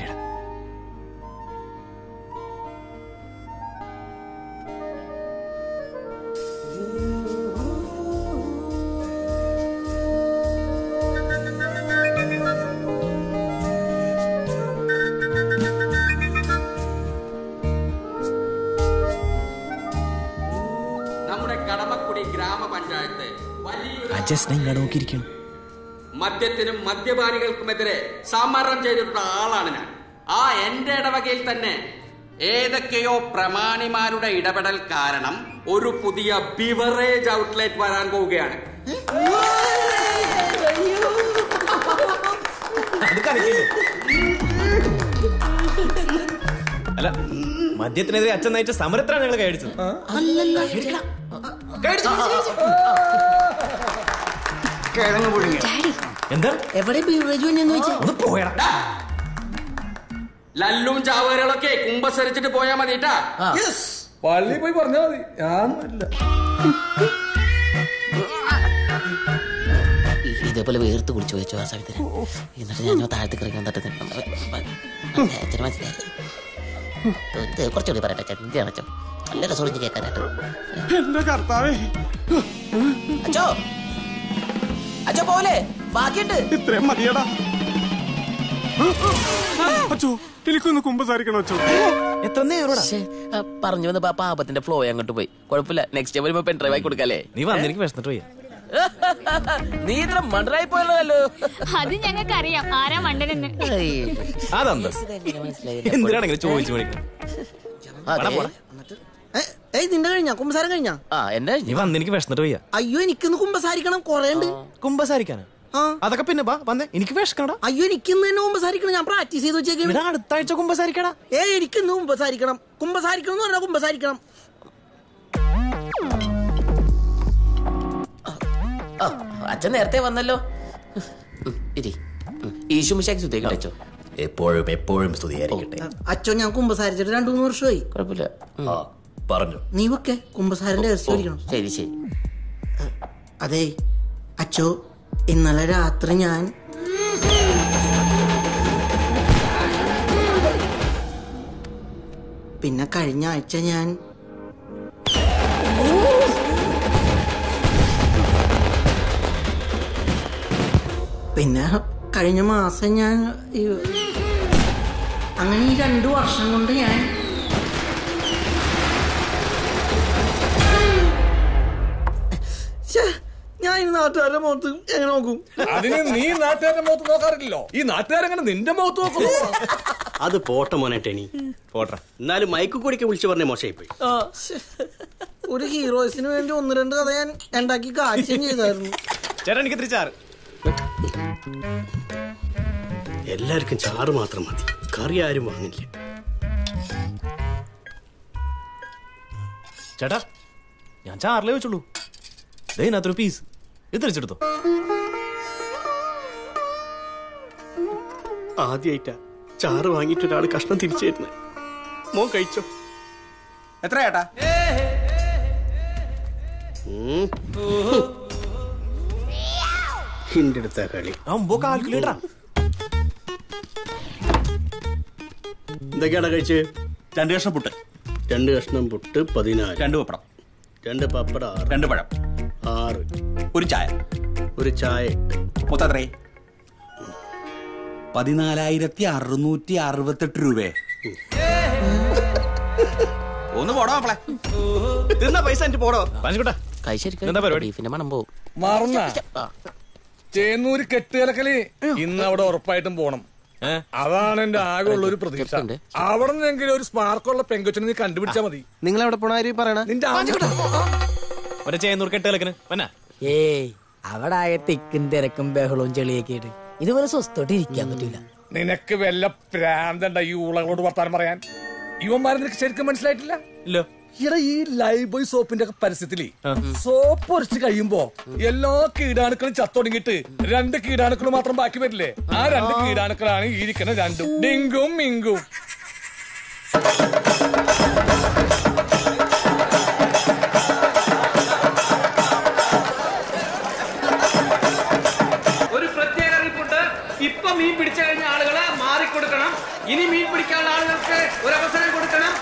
നമ്മുടെ കടമക്കുടി ഗ്രാമപഞ്ചായത്ത് വലിയൊരു അജസ്നെ ഇങ്ങോട്ട് നോക്കിയിരിക്കണം മദ്യത്തിനും മദ്യപാനികൾക്കുമെതിരെ സമരം ചെയ്തിട്ടുള്ള ആളാണ് ഞാൻ ആ എന്റെ ഇടവകയിൽ തന്നെ ഏതൊക്കെയോ പ്രമാണിമാരുടെ ഇടപെടൽ കാരണം ഒരു പുതിയ ബിവറേജ് ഔട്ട്ലെറ്റ് വരാൻ പോവുകയാണ് അല്ല മദ്യത്തിനെതിരെ അച്ഛൻ നയിച്ച സമരത്തിലാണ് ഞങ്ങൾ കഴിച്ചത് കിഴങ്ങ് പുഴുങ്ങി എന്താ എവിടെ ബീവറേജ് വന്നെന്ന് ചോദിച്ചാ ഒന്ന് പോയടാ ലല്ലും ചാവേറുകളൊക്കെ കുമ്പസരിച്ചിട്ട് പോയാ മതി ട്ടാ. പള്ളി പോയി പറഞ്ഞാ മതി ഞാനല്ല ഇതേപോലെ വേർത്ത് കുടിച്ചു വെച്ചു ആ സമയത്തിന് എന്നിട്ട് ഞാൻ താഴത്തേക്ക് ഇറങ്ങാൻ തട്ടുന്നു അച്ഛന് മനസ്സിലായി ഇത് കുറച്ചുകൂടി പറയട്ടെ ചേട്ടൻ എന്തിനാണ് അച്ഛൻ നല്ല രസമുള്ള കേൾക്കാനായിട്ട് എന്റെ കർത്താവേ അച്ഛോ അച്ഛോ പോലെ ബാക്കിയുണ്ട് ഇത്രയും മതിയടാ അച്ചോ എനിക്കൊന്ന് കുമ്പസാരിക്കണം അച്ചോ എത്ര നേരോടാ ശ്ശേ, ആ, പറഞ്ഞു വന്ന പാ- പാപത്തിന്റെ ഫ്ലോ അങ്ങോട്ട് പോയി കുഴപ്പമില്ല നെക്സ്റ്റ് ടൈം വരുമ്പോ പെൻ ഡ്രൈവ് ആയി കൊടുക്കാല്ലേ നീ വന്നെനിക്ക് വിശന്നിട്ട് പോയി നീ ഇത്ര മണ്ടറായി പോയല്ലോ അത് ഞങ്ങൾക്ക് അറിയാം ആരാ മണ്ടനെന്ന് അതെന്താ എന്തിനാണെങ്കിലും ചോദിച്ചു മേടിക്കണം അതെ. ഏയ് നിന്റെ കഴിഞ്ഞാ കുമ്പസാരം കഴിഞ്ഞാ ആ എന്നെ നീ വന്നെനിക്ക് വിശന്നിട്ട് പോയി അയ്യോ എനിക്കൊന്ന് കുമ്പസാരിക്കണം കൊറേ ഉണ്ട് കുമ്പസാരിക്കാനാ അതൊക്കെ പിന്നെ ബാ വന്നേ എനിക്ക് വിശക്കണടാ അയ്യോ എനിക്കിന്ന് തന്നെ കുമ്പസാരിക്കണം ഞാൻ പ്രാക്ടീസ് ചെയ്ത് വെച്ചേക്കാണ് ഇതാ അടുത്ത ആഴ്ച കുമ്പസാരിക്കടാ ഏ എനിക്കിന്ന് കുമ്പസാരിക്കണം കുമ്പസാരിക്കണം എന്ന് പറഞ്ഞാൽ കുമ്പസാരിക്കണം ആ, അച്ഛൻ നേരത്തെ വന്നല്ലോ ഉം, ഇരി ഉം, ഈശോ മിശാക്ക് സുദ്ധേക്കട്ടെ അച്ഛോ എപ്പോഴും എപ്പോഴും സ്തുതിയായിരിക്കട്ടെ അച്ഛോ ഞാൻ കുമ്പസാരിച്ചിട്ട് രണ്ടു മൂന്ന് വർഷമായി കുഴപ്പമില്ല പറഞ്ഞു നീ ഒക്കെ കുമ്പസാരന്റെ രഹസ്യം ഇരിക്കണം ശരി ശരി അതെ അച്ഛോ ഇന്നലെ രാത്രി ഞാൻ പിന്നെ കഴിഞ്ഞ ആഴ്ച ഞാൻ പിന്നെ കഴിഞ്ഞ മാസം ഞാൻ ഈ- അങ്ങനെ ഈ രണ്ടു വർഷം കൊണ്ട് ഞാൻ ശ്ശേ, ഞാൻ ഈ നാട്ടുകാരുടെ മുഖത്ത് എങ്ങനെ നോക്കും അതിന് നീ നാട്ടുകാരുടെ മുഖത്ത് നോക്കാറില്ലല്ലോ ഈ നാട്ടുകാരെങ്ങനെ നിന്റെ മുഖത്ത് നോക്കുന്നു അത് പോട്ടെ മോനെ ടെനി പോട്ടെ എന്നാലും മൈക്ക് കൂടിക്ക് വിളിച്ചു പറഞ്ഞ മോശമായി പോയി ഒരു ഹീറോസിന് വേണ്ടി ഒന്ന് രണ്ട് കഥ ഞാൻ ഉണ്ടാക്കി കാഴ്ചയും ചെയ്തായിരുന്നു ചേട്ടാ എനിക്ക് തിരിച്ചാറ് എല്ലാവർക്കും ചാറ് മാത്രം മതി കറി ആരും വാങ്ങില്ല ചേട്ടാ ഞാൻ ചാറിലേ വെച്ചുള്ളൂ ദേ ഇതിനകത്തൊരു പീസ് ഇത് തിരിച്ചെടുത്തോ ആദ്യമായിട്ടാ ചാറ് വാങ്ങിയിട്ട് ഒരാൾ കഷ്ണം തിരിച്ചു തരുന്നത് മോൻ കഴിച്ചോ എത്ര ചേട്ടാ ഹിന്റെ അടുത്ത കളി അമ്പോ കാൽക്കുലേറ്ററാ എന്തൊക്കെയാണ് കഴിച്ച് രണ്ട് കഷ്ണം പുട്ട് രണ്ട് കഷ്ണം പുട്ട് പതിനാല് രണ്ട് പപ്പടം രണ്ട് പപ്പടം ആറ് രണ്ട് പഴം ആറ് ഒരു ചായ ഒരു ചായ എട്ട് മൊത്തം എത്രേ പതിനാലായിരത്തി അറുന്നൂറ്റി അറുപത്തെട്ട് രൂപയെ ഒന്ന് പോടാ മക്കളെ തിന്ന പൈസ എനിക്ക് പോടോ എന്താ പരിപാടി ബീഫിന്റെ മണം പോവും മറന്ന ചേന്നൂര് കെട്ടുകലക്കല് ഇന്ന് അവിടെ ഉറപ്പായിട്ടും പോണം അതാണ് എന്റെ ആകെ ഉള്ള ഒരു പ്രതീക്ഷ അവിടെ നിന്നെങ്കിലും ഒരു സ്പാർക്കുള്ള പെങ്കൊച്ചിനെ നീ കണ്ടുപിടിച്ചാ മതി നിങ്ങൾ എവിടെ പോണ ആര് പറയണ നിന്റെ ആ- ഒരു ചേന്നൂർ കെട്ട് കളിക്കണ് വന്നാ ഏയ് അവിടെ ആയ തിക്കും തിരക്കും ബഹളവും ചെളിയൊക്കെ ഇട്ട് ഇതുപോലെ സ്വസ്ഥമായിട്ട് ഇരിക്കാൻ പറ്റൂല നിനക്ക് വല്ല പ്രാന്തണ്ട ഈ ഊളകളോട് വർത്താനം പറയാൻ ഇവന്മാരെ നിനക്ക് ശരിക്കും മനസ്സിലായിട്ടില്ല ഇല്ല ഇവിടെ ഈ ലൈഫ് ബോയ് സോപ്പിന്റെ ഒക്കെ പരസ്യത്തില് സോപ്പ് ഒരച്ച് കഴിയുമ്പോ എല്ലാ കീടാണുക്കളും ചത്തൊടുങ്ങിട്ട് രണ്ട് കീടാണുക്കൾ മാത്രം ബാക്കി വരില്ലേ ആ രണ്ട് കീടാണുക്കളാണ് ഈ ഇരിക്കുന്ന രണ്ടും ഡിങ്കും മിങ്കും ഒരു പ്രത്യേക അറിയിപ്പുണ്ട് ഇപ്പൊ മീൻ പിടിച്ചു കഴിഞ്ഞ ആളുകളെ മാറിക്കൊടുക്കണം ഇനി മീൻ പിടിക്കാനുള്ള ആളുകൾക്ക് ഒരു അവസരം കൊടുക്കണം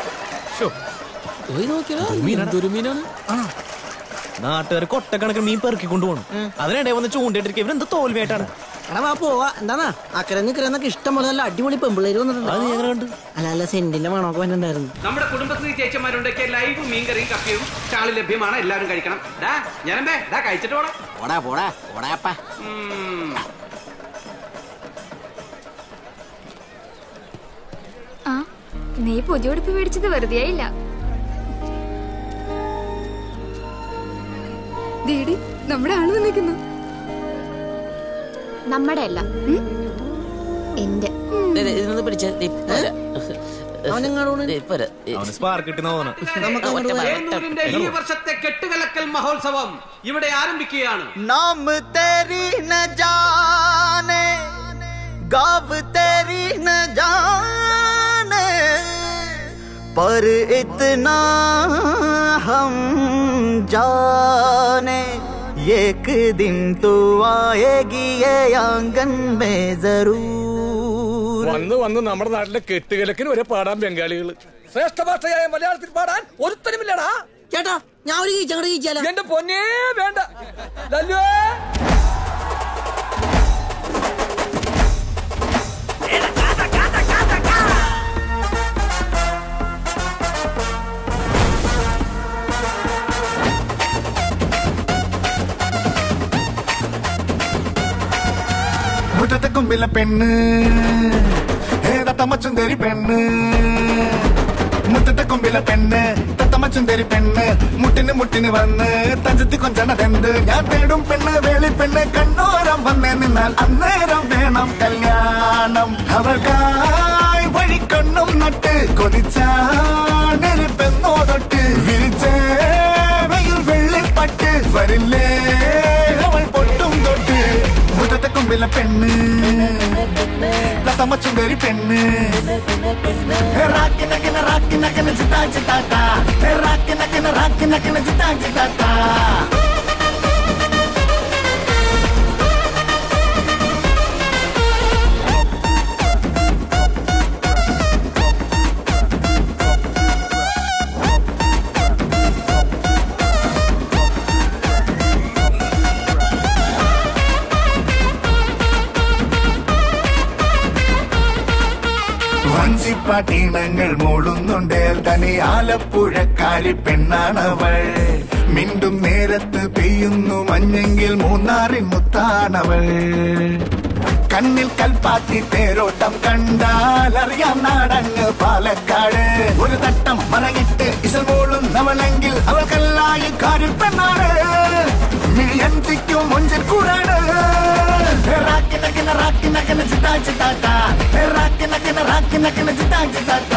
പോയി നോക്കിയടാ എന്തൊരു മീനാണ് നാട്ടുകാർ കൊട്ടക്കണക്കിന് മീൻ പെറുക്കി കൊണ്ടുപോകണം അതിനിടെ വന്ന് ചൂണ്ടിട്ടിരിക്കും ഇവരെന്ത് തോൽവിയായിട്ടാണ് എടാ വാ പോവാ എന്താന്നാ അക്കരെ നിക്കരെന്നൊക്കെ ഇഷ്ടം പോലെ നല്ല അടിപൊളി പെമ്പിള്ളേര് വന്നിട്ടുണ്ട് അല്ല അല്ല സെന്റിന്റെ മണമൊക്കെ വന്നിട്ടുണ്ടായിരുന്നു നമ്മുടെ കുടുംബശ്രീ ചേച്ചിമാരുണ്ടൊക്കെ ലൈവ് മീൻകറിയും കപ്പിയും സ്റ്റാളിൽ ലഭ്യമാണ് എല്ലാവരും കഴിക്കണം ഡാ ഞാനമ്പേ ഡാ കഴിച്ചിട്ട് പോടാ പോടാ പോടാ പോടാപ്പാ ആ നീ പുതിയ ഉടുപ്പ് മേടിച്ചത് വെറുതെ ആയില്ല ദേടി നമ്മുടെ ആള് വന്നിരിക്കുന്നു നമ്മുടെ അല്ല ഉം? എന്റെ ഇതൊന്ന് പിടിച്ച അവന് സ്പാർക്ക് കിട്ടുന്ന തോന്നണം ചേന്നൂരിന്റെ ഈ വർഷത്തെ കെട്ടുകലക്കൽ മഹോത്സവം ഇവിടെ ആരംഭിക്കുകയാണ് नाम तेरी न जाने गाव तेरी न जाने पर इतना हम जाने एक दिन तो आएगी ये आंगन में जरूर വന്ന് വന്ന് നമ്മുടെ നാട്ടിലെ കെട്ടുകലക്കിന് വരെ പാടാൻ ബംഗാളികള് ശ്രേഷ്ഠ ഭാഷയായ മലയാളത്തിൽ പാടാൻ ഒരുത്തനുമില്ലടാ ചേട്ടാ ഞാൻ ഒരു കീച്ചങ്ങട് കീച്ചാലോ എന്റെ പൊന്നേ വേണ്ട ലല്ലുവേ മുറ്റത്തെ കൊമ്പിലെ പെണ്ണ് ഏതാ തമ്മച്ചുന്തേരി പെണ്ണ് മുറ്റത്തെ കൊമ്പിലെ പെണ്ണ് തത്തമ്മച്ചുന്തേരി പെണ്ണ് മുട്ടിന് മുട്ടിന് വന്ന് തഞ്ചത്തി കൊഞ്ചണതെന്ത് ഞാൻ തേടും പെണ്ണ് വേളി പെണ്ണ് കണ്ണോരം വന്നേ നിന്നാൽ അന്നേരം വേണം കല്യാണം അവൾക്കായി വഴിക്കണ്ണും നട്ട് കൊതിച്ചാണൊരു പെണ്ണോതൊട്ട് വിരിച്ചേ വെയിൽ വെള്ളിപ്പട്ട് വരില്ലേ അവൾ പൊട്ടും തൊട്ട് മുറ്റത്തെ കൊമ്പിലെ പെണ്ണ് തത്തമ്മച്ചുന്തേരി പെണ്ണ് റാക്കിനക്കിന റാക്കിനക്കിന ചിത്താ ചിത്താത്ത റാക്കിനക്കിന റാക്കിനക്കിന ചിത്താ ചിത്താത്ത വഞ്ചിപ്പാട്ടീണങ്ങൾ മൂളുന്നുണ്ട് തനി ആലപ്പുഴക്കാരി പെണ്ണാണവൾ മിണ്ടും നേരത്ത് പെയ്യുന്നു മഞ്ഞെങ്കിൽ മൂന്നാറിൻ മുത്താണവൾ കണ്ണിൽ കൽപ്പാത്തി തേരോട്ടം കണ്ടാൽ അറിയാം നാടങ്ങ് പാലക്കാട് ഒരു തട്ടം മറങ്ങിട്ട് ഇസമോളും നവളെങ്കിൽ അവൾക്കല്ലായി കാരിൽ പെണ്ണാണ് മിഴിയന്തിക്കും മുഞ്ചിൽ കൂടാണ് റാക്കിനക്കിന റാക്കിനക്കിന ചിത്താ ചിത്താത്ത റാക്കിനക്കിന റാക്കിനക്കിന ചിത്താ ചിത്താത്ത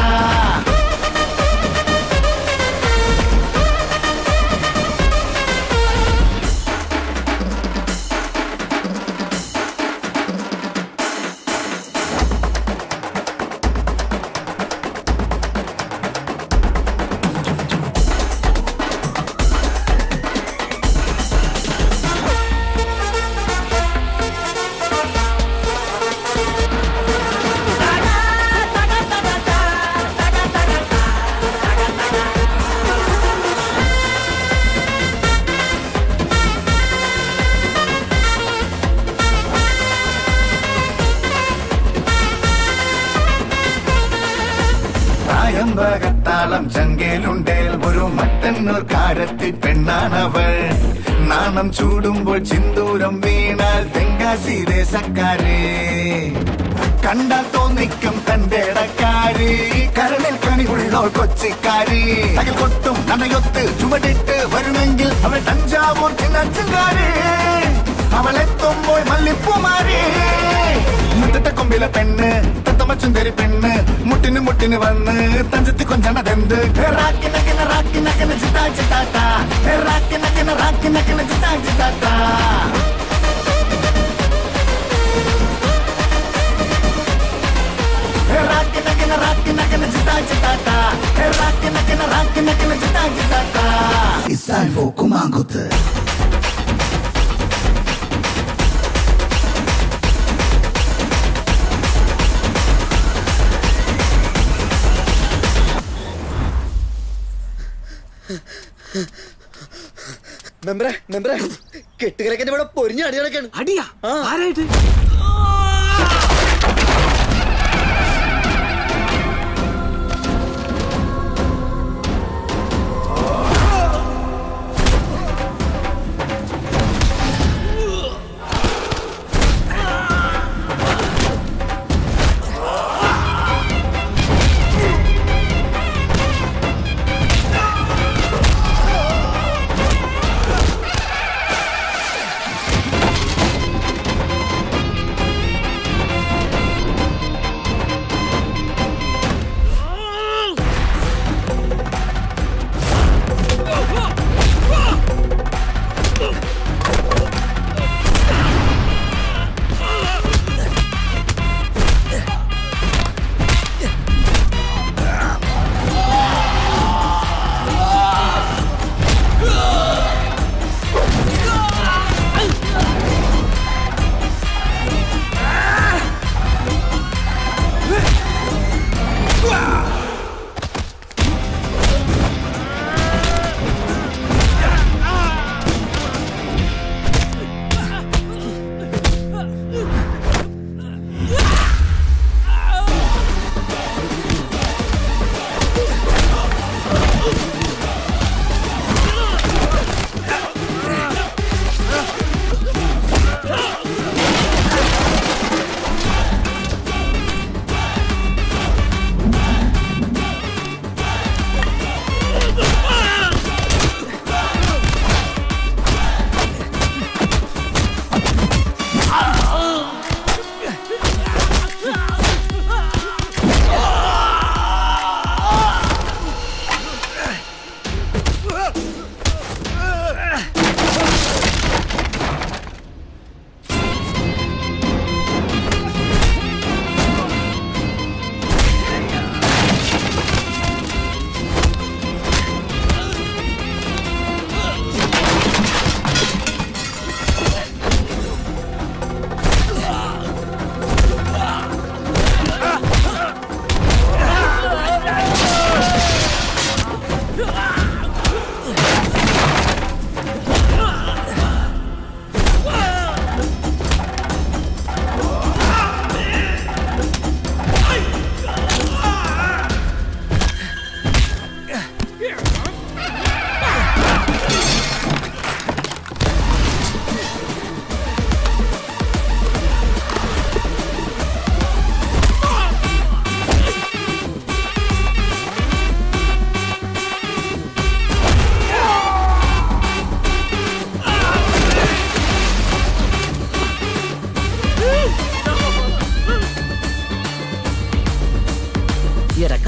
പ്രായംബകത്താളം ചങ്കേലുണ്ടേൽ ഒരു മട്ടന്നൂർ കാരത്തി പെണ്ണാണവൾ നാണം ചൂടുമ്പോൾ ചിന്തൂരം വീണാൽ തെങ്കാശി ദേശക്കാരേ കണ്ടാൽ തോന്നിക്കും തന്റെ ഇടക്കാരി കരളിൽ കണിവുള്ളോൾ കൊച്ചിക്കാരി തകിൽ കൊട്ടും നനയൊത്ത് ചുവടിട്ട് വരുമെങ്കിൽ അവൾ തഞ്ചാവൂർ ചിന്നച്ചുകാരി അവളെത്തുമ്പോൾ മല്ലിപ്പൂമാരി മുറ്റത്തെ കൊമ്പിലെ പെണ്ണ് തത്തമ്മച്ചുന്തരി പെണ്ണ് മുട്ടിന് മുട്ടിന് വന്ന് തഞ്ചത്തി കൊഞ്ചണതെന്ത് റാക്കിനക്കിന റാക്കിനക്കിന ചിത്താ ചിത്താത്ത റാക്കിനക്കിന റാക്കിനക്കിന ചിത്താ ചിത്താത്ത റാക്കിനക്കിന റാക്കിനക്കിന ചിത്താ ചിത്താത്ത റാക്കിനക്കിന റാക്കിനക്കിന ചിത്താ ചിത്താത്ത It's time for Kumangut. മെമ്പറെ മെമ്പറെ കെട്ടുകിടക്കന്റെ ഇവിടെ പൊരിഞ്ഞ അടി കിടക്കാണ് അടിയാ ആരായിട്ട്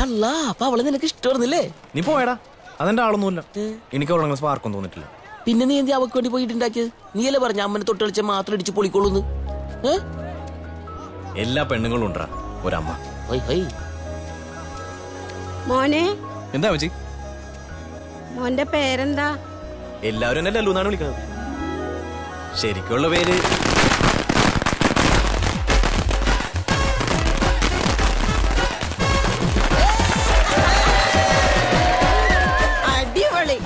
അല്ല അപ്പൊ അവളെ നിനക്ക് ഇഷ്ടമായിരുന്നില്ലേ നീ പോയടാ അതെന്റെ ആളൊന്നുമില്ല എനിക്ക് അവളങ്ങനെ സ്പാർക്കും തോന്നിട്ടില്ല പിന്നെ നീ എന്തി അവക്ക് വേണ്ടി പോയിട്ടുണ്ടാക്കിയത് നീയല്ലേ പറഞ്ഞ അമ്മനെ തൊട്ടളിച്ച മാത്രം ഇടിച്ച് പൊളിക്കോളൂന്ന് ഏ എല്ലാ പെണ്ണുങ്ങളും ഉണ്ടാ ഒരമ്മ ഹൈ ഹൈ മോനെ എന്താ വെച്ചി മോന്റെ പേരെന്താ എല്ലാവരും എന്നെ ലല്ലു എന്നാണ് വിളിക്കുന്നത് ശരിക്കുള്ള പേര് അടിപൊളി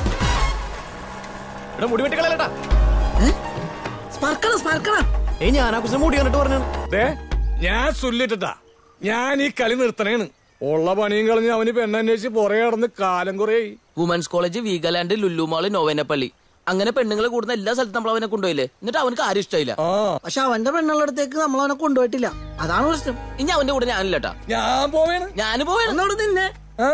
എടാ മുടി വെട്ടിക്കളയല്ലേട്ടാ സ്പാർക്കണം സ്പാർക്കണം ഏയ് ഞാനാ കുറിച്ച് മുടി കണ്ടിട്ട് പറഞ്ഞു ദേ, ഞാൻ സുല്ലിട്ടാ ഞാൻ ഈ കളി നിർത്തണേണ് ഉള്ള പണിയും കളഞ്ഞ് അവന് പെണ്ണന്വേഷിച്ച് പുറകെ കടന്ന് കാലം കുറേ വുമൻസ് കോളേജ് വീഗലാൻഡ് ലുല്ലുമാള് നോവേനപ്പള്ളി അങ്ങനെ പെണ്ണുങ്ങളെ കൂടുന്ന എല്ലാ സ്ഥലത്തും നമ്മൾ അവനെ കൊണ്ടുപോയില്ലേ എന്നിട്ട് അവനക്ക് ആരും ഇഷ്ടമായില്ല പക്ഷെ അവന്റെ പെണ്ണുള്ള അടുത്തേക്ക് നമ്മൾ അവനെ കൊണ്ടുപോയിട്ടില്ല അതാണ് പ്രശ്നം ഇനി അവന്റെ കൂടെ ഞാനില്ലട്ടാ ഞാൻ പോവേണ് ഞാൻ പോവേണ് എന്നോട് നിന്നെ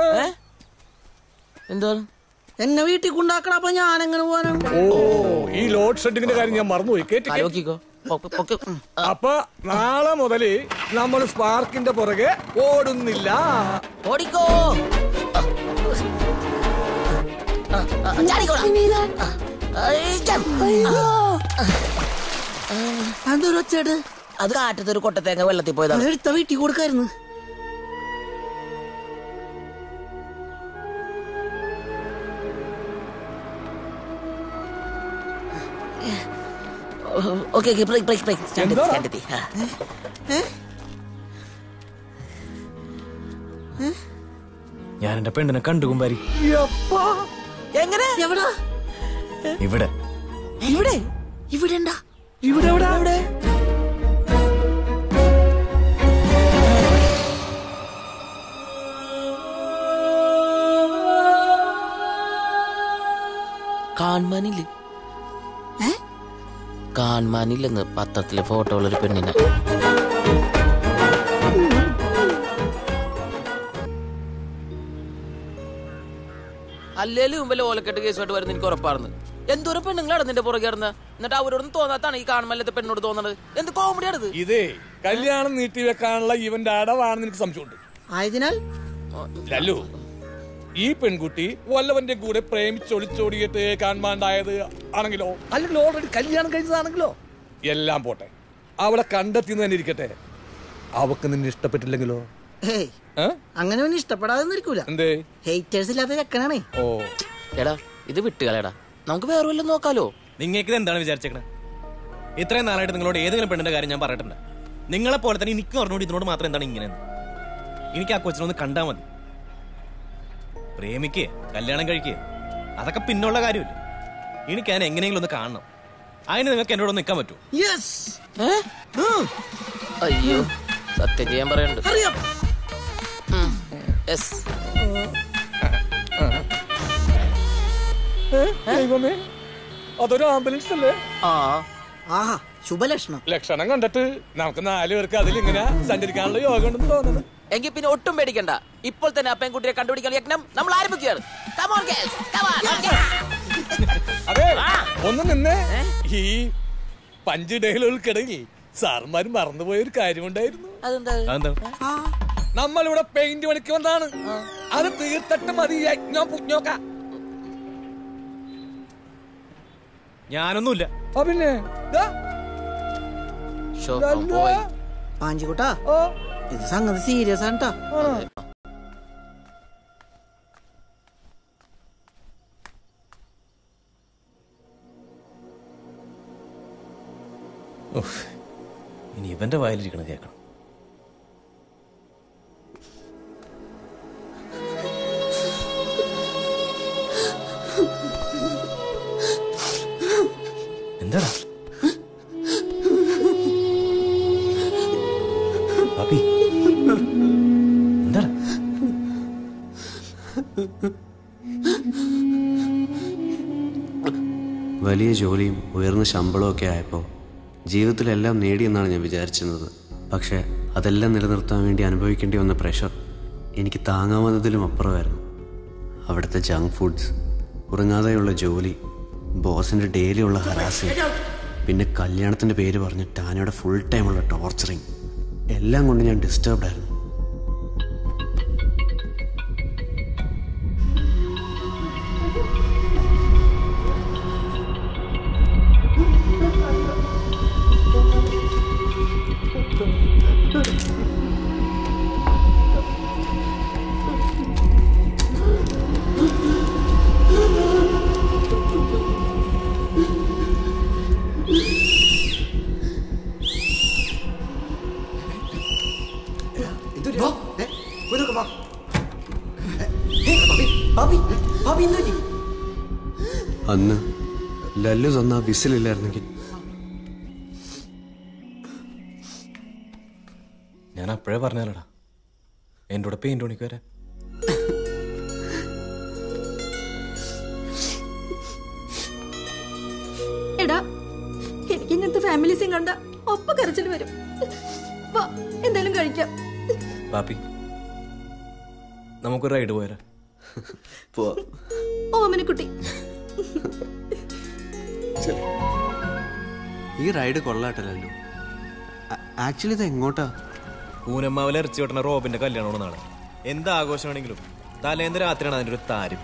എന്താണ് എന്നെ വീട്ടിൽ കൊണ്ടാക്കണം അപ്പൊ ഞാൻ എങ്ങനെ പോകാനാണ് ഓ ഈ ലോഡ് ഷെഡിങ്ങിന്റെ കാര്യം ഞാൻ മറന്നുപോയി കേട്ടി ആലോചിക്കോ അപ്പൊ നാളെ മുതല് നമ്മൾ സ്പാർക്കിന്റെ പുറകെ ഓടുന്നില്ല ഓടിക്കോ അതൊരു ഒച്ചേട് അത് കാറ്റത്ത് ഒരു കൊട്ടത്തേങ്ങ വെള്ളത്തിൽ പോയതാണ് എടുത്ത വീട്ടിൽ കൊടുക്കായിരുന്നു okay okay break break break stand എന്താ? സ്റ്റാൻഡ് ഞാൻ എന്റെ പെണ്ണിനെ കണ്ടു കുമ്പാരി എങ്ങനെ എവിടാ ഇവിടെ ഇവിടെ ഇവിടെ ഉണ്ടാ ഇവിടെ എവിടാ അവിടെ കാൺമാനില്ലേ കാൺമാനില്ലെന്ന് പത്രത്തിലെ ഫോട്ടോ ഉള്ളൊരു പെണ്ണിനെ അല്ലേലും വല്ല ഓലക്കെട്ട് കേസുമായിട്ട് വരുന്ന എനിക്ക് ഉറപ്പായിരുന്നു എന്തോരം പെണ്ണുങ്ങളാണ് നിന്റെ പുറകെ ഇറന്ന് എന്നിട്ട് അവരോടൊന്നും തോന്നാത്താണ് ഈ കാണുമല്ലത്തെ പെണ്ണോട് തോന്നുന്നത് എന്ത് കോമഡിയാണിത് ഇതേ കല്യാണം നീട്ടി വെക്കാനുള്ള ഇവന്റെ അടവാണെന്ന് എനിക്ക് സംശയമുണ്ട് ആയതിനാൽ ലല്ലു ഈ പെൺകുട്ടി വല്ലവന്റെ കൂടെ പ്രേമിച്ചൊളിച്ചോടിയിട്ട് കാണാണ്ടായത് ആണെങ്കിലോ അല്ലെങ്കിൽ ഓൾറെഡി കല്യാണം കഴിച്ചതാണെങ്കിലോ എല്ലാം പോട്ടെ അവളെ കണ്ടെത്തി തന്നെ ഇരിക്കട്ടെ അവക്ക് നിന്നെ ഇഷ്ടപ്പെട്ടില്ലെങ്കിലോ ഹേയ് ഏ? അങ്ങനെ അവന് ഇഷ്ടപ്പെടാതെ ഇരിക്കൂല എന്തേ ഹേറ്റേഴ്സ് ഇല്ലാത്ത ചെക്കനാണേ ഓ എടാ ഇത് വിട്ടുകളയടാ നമുക്ക് വേറെ വല്ലതും നോക്കാലോ നിങ്ങൾക്ക് ഇത് എന്താണ് വിചാരിച്ചേക്കണേ ഇത്രയും നാളായിട്ട് നിങ്ങളോട് ഏതെങ്കിലും പെണ്ണിന്റെ കാര്യം ഞാൻ പറഞ്ഞിട്ടുണ്ട് നിങ്ങളെ പോലെ തന്നെ എനിക്ക് പറഞ്ഞോണ്ട് ഇതിനോട് മാത്രം എന്താണ് ഇങ്ങനെ എനിക്ക് ആ കൊച്ചിനൊന്ന് കണ്ടാ മതി പ്രേമിക്കേ കല്യാണം കഴിക്കേ അതൊക്കെ പിന്നുള്ള കാര്യമില്ല എനിക്ക് ഞാൻ എങ്ങനെയെങ്കിലും ഒന്ന് കാണണം അതിന് നിങ്ങൾക്ക് എന്നോട് നിൽക്കാൻ പറ്റൂ യെസ് അയ്യോ സത്യം ചെയ്യാൻ പറയണ്ട് അറിയാം യെസ് ദൈവമേ അതൊരു ആംബുലൻസ് അല്ലേ ആ ആഹാ ശുഭലക്ഷണം ലക്ഷണം കണ്ടിട്ട് നമുക്ക് നാല് പേർക്ക് അതിലിങ്ങനെ സഞ്ചരിക്കാനുള്ള യോഗം ഉണ്ടെന്ന് തോന്നുന്നു എങ്കിൽ പിന്നെ ഒട്ടും പേടിക്കണ്ട ഇപ്പോൾ തന്നെ ആ പെൺകുട്ടിയെ കണ്ടുപിടിക്കാൻ യജ്ഞം നമ്മൾ ആരംഭിക്കുകയാണ് Come on, girls. Come on. അതെ ഒന്ന് നിന്നേ ഈ പഞ്ച് ഡയലുകൾക്കിടയിൽ സാർമാർ മറന്നുപോയ ഒരു കാര്യമുണ്ടായിരുന്നു അതെന്താ നമ്മളിവിടെ പെയിന്റ് പണിക്ക് വന്നാണ് അത് തീർത്തിട്ട് മതി യജ്ഞം പുഞ്ഞോക്ക ഞാനൊന്നുമില്ല ആ പിന്നെ ദാ, ഷോ ലല്ലു. പാഞ്ചിക്കുട്ടാ ഓ, ഇത് സംഗതി സീരിയസ് ആണ് ട്ടാ. ഉഫ്. ഇനി ഇവന്റെ വായിലിരിക്കണത് കേൾക്കണം എന്താടാ പാപ്പി എന്താടാ വലിയ ജോലിയും ഉയർന്ന ശമ്പളവും ഒക്കെ ആയപ്പോൾ ജീവിതത്തിലെല്ലാം നേടിയെന്നാണ് ഞാൻ വിചാരിച്ചിരുന്നത് പക്ഷേ അതെല്ലാം നിലനിർത്താൻ വേണ്ടി അനുഭവിക്കേണ്ടി വന്ന പ്രഷർ എനിക്ക് താങ്ങാവുന്നതിലും അപ്പുറമായിരുന്നു അവിടുത്തെ ജങ്ക് ഫുഡ്സ് ഉറങ്ങാതെയുള്ള ജോലി ബോസിൻ്റെ ഡെയിലിയുള്ള ഹരാസിങ് പിന്നെ കല്യാണത്തിൻ്റെ പേര് പറഞ്ഞ് ടാനയുടെ ഫുൾ ടൈമുള്ള ടോർച്ചറിങ് എല്ലാം കൊണ്ട് ഞാൻ ഡിസ്റ്റർബ്ഡ് ആയിരുന്നു അന്ന് ലല്ലു തന്ന ആ വിസിലില്ലായിരുന്നെങ്കിൽ ഞാൻ അപ്പോഴേ പറഞ്ഞാലടാ എൻ്റെ കൂടെ പെയിന്റ് പണിക്ക് വരാൻ എടാ എനിക്ക് ഇങ്ങനത്തെ ഫാമിലീസും കണ്ട ഒപ്പ കരച്ചിൽ വരും വാ എന്തായാലും കഴിക്കാം പാപ്പി നമുക്കൊരു റൈഡ് പോയാലോ ഓമനക്കുട്ടി ഈ റൈഡ് കൊള്ളാട്ടല്ലോ ആക്ച്വലി ഇത് എങ്ങോട്ടാ ഊനമ്മാവിലെ ഇറച്ചി വെട്ടണ റോബിന്റെ കല്യാണമാണ് നാളെ എന്ത് ആഘോഷമാണെങ്കിലും തലേന്ന് രാത്രിയാണ് അതിന്റെ ഒരു താരം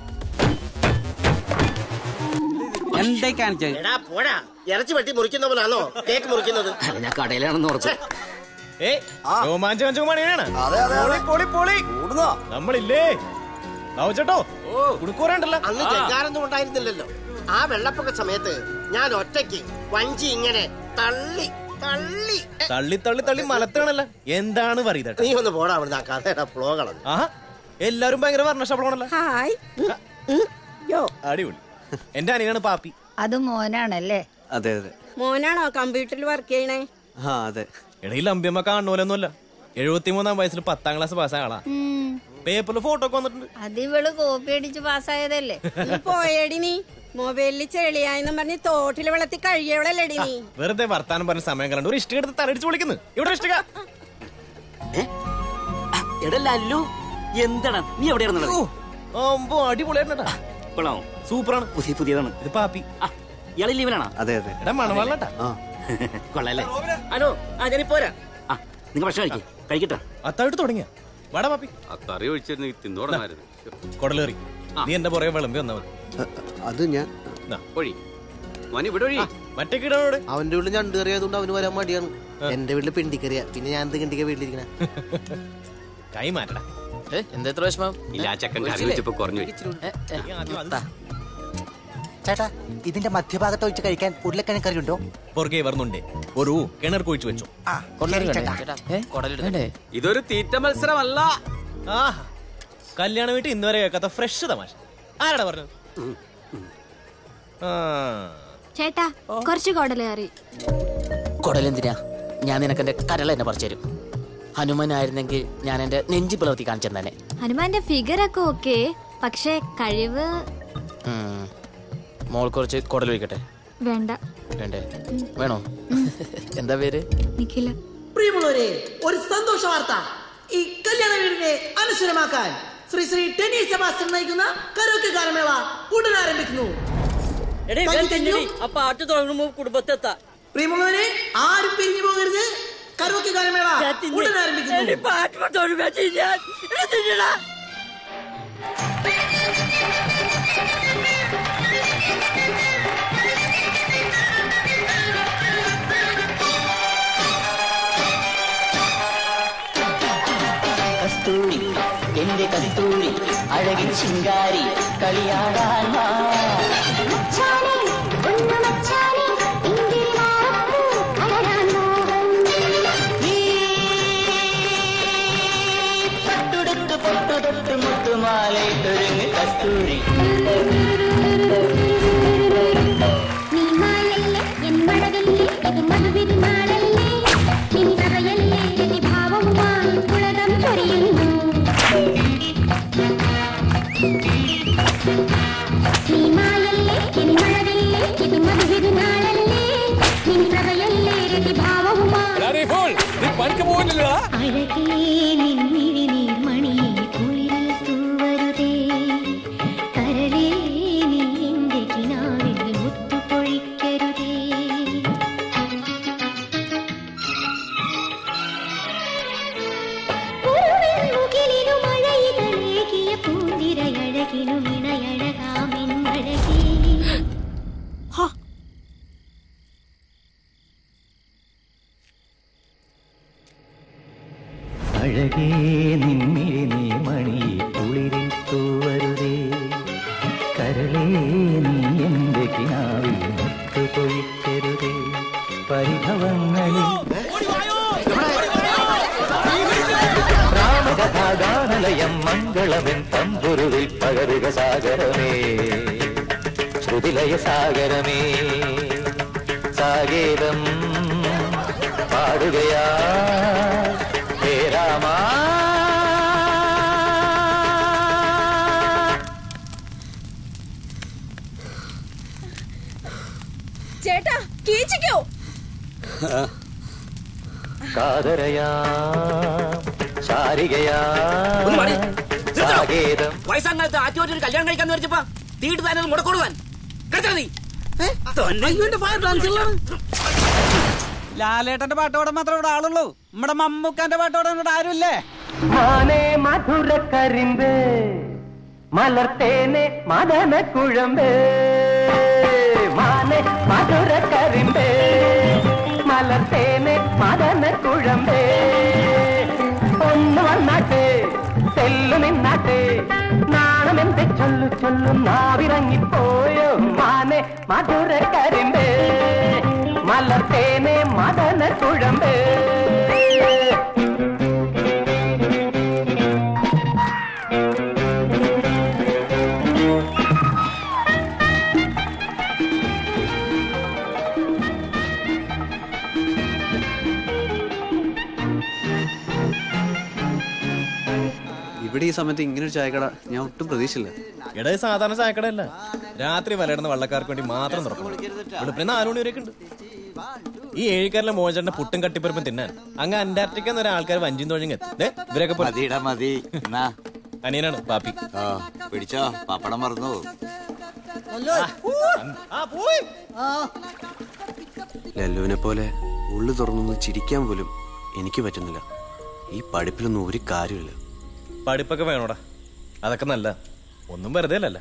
എന്തേ കാണിച്ചത് എടാ പോടാ ഇറച്ചി വെട്ടി മുറിക്കുന്ന പോലാണോ കേക്ക് മുറിക്കുന്നത് ഞാൻ കടയിലാണെന്ന് ഉറച്ചു രോമാഞ്ചം മണിയാണ് പൊളി പൊളി നമ്മളില്ലേ ചേട്ടോ കുടുക്കൂറുണ്ടല്ലോ അന്ന് ജഗ്ഗാരൊന്നും ഉണ്ടായിരുന്നില്ലല്ലോ ആ വെള്ളപ്പൊക്ക സമയത്ത് ഞാൻ ഒറ്റയ്ക്ക് വഞ്ചി ഇങ്ങനെ തള്ളി തള്ളി തള്ളി തള്ളി തള്ളി മലത്താണല്ലോ എന്താണ് പറയുന്നത് നീ ഒന്ന് പോടാ അവിടുന്ന് ആ കഥയുടെ ഫ്ലോ കളഞ്ഞു ആഹാ എല്ലാരും ഭയങ്കര വർണ്ണശബളമാണല്ലോ ഹായ് അടിപൊളി എന്റെ അനിയനാണ് പാപ്പി അത് മോനാണല്ലേ അതെ അതെ മോനാണോ കമ്പ്യൂട്ടറിൽ വർക്ക് ചെയ്യണേ ആ അതെ ഇടയിൽ അമ്പിയമ്മ കാണുമല്ലൊന്നുമല്ല എഴുപത്തിമൂന്നാം വയസ്സിൽ പത്താം ക്ലാസ് പാസ്സായ ആളാ പേപ്പറിൽ ഫോട്ടോ ഒക്കെ വന്നിട്ടുണ്ട് അത് ഇവള് കോപ്പി അടിച്ച് പാസ്സായതല്ലേ നീ പോയടി നീ മൊബൈലിൽ ചെളിയായെന്നും പറഞ്ഞ് തോട്ടിലെ വെള്ളത്തിൽ കഴിയവളല്ലേടി നീ വെറുതെ വർത്താനം പറഞ്ഞ സമയം കളണ്ട് ഒരു ഇഷ്ടിക എടുത്ത് തലടിച്ച് വിളിക്കുന്നു ഇവിടെ ഇഷ്ടിക എടല്ലു എന്താണ് നീ എവിടെയായിരുന്നത് ഓമ്പോ അടിപൊളിയായിട്ടാ കൊള്ളാമോ സൂപ്പറാണ് പുതിയ പുതിയതാണ് ഇത് പാപ്പി ഇയാളെ ലീവനാണോ അതെ അതെ എടാ മണവാളട്ടാ കൊള്ളാല്ലേ അനു ആ ഞാൻ പോരാ ആ നിങ്ങൾ ഭക്ഷണം കഴിക്കേ കഴിക്കട്ടെ അത്തായിട്ട് തുടങ്ങിയ വാടാ പാപ്പി ആ കറി ഒഴിച്ചിരുന്നു തിന്നോടനായിരുന്നു കൊടലേറി നീ എന്റെ പുറകെ വിളമ്പി വന്നാ മതി അത് ഞാൻ ഒഴി മോനെ ഇവിടെ ഒഴി മറ്റേ കിടോട് അവന്റെ വീട്ടിൽ ഞണ്ട് കറിയായതുകൊണ്ട് അവന് വരാൻ മടിയാണ് എന്റെ വീട്ടില് പെണ്ടിക്കറിയാ പിന്നെ ഞാൻ എന്ത് കിണ്ടിക്ക വീട്ടിലിരിക്കണേ കൈ മാറ്റടാ എന്താ എത്ര വിഷമം ഇല്ല ആ ചക്കൻ കറി വെച്ചപ്പോ കുറഞ്ഞു ചേട്ടാ ഇതിന്റെ മധ്യഭാഗത്ത് ഒഴിച്ച് കഴിക്കാൻ ഉരുളക്കിഴങ്ങ് കറി ഉണ്ടോ പുറകെ വരുന്നുണ്ട് ഒരു കിണർ കുഴിച്ചു വെച്ചു ഇതൊരു തീറ്റ മത്സരമല്ല ആ കല്യാണ വീട്ടിൽ ഇന്ന് വരെ കേൾക്കാത്ത ഫ്രഷ് തമാശ ആരാടാ പറഞ്ഞത് ആ ചേട്ടാ കുറച്ച് കുടല് കറി കുടലെന്തിനാ ഞാൻ നിനക്ക് എന്റെ കരൾ എന്നെ പറിച്ചു തരും ഹനുമാനായിരുന്നെങ്കിൽ ഞാൻ എന്റെ നെഞ്ചി പിളർത്തി കാണിച്ചു തന്നെ ഹനുമാന്റെ ഫിഗർ ഒക്കെ ഓക്കെ പക്ഷെ കഴിവ് മോൾ കുറച്ച് കുടൽ ഒഴിക്കട്ടെ വേണ്ട വേണ്ടേ വേണോ എന്താ പേര് നിഖില പ്രിയമുള്ളവരെ ഒരു സന്തോഷ വാർത്ത ഈ കല്യാണ വീടിനെ അനുസരമാക്കാൻ ശ്രീ ശ്രീ ടെന്നി സെബാസ്റ്റ്യൻ നയിക്കുന്ന കരോക്കെ ഗാനമേള ഉടൻ ആരംഭിക്കുന്നു Continue. ആ പാട്ട് തുടങ്ങുമ്പോ കുടുംബത്തെത്താ പ്രിയമുള്ളവരെ ആരും പിരിഞ്ഞു പോകരുത് കരോക്കെ ഗാനമേള ഉടൻ ആരംഭിക്കുന്നു പാട്ട് തുടങ്ങുമ്പോ ഞാൻ എടുത്തിട്ടാ കസ്തൂരി എന്റെ കസ്തൂരി അഴകിൻ ശിങ്കാരി കളിയാടാൻ വാ. പട്ടുടുത്ത് പൊട്ടുതൊട്ട് മുത്തുമാലയിട്ടൊരുങ്ങ് കസ്തൂരി പണിക്ക് പോകില്ലല്ലോ അഴകേ നിന്നിലെ നീ മണി കുളിരിൽ തൂവരുതേ കരളേ നീ എന്റെ കിനാവിൽ മുത്തു പൊഴിക്കരുതേ പരിഭവങ്ങളിൽ രാമകഥാഗാനലയം മംഗളമെൻ തമ്പുരുവിൽ പകരുക സാഗരമേ ശ്രുതിലയ സാഗരമേ സാഗേതം പാടുകയാ ഹേ രാമാ ചേട്ടാ കീച്ചിക്കോ കാതരയാ ശാരികയാ ഒന്ന് മാറി. സാഗേതം വയസ്സാം കാലത്ത് ആറ്റുമായിട്ട് ഒരു കല്യാണം കഴിക്കാന്ന് വെച്ചപ്പോ തീട്ട് തന്നെ മുടക്കൊടുവാൻ കഴിച്ചാ നീ ലാലേട്ടന്റെ പാട്ട് പാടാൻ മാത്രമേ ഇവിടെ ആളുള്ളൂ നമ്മുടെ മമ്മൂക്കാന്റെ പാട്ട് പാടാൻ ഇവിടെ ആരുമില്ലേ മാനേ മധുര കരിമ്പ് മലർത്തേനെ മദന കുഴമ്പ് മാനേ മധുര കരിമ്പ് മലർത്തേനെ മദന കുഴമ്പ് ഒന്ന് വന്നാട്ടെ തെല്ലു നിന്നാട്ടെ നാണമെന്ത് ചൊല്ലു ചൊല്ലു നാവിറങ്ങിപ്പോയോ മാനെ മധുര കരിമ്പ് മലർത്തേനെ മദന കുഴമ്പ് ഇവിടെ ഈ സമയത്ത് ഇങ്ങനെ ഒരു ചായക്കട ഞാൻ ഒട്ടും പ്രതീക്ഷിച്ചില്ല എടാ ഇത് സാധാരണ ചായക്കടയല്ല രാത്രി വലയിടുന്ന വള്ളക്കാർക്ക് വേണ്ടി മാത്രം തുറക്കണം വെളുപ്പിന് നാല് മണി വരെയൊക്കെ ഉണ്ട് ഈ ഏഴിക്കാരിലെ മോചന്റെ പുട്ടും കട്ടിപ്പരപ്പും തിന്നാൻ അങ്ങ് അന്റാർട്ടിക്ക എന്നൊരു ആൾക്കാർ വഞ്ചിയും തൊഴിഞ്ഞ് എത്തും ദേ, ഇവരൊക്കെ പോയി. മതി അനിയനാണ് പാപ്പി പിടിച്ചോ പപ്പടം മറന്നു ലല്ലുവിനെ പോലെ ഉള്ളു തുറന്നൊന്ന് ചിരിക്കാൻ പോലും എനിക്ക് പറ്റുന്നില്ല ഈ പഠിപ്പിലൊന്നും ഒരു കാര്യമില്ല പഠിപ്പൊക്കെ വേണോടാ അതൊക്കെ നല്ല ഒന്നും വെറുതെ അല്ലല്ല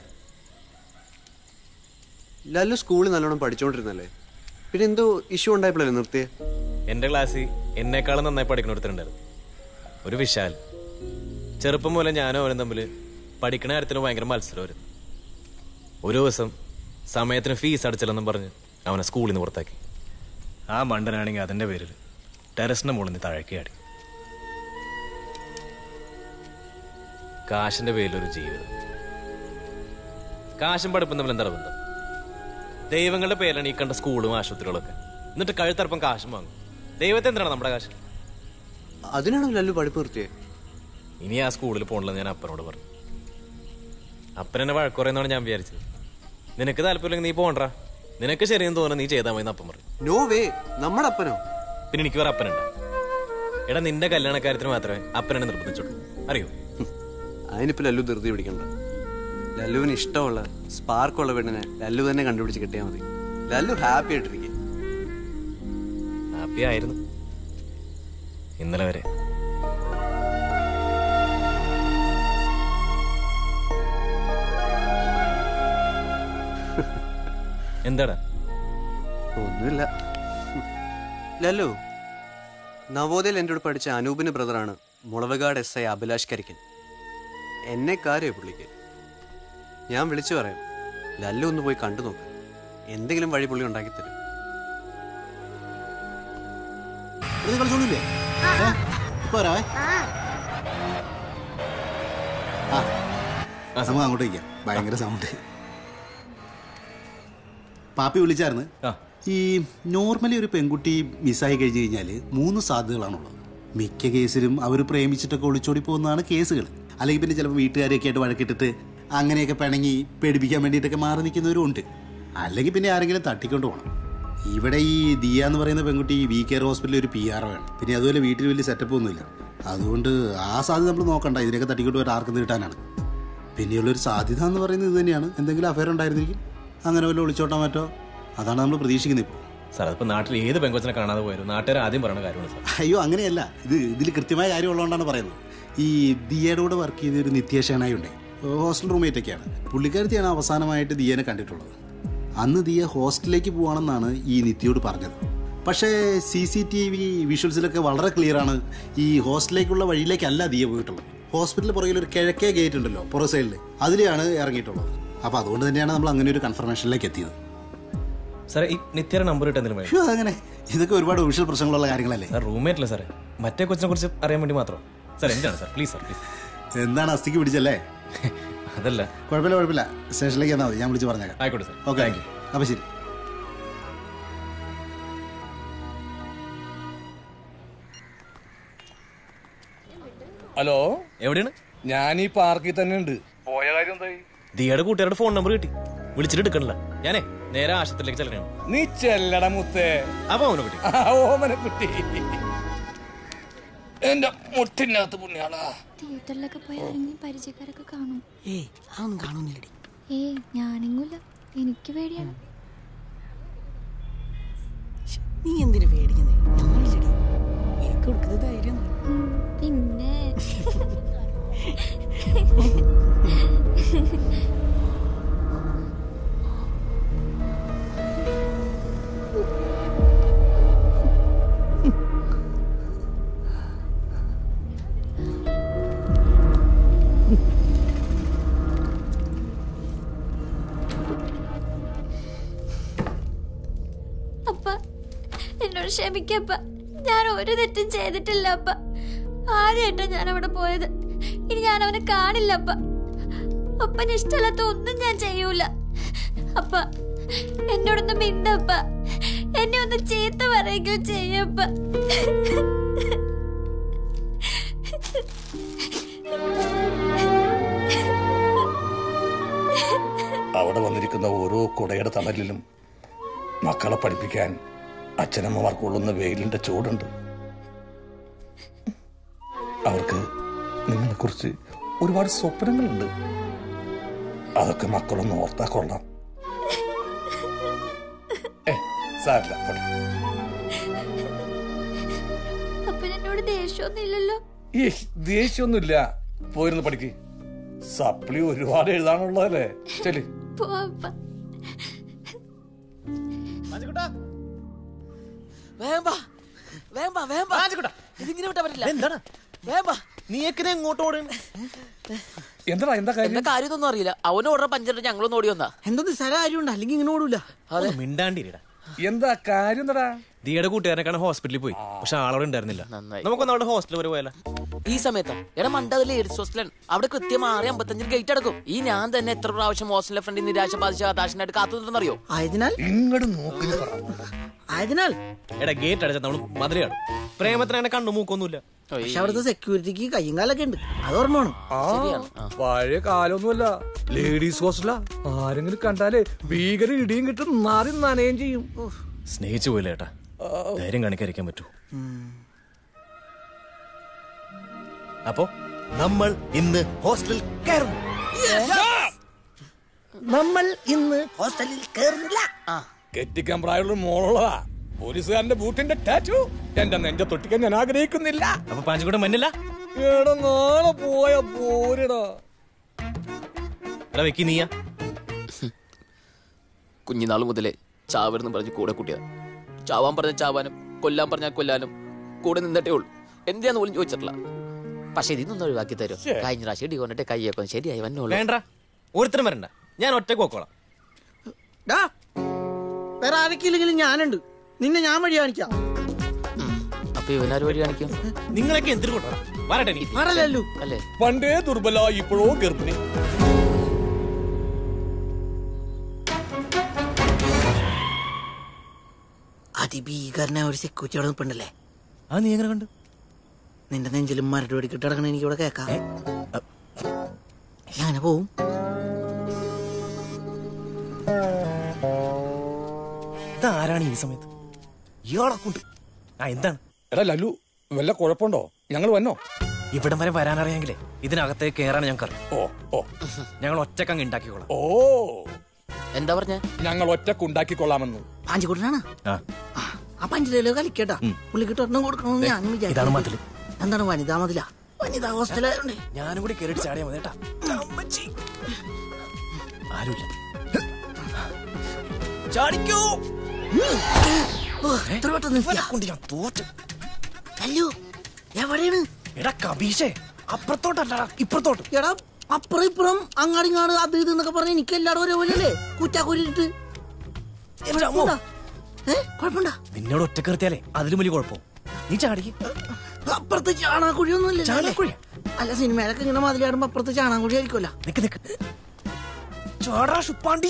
ലല്ലു സ്കൂളിൽ നല്ലോണം പഠിച്ചോണ്ടിരുന്നല്ലേ പിന്നെ എന്തോ ഇഷ്യൂ ഉണ്ടായപ്പോഴല്ലേ നിർത്തിയേ എന്റെ ക്ലാസ്സിൽ എന്നെക്കാളും നന്നായി പഠിക്കുന്ന ഒരുത്തരുണ്ടായിരുന്നു ഒരു വിശാൽ ചെറുപ്പം മുതലേ ഞാനും അവനും തമ്മിൽ പഠിക്കണ കാര്യത്തിന് ഭയങ്കര മത്സരമായിരുന്നു ഒരു ദിവസം സമയത്തിന് ഫീസ് അടച്ചില്ലെന്നും പറഞ്ഞ് അവനെ സ്കൂളിൽ നിന്ന് പുറത്താക്കി ആ മണ്ടനാണെങ്കിൽ അതിന്റെ പേരിൽ ടെറസിന്റെ മുകളിൽ നിന്ന് താഴേക്കാടി കാശിന്റെ പേരിലൊരു ജീവിതം കാശും പഠിപ്പും തമ്മിൽ എന്താ ബന്ധം ദൈവങ്ങളുടെ പേരിലാണ് ഈ കണ്ട സ്കൂളും ആശുപത്രികളൊക്കെ എന്നിട്ട് കഴുത്തറപ്പം കാശും വാങ്ങും ദൈവത്തെ എന്തിനാണ് നമ്മുടെ കാശ് അതിനാണോ ലല്ലു പഠിപ്പ് നിർത്തിയേ ഇനി ആ സ്കൂളിൽ പോകണില്ലെന്ന് ഞാൻ അപ്പനോട് പറഞ്ഞു അപ്പൻ എന്നെ വഴക്കുറയെന്നാണ് ഞാൻ വിചാരിച്ചത് നിനക്ക് താല്പര്യമില്ലെങ്കിൽ നീ പോകണ്ട നിനക്ക് ശരിയെന്ന് തോന്നുന്നു നീ ചെയ്താൽ മതി എന്ന് അപ്പം പറഞ്ഞു നോ വേ നമ്മുടെ അപ്പനോ പിന്നെ എനിക്ക് വേറെ അപ്പനുണ്ട് എടാ നിന്റെ കല്യാണക്കാര്യത്തിന് മാത്രമേ അപ്പനെന്നെ നിർബന്ധിച്ചുള്ളൂ അറിയോ അതിനിപ്പോ ലല്ലു ധൃതി പിടിക്കണ്ട ലല്ലുവിന് ഇഷ്ടമുള്ള സ്പാർക്കുള്ള പെണ്ണിനെ ലല്ലു തന്നെ കണ്ടുപിടിച്ച് കിട്ടിയാൽ മതി ലല്ലു ഹാപ്പി ആയിട്ടിരിക്കും ഹാപ്പി ആയിരുന്നു ഇന്നലെ വരെ എന്താടാ ഒന്നുമില്ല ലല്ലു നവോദയയിൽ എൻ്റെ കൂടെ പഠിച്ച അനൂപിന്റെ ബ്രദറാണ് മുളവകാട് എസ് ഐ അഭിലാഷ് കരിക്കൻ എന്നെ കാര്യമായി പുള്ളിക്ക് ഞാൻ വിളിച്ചു പറയാം ലല്ലു ഒന്ന് പോയി കണ്ടു നോക്ക് എന്തെങ്കിലും വഴി പുള്ളി ഉണ്ടാക്കി തരും ഇത് കളിച്ചോളില്ലേ ഇപ്പൊ വരാവേ ആ നമുക്ക് അങ്ങോട്ട് വയ്ക്കാം ഭയങ്കര സൗണ്ട് പാപ്പി വിളിച്ചായിരുന്നു ഈ നോർമലി ഒരു പെൺകുട്ടി മിസ്സായി കഴിഞ്ഞു കഴിഞ്ഞാൽ മൂന്ന് സാധ്യതകളാണുള്ളത് മിക്ക കേസിലും അവർ പ്രേമിച്ചിട്ടൊക്കെ ഒളിച്ചോടി പോകുന്നതാണ് കേസുകൾ അല്ലെങ്കിൽ പിന്നെ ചിലപ്പോൾ വീട്ടുകാരെയൊക്കെ ആയിട്ട് വഴക്കിട്ടിട്ട് അങ്ങനെയൊക്കെ പിണങ്ങി പേടിപ്പിക്കാൻ വേണ്ടിയിട്ടൊക്കെ മാറി നിൽക്കുന്നവരും ഉണ്ട് അല്ലെങ്കിൽ പിന്നെ ആരെങ്കിലും തട്ടിക്കൊണ്ട് പോകണം ഇവിടെ ഈ ദിയ എന്ന് പറയുന്ന പെൺകുട്ടി വി കെയർ ഹോസ്പിറ്റലിൽ ഒരു പി ആർ ആണ് പിന്നെ അതുപോലെ വീട്ടിൽ വലിയ സെറ്റപ്പ് ഒന്നുമില്ല അതുകൊണ്ട് ആ സാധ്യത നമ്മൾ നോക്കണ്ട ഇതിനൊക്കെ തട്ടിക്കൊണ്ട് വരാൻ ആർക്കും കിട്ടാനാണ് പിന്നെയുള്ളൊരു സാധ്യത എന്ന് പറയുന്നത് ഇത് തന്നെയാണ് എന്തെങ്കിലും അഫയർ ഉണ്ടായിരുന്നിരിക്കും അങ്ങനെ വല്ല ഒളിച്ചോട്ടാൻ പറ്റോ അതാണ് നമ്മൾ പ്രതീക്ഷിക്കുന്നത് ഇപ്പോൾ സാർ അതിപ്പോ നാട്ടിൽ ഏത് പെങ്കൊച്ചിനെ കാണാതെ പോയാലും നാട്ടുകാർ ആദ്യം പറയുന്ന കാര്യമാണ് സാർ അയ്യോ അങ്ങനെയല്ല ഇത് ഇതിൽ കൃത്യമായ കാര്യമുള്ളതുകൊണ്ടാണ് പറയുന്നത് ഈ ദിയയുടെ കൂടെ വർക്ക് ചെയ്ത ഒരു നിത്യേഷനായി ഉണ്ടേ ഹോസ്റ്റൽ റൂംമേറ്റ് ഒക്കെയാണ് പുള്ളിക്കാരത്തിയാണ് അവസാനമായിട്ട് ദിയനെ കണ്ടിട്ടുള്ളത് അന്ന് ദിയ ഹോസ്റ്റലിലേക്ക് പോവാണെന്നാണ് ഈ നിത്യയോട് പറഞ്ഞത് പക്ഷേ സി സി ടി വി വിഷ്വൽസിലൊക്കെ വളരെ ക്ലിയർ ആണ് ഈ ഹോസ്റ്റലിലേക്കുള്ള വഴിയിലേക്കല്ല ദിയ പോയിട്ടുള്ളത് ഹോസ്പിറ്റലിൽ പുറകിൽ ഒരു കിഴക്കേ ഗേറ്റ് ഉണ്ടല്ലോ പുറ സൈഡിൽ അതിലെയാണ് ഇറങ്ങിയിട്ടുള്ളത് അപ്പോൾ അതുകൊണ്ട് തന്നെയാണ് നമ്മൾ അങ്ങനെ ഒരു കൺഫർമേഷനിലേക്ക് എത്തിയത് സാറേ ഈ നിത്യയുടെ നമ്പർ ഇട്ട് എന്തെങ്കിലും ശ്ശോ, അങ്ങനെ ഇതൊക്കെ ഒരുപാട് വിഷ്വൽ പ്രശ്നങ്ങളുള്ള കാര്യങ്ങളല്ലേ സാർ റൂംമേറ്റ് അല്ലേ സാറേ മറ്റേ കൊച്ചിനെ കുറിച്ച് അറിയാൻ വേണ്ടി മാത്രം സാർ എന്താണ് സാർ പ്ലീസ് സാർ പ്ലീസ് എന്താണ് അസ്ഥിക്ക് പിടിച്ചല്ലേ അതല്ല കുഴപ്പമില്ല കുഴപ്പമില്ല സ്റ്റേഷനിലേക്ക് എന്നാൽ മതി ഞാൻ വിളിച്ച് പറഞ്ഞേക്കാം ആയിക്കോട്ടെ സാർ ഓക്കെ താങ്ക് യു അപ്പോൾ ശരി ഹലോ എവിടെയാണ് ഞാൻ ഈ പാർക്കിൽ തന്നെ ഉണ്ട് പോയ കാര്യം എന്തായി ദിയയുടെ കൂട്ടുകാരുടെ ഫോൺ നമ്പർ കിട്ടി വിളിച്ചിട്ട് എടുക്കണില്ല ഞാനേ നേരെ ആശുപത്രിയിലേക്ക് ചെല്ലണം നീ ചെല്ലട മുത്തേ അപ്പൊ അവനെ കുട്ടി ആ, ഓമന കുട്ടി എന്റെ മുട്ടിനകത്ത് പുണ്യാളാ തിയേറ്ററിലൊക്കെ പോയി ആരെങ്കിലും പരിചയക്കാരൊക്കെ കാണും ഏയ് അതൊന്നും കാണുന്നില്ലടി ഏയ് ഞാനെങ്ങൂല്ല എനിക്ക് പേടിയാണ് നീ എന്തിനു പേടിക്കുന്നേ ഞങ്ങളില്ലടി എനിക്ക് കൊടുക്കുന്നത് ധൈര്യം പിന്നെ അപ്പ എന്നോട് ക്ഷമിക്കപ്പ ഞാൻ ഒരു തെറ്റും ചെയ്തിട്ടില്ല അപ്പ ആദ്യമായിട്ടാ ഞാൻ അവിടെ പോയത് ഇനി ഞാൻ അവനെ കാണില്ല അപ്പ അപ്പന് ഇഷ്ടമല്ലാത്ത ഒന്നും ഞാൻ ചെയ്യൂല അപ്പ എന്നോടൊന്ന് മിണ്ടപ്പ എന്നെ ഒന്ന് ചീത്ത പറയുകയോ ചെയ്യപ്പ അവിടെ വന്നിരിക്കുന്ന ഓരോ കുടയുടെ തണലിലും മക്കളെ പഠിപ്പിക്കാൻ അച്ഛനമ്മമാർക്ക് കൊള്ളുന്ന വെയിലിന്റെ ചൂടുണ്ട് അവർക്ക് നിങ്ങളെ കുറിച്ച് ഒരുപാട് സ്വപ്നങ്ങളുണ്ട് അതൊക്കെ മക്കളൊന്ന് ഓർത്താ കൊള്ളാം ഏ സാരില്ല പോട്ടെ. അപ്പൻ എന്നോട് ദേഷ്യമൊന്നും ഇല്ലല്ലോ ഈ ദേഷ്യമൊന്നുമില്ല പോയിരുന്ന് പഠിക്ക് സപ്ലി ഒരുപാട് എഴുതാനുള്ളതല്ലേ ചെല് പോ അപ്പ വേമ്പാ വേമ്പാ വേമ്പാ ഇതിങ്ങനെ വിട്ടാ പറ്റില്ല എന്താണ് വേമ്പാ നീയൊക്കെ എങ്ങോട്ട് ഓടുന്നു എന്താ എന്താ എന്താ കാര്യമൊന്നും അറിയില്ല അവന് ഓർഡർ പഞ്ചറിട്ട് ഞങ്ങളൊന്നും ഓടി വന്നാ എന്തോ നിസ്സാര കാര്യമുണ്ട് അല്ലെങ്കിൽ ഇങ്ങനെ ഓടൂല അതെ മിണ്ടാണ്ടിരിടാ എന്താ കാര്യം എന്താ ദിയയുടെ കൂട്ടുകാരനെ കാണാൻ ഹോസ്പിറ്റലിൽ പോയി പക്ഷെ ആളവിടെ ഉണ്ടായിരുന്നില്ല നമുക്കൊന്ന് അവിടെ ഹോസ്റ്റലിൽ വരെ പോയാലോ ഈ സമയത്താ എടാ മണ്ട അതിൽ ലേഡീസ് ഹോസ്റ്റലാണ് അവിടെ കൃത്യം ആറ് അമ്പത്തഞ്ചിന് ഗേറ്റ് അടക്കും ഈ ഞാൻ തന്നെ എത്ര പ്രാവശ്യം ഹോസ്റ്റലിലെ ഫ്രണ്ടിൽ നിരാശ ബാധിച്ച ഹതാശനായിട്ട് കാത്തു നിന്നെന്നറിയോ ആയതിനാൽ ഇങ്ങോട്ട് നോക്കി ആയതിനാൽ എടാ ഗേറ്റ് അടച്ചാൽ നമ്മൾ മധുരയാടും പ്രേമത്തിന് അങ്ങനെ കണ്ണു മൂക്കൊന്നുമില്ല പക്ഷെ അവിടുത്തെ സെക്യൂരിറ്റിക്ക് കയ്യും കാലൊക്കെ ഉണ്ട് അത് ഓർമ്മ വേണം ആ പഴയ കാലൊന്നുമല്ല ലേഡീസ് ഹോസ്റ്റലാ ആരെങ്കിലും കണ്ടാലേ ഭീകര ഇടിയും കിട്ടും മാറി നനയും ചെയ്യും സ്നേഹിച്ചു പോയില്ല ഏട്ടാ ധൈര്യം കാണിക്കാതിരിക്കാൻ പറ്റൂ അപ്പോ നമ്മൾ ഇന്ന് ഹോസ്റ്റലിൽ കയറുന്നു നമ്മൾ ഇന്ന് ഹോസ്റ്റലിൽ കയറുന്നില്ല കെട്ടിക്കാൻ പ്രായമുള്ള മോളുള്ളതാ പോലീസുകാരന്റെ ബൂട്ടിന്റെ ടാറ്റു എന്റെ നെഞ്ച തൊട്ടിക്കാൻ ഞാൻ ആഗ്രഹിക്കുന്നില്ല അപ്പൊ പാഞ്ചിക്കൂടെ മഞ്ഞില്ല എടാ നാളെ പോയ പോരടാ എടാ വെക്കി നീയാ കുഞ്ഞുനാൾ മുതലേ ചാവരുന്ന് പറഞ്ഞ് കൂടെ കൂട്ടിയതാ ചാവാൻ പറഞ്ഞ ചാവാനും കൊല്ലാൻ പറഞ്ഞാൽ കൊല്ലാനും കൂടെ നിന്നിട്ടേ ഉള്ളൂ എന്തിനാന്ന് പോലും ചോദിച്ചിട്ടില്ല പക്ഷെ ഇതിന്നൊന്നും ഒഴിവാക്കി തരും കഴിഞ്ഞ പ്രാവശ്യം ഇടി കൊണ്ടിട്ട് കൈയൊക്കെ ശരിയായി വന്നോളൂ വേണ്ട ഒരുത്തരം വരണ്ട ഞാൻ ഒറ്റക്ക് പോക്കോളാം ഡാ വേറെ ആരൊക്കെയില്ലെങ്കിലും ഞാനുണ്ട് നിന്നെ ഞാൻ വഴി കാണിക്കാം അപ്പൊ ഇവനാര് വഴി കാണിക്കും നിങ്ങളൊക്കെ എന്തിനു കൊണ്ടാ വരട്ടെ നീ ആരല്ലല്ലോ അല്ലേ പണ്ടേ ദുർബല ഇപ്പോഴോ ഗർഭിണി അതിഭീകരനായ ഒരു സെക്യൂരിറ്റി അവിടെ നിൽപ്പുണ്ടല്ലേ ആ നീ എങ്ങനെ കണ്ടു നിന്റെ നെഞ്ചിലും മരട് വെടിക്കിട്ട് കിടക്കണ എനിക്ക് ഇവിടെ കേക്കാം അങ്ങനെ പോവും ഇതാരാണ് ഈ സമയത്ത് ഇയാളെ കൊണ്ട് ആ എന്താണ് എടാ ലല്ലു വല്ല കുഴപ്പമുണ്ടോ ഞങ്ങൾ വന്നോ ഇവിടം വരെ വരാനറിയാമെങ്കിലേ ഇതിനകത്തേക്ക് കയറാൻ ഞങ്ങൾക്കറിയാം ഓ ഓ ഞങ്ങൾ ഒറ്റക്കങ്ങ് ഉണ്ടാക്കിക്കോളാം ഓ എന്താ പറഞ്ഞ ഞങ്ങൾ ഒറ്റക്കുണ്ടാക്കിക്കൊള്ളാമെന്ന് പാഞ്ചിക്കുട്ടനാണ് ആ ആ പഞ്ചിലോ കളിക്കട്ടാ പുള്ളിക്കിട്ട് ഒരെണ്ണം കൊടുക്കണമെന്ന് ഞാനും ഇതാണ് വിചാരിച്ചു മതില് എന്താണ് വനിതാ മതില വനിതാ ഹോസ്റ്റലായോണ്ടേ ഞാനും കൂടി കയറിയിട്ട് ചാടിയാ മതി കേട്ടാ ആരുമില്ല ചാടിക്കോ ഓ, എത്ര പെട്ടെന്ന് കൊണ്ട് ഞാൻ തോറ്റു അല്ലയോ എവിടെയാണ് എടാ കബീഷേ അപ്പുറത്തോട്ടല്ലടാ ഇപ്പുറത്തോട്ട് എടാ അപ്പുറം ഇപ്പുറം അങ്ങാടിങ്ങാട് അത് ഇത് എന്നൊക്കെ പറഞ്ഞ എനിക്ക് എല്ലാവരും ഒരേപോലെയല്ലേ കുറ്റാക്കൂലിട്ട് ഏ കുഴപ്പമുണ്ടാ നിന്നോട് ഒറ്റ കയറിയാലേ അതിലും വലിയ കുഴപ്പം നീ ചാടി അപ്പുറത്ത് ചാണാക്കുഴിയൊന്നുമില്ല ചാണാക്കുഴി? അല്ല സിനിമയിലൊക്കെ ഇങ്ങനെ മതിലാടുമ്പോ അപ്പുറത്ത് ചാണാക്കുഴി ആയിരിക്കുമല്ലോ നിക്ക് നിക്ക് ചോടാ ഷുപ്പാണ്ടി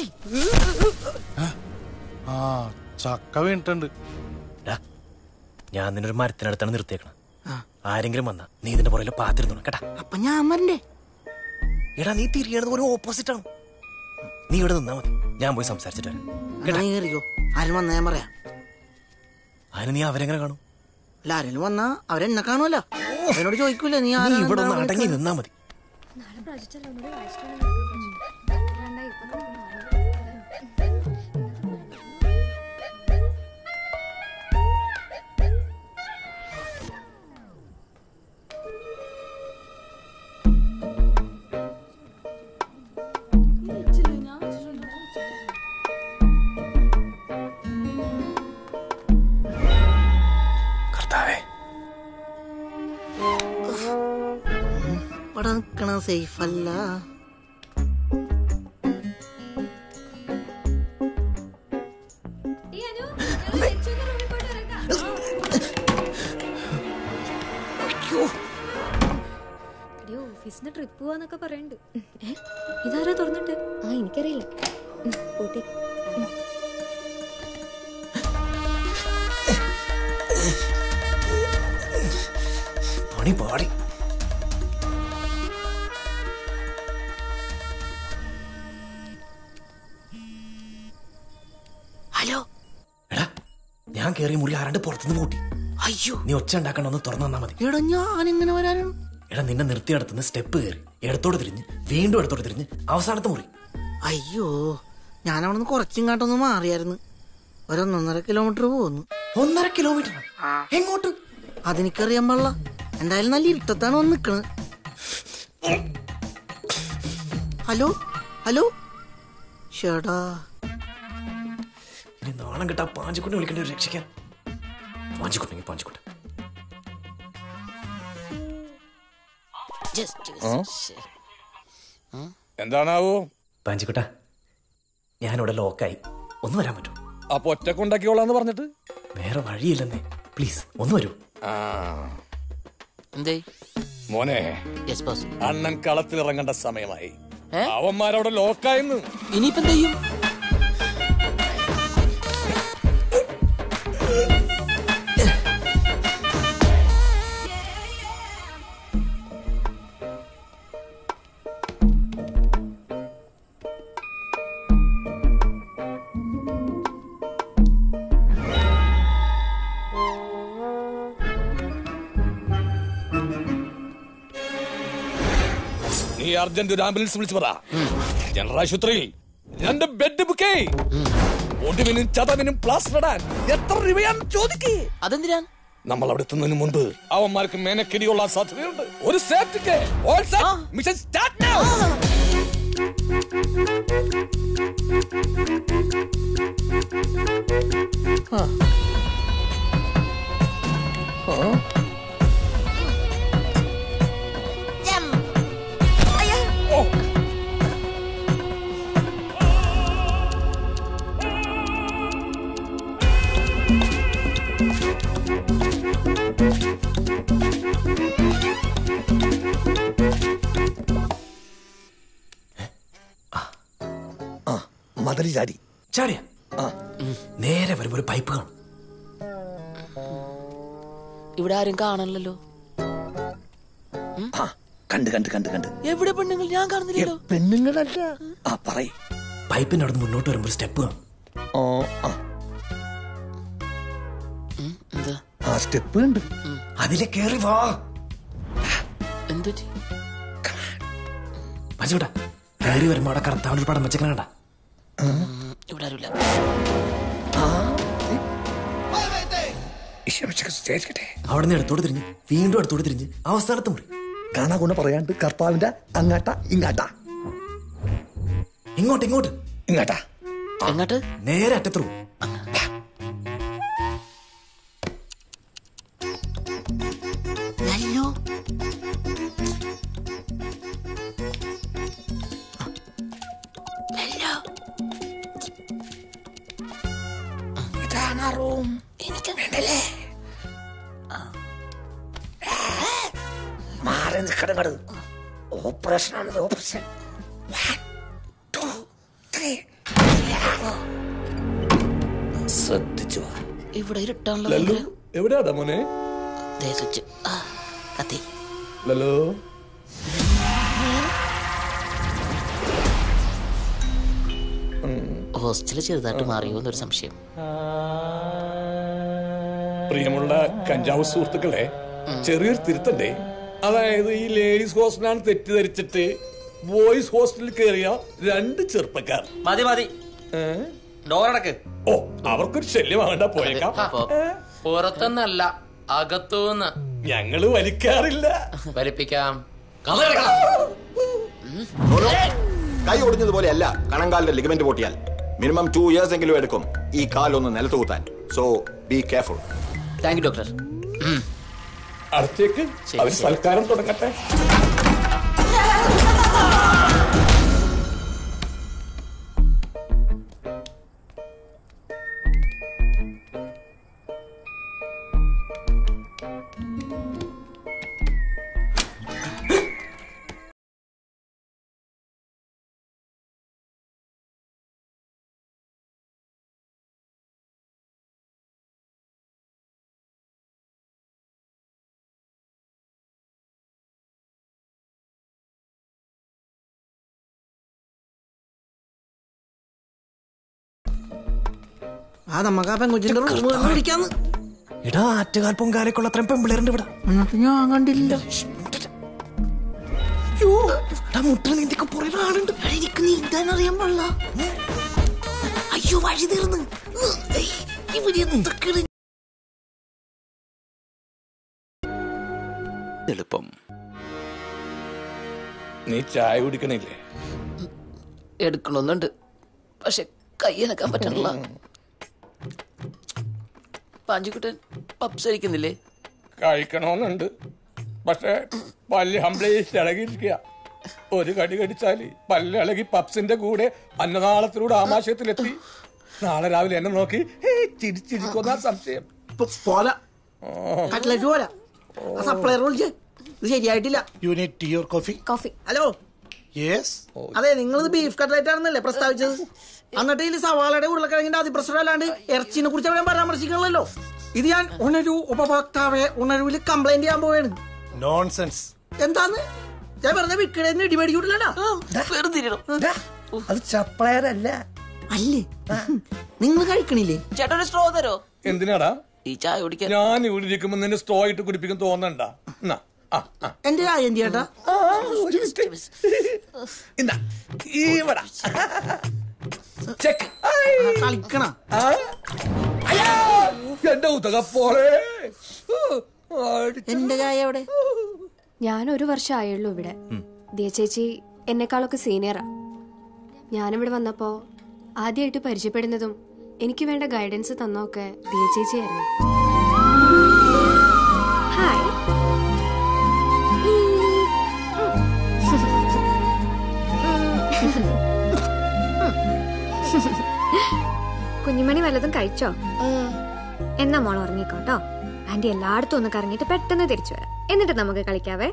ആ ചക്ക വീണിട്ടുണ്ട് ഞാൻ നിന്നൊരു മരത്തിനടുത്താണ് നിർത്തിയേക്കണം ആ. ആരെങ്കിലും വന്നാ നീ ഇതിന്റെ പുറകിൽ പാത്തിരുന്നു കേട്ടാ അപ്പൊ ഞാൻ വരണ്ടേ എടാ നീ തിരിയണത് ഒരു ഓപ്പോസിറ്റ് ആണ് നീ ഇവിടെ നിന്നാ മതി ഞാൻ പോയി സംസാരിച്ചിട്ട് വരാം എന്നാ നീ കയറിയോ ആരും വന്നാ ഞാൻ പറയാം അതിന് നീ അവരെങ്ങനെ കാണും അല്ല ആരെങ്കിലും വന്നാ അവരെന്നെ കാണുമല്ലോ അവരോട് ചോദിക്കൂലേ നീ നീ ആരാണ് ഇവിടെ ഒന്ന് എന്താണ് അടങ്ങി വിളിച്ചത്? നിന്നാ മതി കർത്താവേ ഇവിടെ നിക്കണ സേഫ് അല്ല എടി ഓഫീസിന് ട്രിപ്പ് പോവാന്നൊക്കെ പറയണ്ട് ഏ ഇതാരാ തുറന്നിട്ട് ആ എനിക്കറിയില്ല ഉം, പൂട്ടി ഉം. പണി പാടി ഹലോ എടാ ഞാൻ കേറിയ മുറി ആരാണ്ട് പുറത്തുനിന്ന് കൂട്ടി അയ്യോ നീ ഒച്ച ഉണ്ടാക്കണ്ട ഒന്ന് തുറന്നു തന്നാ മതി എടാ ഞാൻ എങ്ങനെ വരാനാണ് എടാ നിന്നെ നിർത്തിയടത്തുനിന്ന് സ്റ്റെപ്പ് കയറി ഇടത്തോട്ട് തിരിഞ്ഞ് വീണ്ടും ഇടത്തോട്ട് തിരിഞ്ഞ് അവസാനത്തെ മുറി അയ്യോ ഞാൻ അവിടെ നിന്ന് കുറച്ചിങ്ങാട്ടൊന്ന് മാറിയായിരുന്നു ഒരൊന്നൊന്നര കിലോമീറ്റർ പോകുന്നു ഒന്നര കിലോമീറ്റർ എങ്ങോട്ട് അതെനിക്കറിയാൻ പാടില്ല എന്തായാലും നല്ല ഇരുട്ടത്താണ് വന്ന് നിക്കണത് ഹലോ ഹലോ ഷേടാ ഇനി നാണം കിട്ടാ പാഞ്ചിക്കുട്ടി വിളിക്കേണ്ടി വരും രക്ഷിക്കാൻ പാഞ്ചിക്കുട്ടെങ്കിൽ പാഞ്ചിക്കുട്ട എന്താണാവോ പാഞ്ചിക്കുട്ട ഞാനിവിടെ ലോക്കായി ഒന്ന് വരാൻ പറ്റുമോ അപ്പൊ ഒറ്റക്കുണ്ടാക്കിയോളാന്ന് പറഞ്ഞിട്ട് വേറെ വഴിയില്ലെന്നേ പ്ലീസ് ഒന്ന് വരൂ എന്തേ മോനെ യെസ് ബോസ് അണ്ണൻ കളത്തിൽ ഇറങ്ങേണ്ട സമയമായി അവന്മാരവിടെ ലോക്കായെന്ന് ഇനിയിപ്പോ എന്ത് ചെയ്യും നീ അർജന്റ് ഒരു ആംബുലൻസ് വിളിച്ചു പറ ജനറൽ ആശുപത്രിയിൽ രണ്ട് ബെഡ് ബുക്കേ ഒടുവിനും ചതവിനും പ്ലാസ്റ്റർ ഇടാൻ എത്ര രൂപയാണ് ചോദിക്കേ അതെന്തിനാണ് നമ്മൾ അവിടെ എത്തുന്നതിന് മുൻപ് അവന്മാർക്ക് മേനക്കിടിയുള്ള സാധ്യതയുണ്ട് ഒരു സേഫ്റ്റിക്ക് All set. Mission start now. മതിൽ ചാടി ചാടിയ നേരെ വരുമ്പോ ഒരു പൈപ്പ് കാണും ഇവിടെ ആരും കാണണല്ലോ കണ്ട് കണ്ട് കണ്ട് കണ്ട് എവിടെ പെണ്ണുങ്ങൾ ഞാൻ കാണുന്നില്ലല്ലോ പെണ്ണുങ്ങളല്ല ആ പറയ് പൈപ്പിന്റെ അവിടെ മുന്നോട്ട് വരുമ്പോ ഒരു സ്റ്റെപ്പ് കാണും എന്താ ആ സ്റ്റെപ്പ് ഉണ്ട് അതിലെ കേറി വാ എന്തു പച്ചോട്ടാ കയറി വരുമ്പോ അവിടെ കർത്താവിന്റെ ഒരു പടം വെച്ചേക്കണ ഇവിടെ ആരുമില്ല അവിടെ നിന്ന് എടുത്തോട്ട് തിരിഞ്ഞ് വീണ്ടും എടുത്തോട്ട് തിരിഞ്ഞ് അവസാനത്തെ മുറി കാണാ ഗുണ പറയാണ്ട് കർത്താവിന്റെ അങ്ങാട്ട ഇങ്ങാട്ട ഇങ്ങോട്ട് ഇങ്ങോട്ട് ഇങ്ങാട്ടാ എങ്ങോട്ട് നേരെ അറ്റത്തു ഇതാണ് റൂം എനിക്ക് വേണ്ടല്ലേ മാറി നിൽക്കണങ്ങട് ഓപ്പറേഷൻ ആണ് ഓപ്പറേഷൻ ശ്രദ്ധിച്ചു ഇവിടെ ഇരുട്ടാണല്ലോ ലല്ലു എവിടെയാടാ മോനെ ദേ സ്വിച്ച് ആ കത്തി ലല്ലോ ഹോസ്റ്റല് ചെറുതായിട്ട് മാറിയോ എന്നൊരു സംശയം പ്രിയമുള്ള കഞ്ചാവ് സുഹൃത്തുക്കളെ ചെറിയൊരു തിരുത്തണ്ടേ അതായത് ഈ ലേഡീസ് ഹോസ്റ്റലാണ് തെറ്റിദ്ധരിച്ചിട്ട് ബോയ്സ് ഹോസ്റ്റലിൽ കയറിയ രണ്ട് ചെറുപ്പക്കാർ മതി മതി ഡോറടക്ക് ഓ അവർക്കൊരു ശല്യമാകണ്ട പോയേക്കാം പുറത്തുനിന്നല്ല അകത്തുനിന്ന് ഞങ്ങള് വലിക്കാറില്ല വലിപ്പിക്കാം കൈ ഒടിഞ്ഞതുപോലെയല്ല കണങ്കാലിന്റെ ലിഗമെന്റ് പൊട്ടിയാൽ മിനിമം ടു ഇയേഴ്സ് എങ്കിലും എടുക്കും ഈ കാലൊന്ന് നിലത്ത് കുത്താൻ so be careful thank you doctor അടുത്തേക്ക് അവർ സൽക്കാരം തുടങ്ങട്ടെ ആ നമുക്ക് ആ പെങ്കുച്ചിന്റെ റൂം പിടിക്കാന്ന് എടാ ആറ്റുകാൽ പൊങ്കാലക്കുള്ള അത്രയും പെമ്പിളേരുണ്ട് ഇവിടെ എന്നിട്ട് ഞാൻ കണ്ടില്ല മുട്ടിൽ നീന്തിക്ക് പുറേ ആളുണ്ട് എനിക്ക് നീന്താൻ അറിയാൻ പാടില്ല അയ്യോ വഴി തീർന്ന് ഇവര് എന്തൊക്കെയാണ് എളുപ്പം നീ ചായ കുടിക്കണില്ലേ എടുക്കണമെന്നുണ്ട് പക്ഷെ കൈ അനക്കാൻ പറ്റണില്ല പാഞ്ചിക്കുട്ടൻ പപ്സ് അടിക്കുന്നില്ലേ കഴിക്കണമെന്നുണ്ട് പക്ഷെ പല്ല് ഹംപ്ലേസ് ഇളകിയിരിക്കുക ഒരു കടി കടിച്ചാല് പല്ല് ഇളകി പപ്സിന്റെ കൂടെ അന്നനാളത്തിലൂടെ ആമാശയത്തിലെത്തി നാളെ രാവിലെ എന്നെ നോക്കി "ഹേയ്, ചിരിച്ചിരിക്കുന്ന സംശയം പോരാ കട്ട്ലറ്റ് പോരാ സപ്ലയർ വിളിച്ച് ഇത് ശരിയായിട്ടില്ല unit tea or coffee coffee hello yes അതെ നിങ്ങളിത് ബീഫ് കട്ട്ലറ്റ് ആണെന്നല്ലേ പ്രസ്താവിച്ചത് എന്നിട്ട് ഇതിൽ സവാളയുടെ ഉരുളക്കിഴങ്ങിന്റെ അതിപ്രസരം അല്ലാണ്ട് ഇറച്ചിനെ കുറിച്ച് അവിടെ പരാമർശിക്കണല്ലോ ഇത് ഞാൻ ഉണരു ഉപഭോക്താവെ ഉണരുവിൽ കംപ്ലൈന്റ് ചെയ്യാൻ പോവാണ് നോൺസെൻസ് എന്താന്ന് ഞാൻ വെറുതെ വിൽക്കണേന്ന് ഇടിമേടിക്കൂട്ടില്ലടാ അത് സപ്ലയർ അല്ല അല്ലേ നിങ്ങൾ കഴിക്കണില്ലേ ചേട്ടാ ഒരു സ്ട്രോ തരോ എന്തിനാടാ ഈ ചായ കുടിക്കാൻ ഞാൻ ഇവിടെ ഇരിക്കുമ്പോ നിന്നെ സ്ട്രോ ഇട്ട് കുടിപ്പിക്കും തോന്നണ്ട എന്നാ, ആ, ആ. എന്റെ ചായ എന്ത് ചേട്ടാ ആ, ഒരു മിനിറ്റ്. ഇന്നാ, ഇവിടെ. ചെക്ക്. കളിക്കണ അയ്യോ, എന്റെ ഉതക പോലെ എന്റെ ചായ എവിടെ ഞാൻ ഒരു വർഷം ആയുള്ളൂ ഇവിടെ ദിയ ചേച്ചി എന്നെക്കാളൊക്കെ സീനിയറാ ഞാനിവിടെ വന്നപ്പോ ആദ്യമായിട്ട് പരിചയപ്പെടുന്നതും എനിക്ക് വേണ്ട ഗൈഡൻസ് തന്നൊക്കെ ദിയ ചേച്ചിയായിരുന്നു ഹായ് കുഞ്ഞുമണി വല്ലതും കഴിച്ചോ എന്നാ മോൾ ഉറങ്ങിക്കോട്ടോ ആന്റി എല്ലായിടത്തും ഒന്ന് കറങ്ങിയിട്ട് പെട്ടെന്ന് തിരിച്ചു വരാം എന്നിട്ട് നമുക്ക് കളിക്കാവേ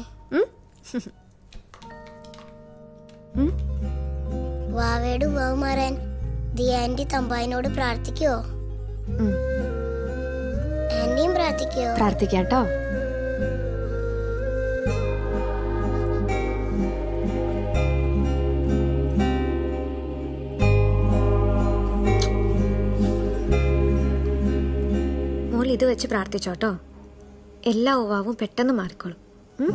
ഉം? വാവയുടെ ഉവാവ് മാറാൻ ദി ആന്റി തമ്പായിനോട് പ്രാർത്ഥിക്കുവോ ആന്റിയും പ്രാർത്ഥിക്കുവോ പ്രാർത്ഥിക്കാട്ടോ മോൾ ഇത് വെച്ച് പ്രാർത്ഥിച്ചോട്ടോ എല്ലാ ഉവാവും പെട്ടെന്ന് മാറിക്കോളും ഉം?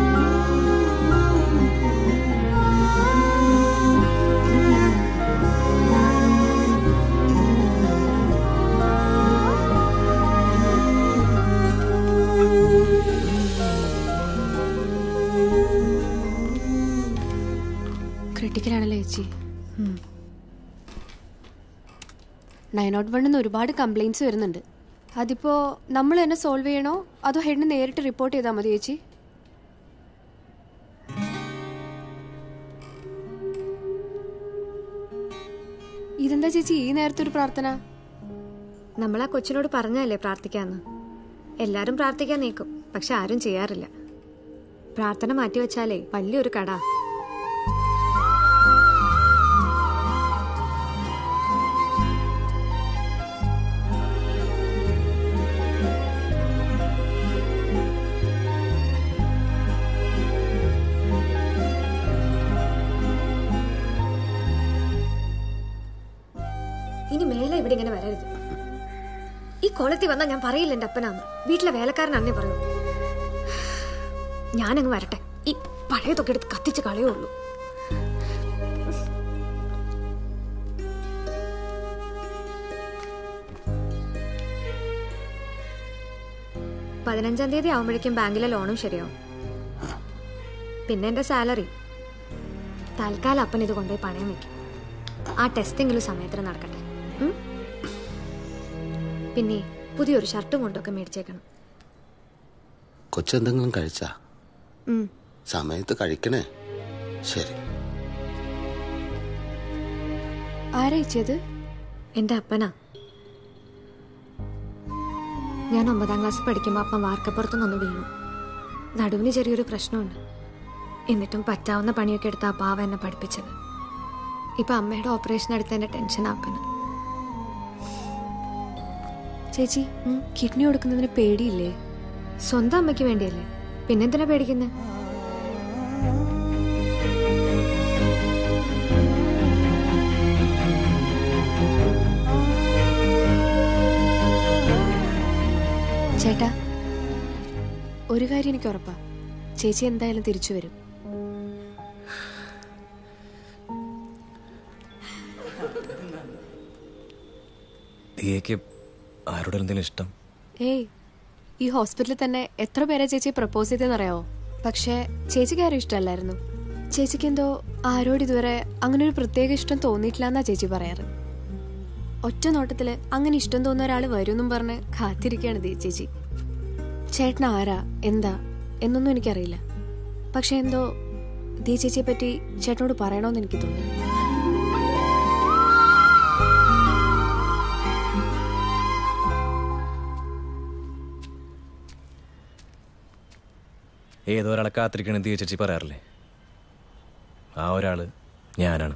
ക്രിട്ടിക്കലാണല്ലോ ചേച്ചി നയൻ നോട്ട് വണ്ണിന്ന് ഒരുപാട് കംപ്ലൈൻറ്റ്സ് വരുന്നുണ്ട് അതിപ്പോ നമ്മൾ തന്നെ സോൾവ് ചെയ്യണോ അതോ ഹെഡിന് നേരിട്ട് റിപ്പോർട്ട് ചെയ്താൽ മതി ചേച്ചി ഇതെന്താ ചേച്ചി ഈ നേരത്തെ ഒരു പ്രാർത്ഥന നമ്മൾ ആ കൊച്ചിനോട് പറഞ്ഞല്ലേ പ്രാർത്ഥിക്കാന്ന് എല്ലാരും പ്രാർത്ഥിക്കാൻ നീക്കും പക്ഷെ ആരും ചെയ്യാറില്ല പ്രാർത്ഥന മാറ്റിവെച്ചാലേ വലിയൊരു കട ഇനി മേലെ ഇവിടെ ഇങ്ങനെ വരരുത് ഈ കോളത്തിൽ വന്നാൽ ഞാൻ പറയില്ല എന്റെ അപ്പനാന്ന് വീട്ടിലെ വേലക്കാരനാന്നേ പറയൂ ഞാനങ്ങ് വരട്ടെ ഈ പഴയതൊക്കെ എടുത്ത് കത്തിച്ച് കളയുള്ളൂ പതിനഞ്ചാം തീയതി ആവുമ്പോഴേക്കും ബാങ്കിലെ ലോണും ശരിയാവും പിന്നെ എന്റെ സാലറി തൽക്കാലം അപ്പൻ ഇത് കൊണ്ടുപോയി പണയം വെക്കും ആ ടെസ്റ്റെങ്കിലും സമയത്തിന് നടക്കട്ടെ ഉം? പിന്നെ പുതിയൊരു ഷർട്ടും കൊണ്ടൊക്കെ മേടിച്ചേക്കണം കൊച്ചെന്തെങ്കിലും കഴിച്ചാ ഉം. സമയത്ത് കഴിക്കണേ ശരി ആരയച്ചത് എന്റെ അപ്പനാ ഞാൻ ഒമ്പതാം ക്ലാസ്സിൽ പഠിക്കുമ്പോൾ അപ്പം വാർക്കപ്പുറത്തു നിന്ന് വീണു നടുവിന് ചെറിയൊരു പ്രശ്നമുണ്ട് എന്നിട്ടും പറ്റാവുന്ന പണിയൊക്കെ എടുത്ത ആ പാവ എന്നെ പഠിപ്പിച്ചത് ഇപ്പൊ അമ്മയുടെ ഓപ്പറേഷൻ എടുത്തതിന്റെ ടെൻഷൻ അപ്പന് ചേച്ചി കിഡ്നി കൊടുക്കുന്നതിന് പേടിയില്ലേ സ്വന്തം അമ്മയ്ക്ക് വേണ്ടിയല്ലേ പിന്നെന്തിനാ പേടിക്കുന്നത് ചേട്ടാ ഒരു കാര്യം എനിക്ക് ഉറപ്പാ ചേച്ചി എന്തായാലും തിരിച്ചു വരും ദിയയ്ക്ക് ആരോട് എന്തെങ്കിലും ഇഷ്ടം ഏയ് ഈ ഹോസ്പിറ്റലിൽ തന്നെ എത്ര പേരെ ചേച്ചി പ്രപ്പോസ് ചെയ്തെന്നറിയാവോ പക്ഷേ ചേച്ചിക്ക് ആരും ഇഷ്ടമല്ലായിരുന്നു ചേച്ചിക്ക് എന്തോ ആരോട് ഇതുവരെ അങ്ങനെ ഒരു പ്രത്യേക ഇഷ്ടം തോന്നിയിട്ടില്ല എന്നാ ചേച്ചി പറയാറ് ഒറ്റ നോട്ടത്തില് അങ്ങനെ ഇഷ്ടം തോന്നുന്ന ഒരാൾ വരുമെന്നും പറഞ്ഞ് കാത്തിരിക്കുകയാണ് ദീ ചേച്ചി ചേട്ടൻ ആരാ എന്താ എന്നൊന്നും എനിക്കറിയില്ല പക്ഷെ എന്തോ ദീ ചേച്ചിയെ പറ്റി ചേട്ടനോട് പറയണമെന്ന് എനിക്ക് തോന്നി ഏതോ ഒരാളെ കാത്തിരിക്കണ ദിയ ചേച്ചി പറയാറില്ലേ ആ ഒരാള് ഞാനാണ്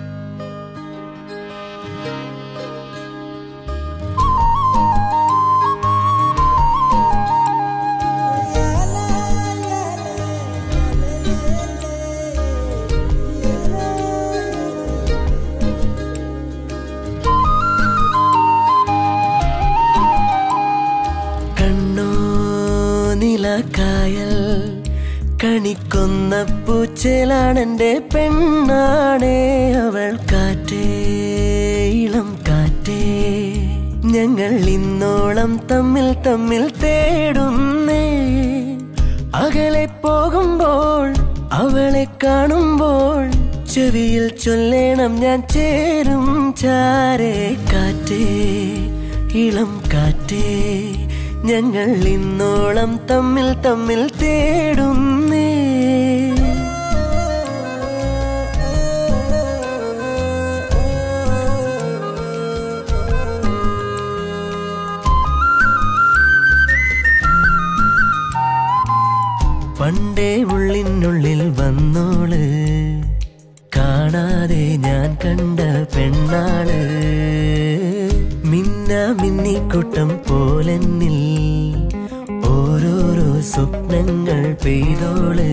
കണ്ണോ നിലക്കായൽ കണിക്കൊന്ന പൂച്ചേലാണെന്റെ പെണ്ണാണേ അവൾ കാറ്റേ ഇളം കാറ്റേ ഞങ്ങൾ ഇന്നോളം തമ്മിൽ തമ്മിൽ തേടുന്നേ അകലെ പോകുമ്പോൾ അവളെ കാണുമ്പോൾ ചെവിയിൽ ചൊല്ലേണം ഞാൻ ചേരും ചാരേ കാറ്റേ ഇളം കാറ്റേ ഞങ്ങൾ ഇന്നോളം തമ്മിൽ തമ്മിൽ തേടുന്നേ പണ്ടേ ഉള്ളിനുള്ളിൽ വന്നോള് കാണാതെ ഞാൻ കണ്ട പെണ്ണാള് മിന്ന മിന്നിക്കൂട്ടം പോലെന്നിൽ ഓരോരോ സ്വപ്നങ്ങൾ പെയ്തോള്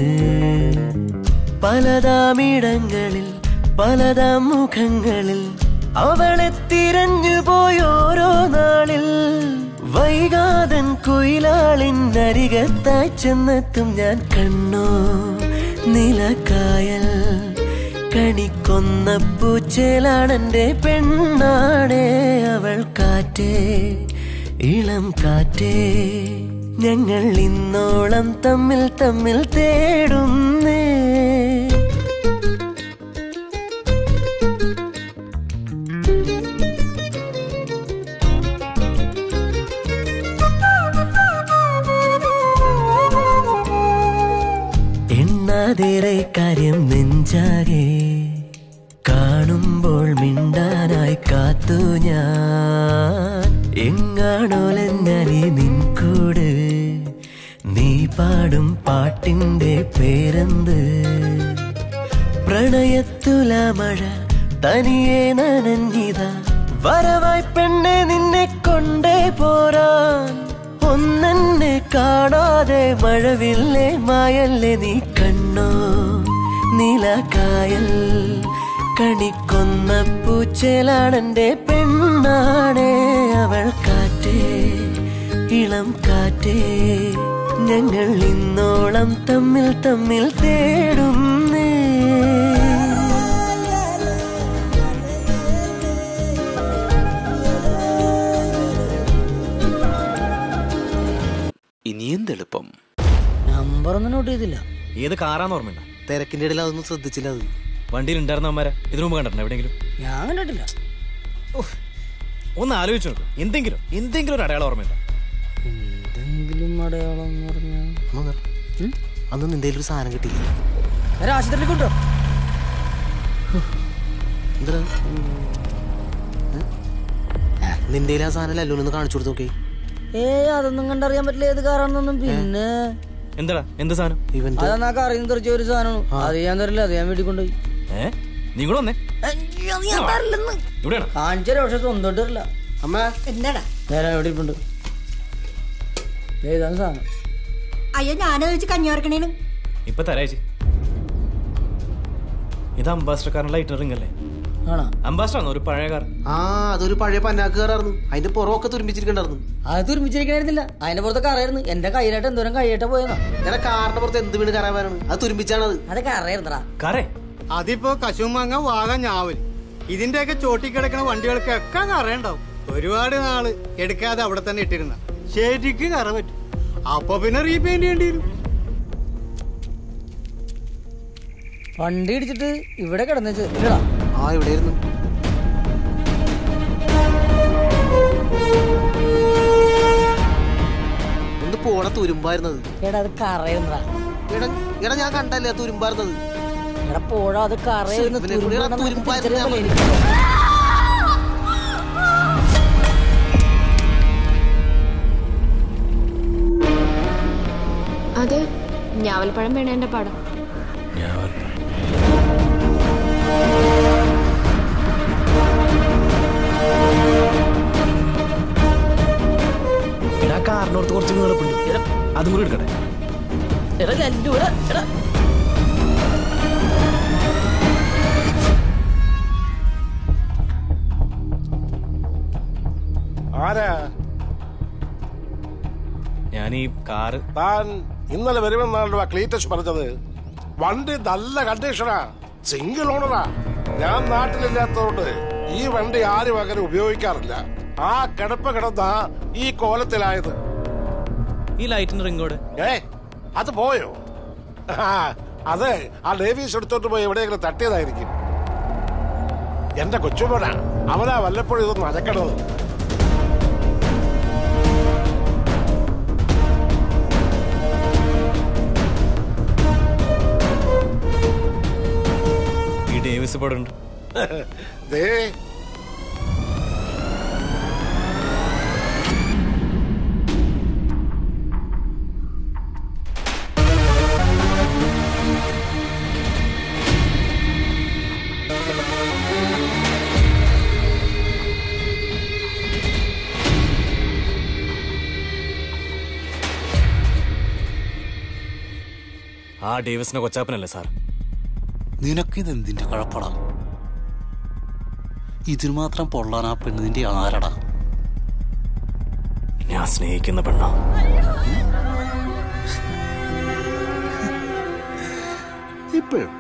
പലതാമിടങ്ങളിൽ പലതാം മുഖങ്ങളിൽ അവളെ തിരഞ്ഞു പോയോരോ നാളിൽ വൈകാതൻ കുയിലാളിൻ അരികത്തായി ചെന്നെത്തും ഞാൻ കണ്ണോ നിലക്കായൽ കണിക്കൊന്ന പൂച്ചേലാണെന്റെ പെണ്ണാടേ അവൾ കാറ്റേ ഇളം കാറ്റേ ഞങ്ങൾ ഇന്നോളം തമ്മിൽ തമ്മിൽ തേടുന്നേ എണ്ണാതേറെ കാര്യം നെഞ്ചാകെ കാണുമ്പോൾ മിണ്ടാനായി കാ ഓർത്തു ഞാൻ എങ്ങാണോലഞ്ഞാലി നിൻകൂട് നീ പാടും പാട്ടിന്റെ പേരെന്ത് പ്രണയത്തുല മഴ തനിയെ നനഞ്ഞിത വരവായി പെണ്ണെ നിന്നെ കൊണ്ടേ പോരാൻ ഒന്നെന്നെ കാണാതെ മഴവില്ലേ മായല്ലേ നീ കണ്ണോ നീലക്കായൽ കണിക്കൊന്ന പൂച്ചേലാണെന്റെ പെണ്ണാണേ അവൾ കാറ്റേ ഇളം കാറ്റേ ഞങ്ങൾ ഇന്നോളം തമ്മിൽ തമ്മിൽ തേടുന്നേ ഇനി എന്തെളുപ്പം നമ്പർ ഒന്നും നോട്ട് ചെയ്തില്ല ഏത് കാറാന്ന് ഓർമ്മയുണ്ട തിരക്കിന്റെ ഇടയിൽ അതൊന്നും ശ്രദ്ധിച്ചില്ല അത് വണ്ടിയിൽ ഉണ്ടായിരുന്നവന്മാരെ ഇതിനു മുമ്പ് കണ്ടിട്ടുണ്ട് എവിടെയെങ്കിലും ഞാൻ കണ്ടിട്ടില്ല ഒന്ന് ആലോചിച്ചു നോക്ക് എന്തെങ്കിലും എന്തെങ്കിലും ഒരു അടയാളം ഓർമ്മയുണ്ടോ എന്തെങ്കിലും അടയാളം എന്ന് പറഞ്ഞാൽ അന്ന് നിന്റെ ഒരു സാധനം കിട്ടിയില്ല നേരെ ആശുപത്രിയിൽ കൊണ്ടോ എന്താ നിന്റെ ആ സാധനം ലല്ലൂനൊന്ന് കാണിച്ചു കൊടുത്തു നോക്കി ഏ അതൊന്നും കണ്ടറിയാൻ പറ്റില്ല ഏത് കാറാണെന്നൊന്നും പിന്നെ എന്താടാ എന്ത് സാധനം ഇവന്റ് അതാ കറിയിൽ നിന്ന് തെറിച്ച ഒരു സാധനമാണ് അത് ഞാൻ തരില്ല അത് ഞാൻ വീട്ടിൽ കൊണ്ടുപോയി ഏ നീ കൂടെ വന്നേ ഇവിടെയാണോ കാണിച്ചാലും പക്ഷെ സ്വന്തമായിട്ട് തരില്ല അമ്മ എന്താടാ നേരെ എവിടെ ഇരിപ്പുണ്ട് ദേ ഇതാണ് സാധനം അയ്യോ ഞാനത് വെച്ച് കഞ്ഞി വറക്കണേന് ഇപ്പൊ തരാച്ചി ഇത് അംബാസിഡർക്കാരനുള്ള ലൈറ്റ് റിംഗ് അല്ലേ ആണോ അംബാസിഡർ ആണോ ഒരു പഴയ കാർ ആ അതൊരു പഴയ പന്നാക്കുകാരായിരുന്നു അതിന്റെ പുറമൊക്കെ തുരുമ്പിച്ചിരിക്കണ്ടായിരുന്നു അത് തുരുമ്പിച്ചിരിക്കണായിരുന്നില്ല അതിന്റെ പുറത്ത് കറയായിരുന്നു എന്റെ കയ്യിലായിട്ട് എന്തോരം കഴിയട്ടെ പോയതാ എന്റെ കാറിന്റെ പുറത്ത് എന്ത് വീണ് കറാവാനാണ് അത് തുരുമ്പിച്ചാണത് അത് കറയായിരുന്നടാ കാറേ അതിപ്പോ കശുമാങ്ങ വാഗ ഞാവൽ ഇതിന്റെയൊക്കെ ചോട്ടി കിടക്കുന്ന വണ്ടികൾക്കൊക്കെ കറയുണ്ടാവും ഒരുപാട് നാള് എടുക്കാതെ അവിടെ തന്നെ ഇട്ടിരുന്ന ശരിക്ക് കറ പറ്റും അപ്പൊ പിന്നെ റീപെയിന്റ് ചെയ്യേണ്ടി വരും വണ്ടി ഇടിച്ചിട്ട് ഇവിടെ കിടന്നു ഇല്ലടാ ആ ഇവിടെ ആയിരുന്നു എന്ത് പോണ തുരുമ്പായിരുന്നത് എടാ അത് കറയുന്നടാ എടാ എടാ ഞാൻ കണ്ടല്ലേ അത് തുരുമ്പായിരുന്നത് എടാ പോടാ അത് കറയുന്ന ഇവനെ കൂടി എടാ തുരുമ്പായിരുന്നു ഞാൻ അത് ഞാവൽപ്പഴം വീണേന്റെ പടം എടാ കാറിനോർത്ത് കുറച്ച് നീളപ്പുണ്ട് അതും കൂടി എടുക്കട്ടെ എടാ ലല്ലു എടാ എടാ ആരാ ഞാൻ ഈ കാറ് താൻ ഇന്നലെ വരുമെന്നാണല്ലോ ആ ക്ലീറ്റസ് പറഞ്ഞത് വണ്ടി നല്ല കണ്ടീഷനാ സിംഗിൾ ഓണറാ ഞാൻ നാട്ടിലില്ലാത്തതുകൊണ്ട് ഈ വണ്ടി ആരും അങ്ങനെ ഉപയോഗിക്കാറില്ല ആ കിടപ്പ് കിടന്ന ഈ കോലത്തിലായത് ഈ ലൈറ്റിന് റിങ്ങോട് ഏ അത് പോയോ ആ അതെ ആ ഡേവീസ് എടുത്തോട്ട് പോയി എവിടെയെങ്കിലും തട്ടിയതായിരിക്കും എന്റെ കൊച്ചുമോനാ അവനാ വല്ലപ്പോഴും ഇതൊന്നും അനക്കണത് ഈ ഡേവിസ് ഇവിടെ ഉണ്ട് ദേ ആ ഡേവിസിന്റെ കൊച്ചാപ്പനല്ലേ സാർ നിനക്കിത് എന്തിന്റെ കുഴപ്പടാ ഇതിന് മാത്രം പൊള്ളാൻ ആ പെണ്ണ് നിന്റെ ആരടാ ഞാൻ സ്നേഹിക്കുന്ന പെണ്ണ ഇപ്പോഴും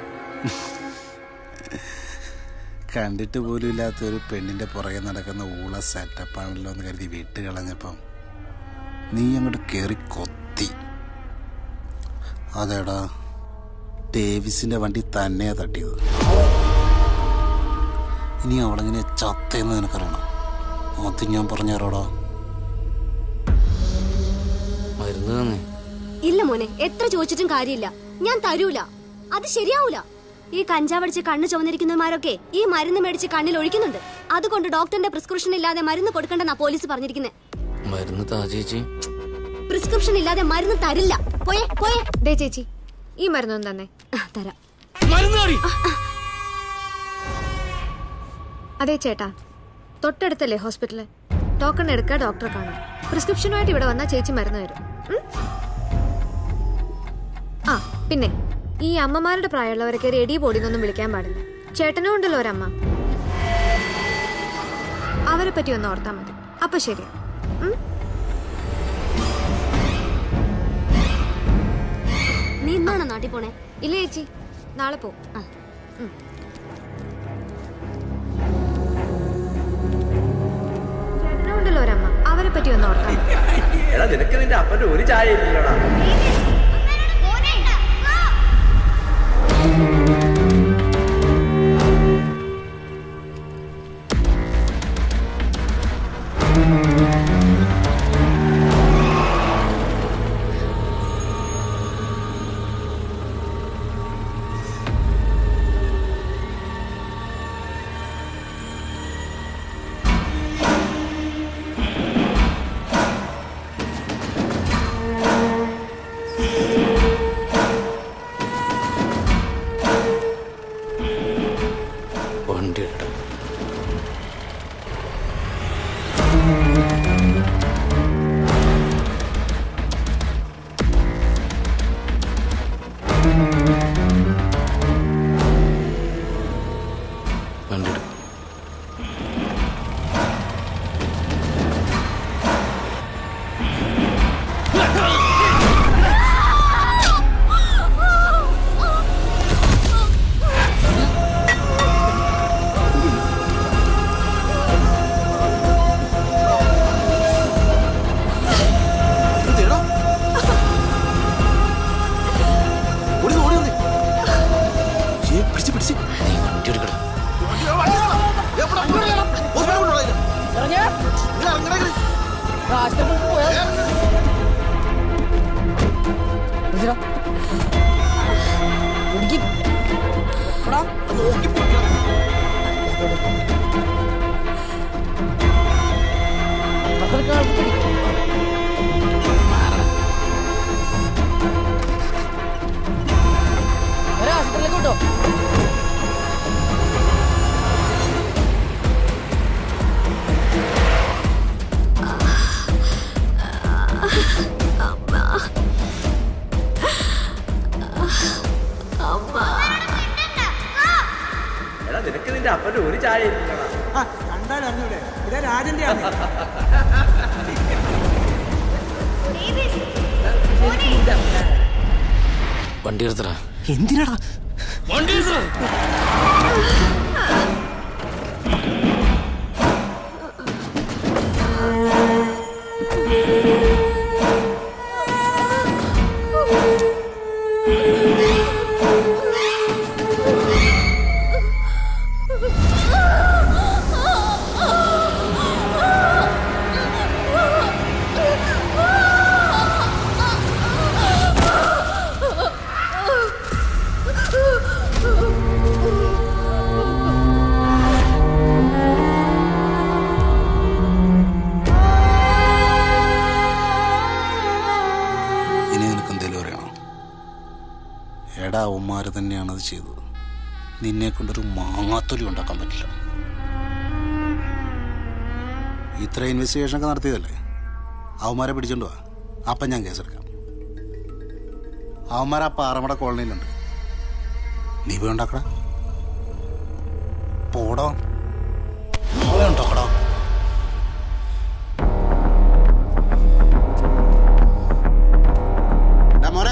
കണ്ടിട്ട് പോലും ഇല്ലാത്ത ഒരു പെണ്ണിന്റെ പുറകെ നടക്കുന്ന ഊള സെറ്റപ്പാണല്ലോ എന്ന് കരുതി വിട്ട് കളഞ്ഞപ്പം നീ അങ്ങോട്ട് കയറി കൊത്തി അതേടാ ഡേവിസിന്റെ വണ്ടി തന്നെയാ തട്ടിയത് ഇനി അവളെങ്ങനെ ചത്തേന്ന് നിനക്കറിയണം അത് ഞാൻ പറഞ്ഞു തരാടാ മരുന്ന് തന്നെ ഇല്ല മോനെ എത്ര ചോദിച്ചിട്ടും കാര്യമില്ല ഞാൻ തരൂല അത് ശരിയാവൂല ഈ കഞ്ചാവടിച്ച് കണ്ണ് ചുമന്നിരിക്കുന്നവന്മാരൊക്കെ ഈ മരുന്ന് മേടിച്ച് കണ്ണിൽ ഒഴിക്കുന്നുണ്ട് അതുകൊണ്ട് ഡോക്ടറിന്റെ പ്രിസ്ക്രിപ്ഷൻ ഇല്ലാതെ മരുന്ന് കൊടുക്കണ്ടെന്നാ പോലീസ് പറഞ്ഞിരിക്കുന്നത് മരുന്ന് താ ചേച്ചി പ്രിസ്ക്രിപ്ഷൻ ഇല്ലാതെ മരുന്ന് തരില്ല പോയേ പോയേ ഡേ ചേച്ചി ഈ മരുന്നൊന്നും തന്നെ തരാം അതെ ചേട്ടാ തൊട്ടടുത്തല്ലേ ഹോസ്പിറ്റല് ടോക്കൺ എടുക്കുക ഡോക്ടറെ കാണാം പ്രിസ്ക്രിപ്ഷനുമായിട്ട് ഇവിടെ വന്നാൽ ചേച്ചി മരുന്ന് തരും ഉം? ആ പിന്നെ ഈ അമ്മമാരുടെ പ്രായമുള്ളവരൊക്കെ റെഡി പൊടിന്നൊന്നും വിളിക്കാൻ പാടില്ല ചേട്ടനും ഉണ്ടല്ലോ ഒരമ്മ അവരെ പറ്റി ഒന്ന് ഓർത്താൽ മതി അപ്പൊ ശരിയാ ഉം? നീ ഇന്നാണോ നാട്ടിൽ പോണേ ഇല്ല ചേച്ചി നാളെ പോ ചേട്ടനും ഉണ്ടല്ലോ ഒരമ്മ അവരെ പറ്റി ഒന്ന് ഓർത്താൽ മതി എടാ നിനക്ക് നിന്റെ അപ്പന്റെ ഒരു ചായ ഇല്ലല്ലോടാ വണ്ടി എടുക്കാം വണ്ടി എടുക്കാം പിടിച്ച് പിടിച്ച് വണ്ടി എടുക്കണം കിട്ടോ എടാ നിനക്ക് നിന്റെ അപ്പന്റെ ഒരു ചായ ഇല്ലല്ലോടാ കണ്ടാലും അറിഞ്ഞൂടെ ഇതാ രാജന്റെ വണ്ടി എടുത്തടാ എന്തിനാടാ വണ്ടി ഇനി നിനക്ക് എന്തേലും അറിയണോ എടാ അവന്മാര് തന്നെയാണ് അത് ചെയ്തത് നിന്നെ കൊണ്ടൊരു മാങ്ങാത്തൊലി ഉണ്ടാക്കാൻ പറ്റില്ല ഇത്ര ഇൻവെസ്റ്റിഗേഷൻ ഒക്കെ നടത്തിയതല്ലേ അവന്മാരെ പിടിച്ചോണ്ട് വാ അപ്പം ഞാൻ കേസെടുക്കാം അവന്മാർ ആ പാറമട കോളനിയിലുണ്ട് നീ പോയി ഉണ്ടാക്കടാ പോടോ പോയി ഉണ്ടാക്കടാ ഡാ മോനെ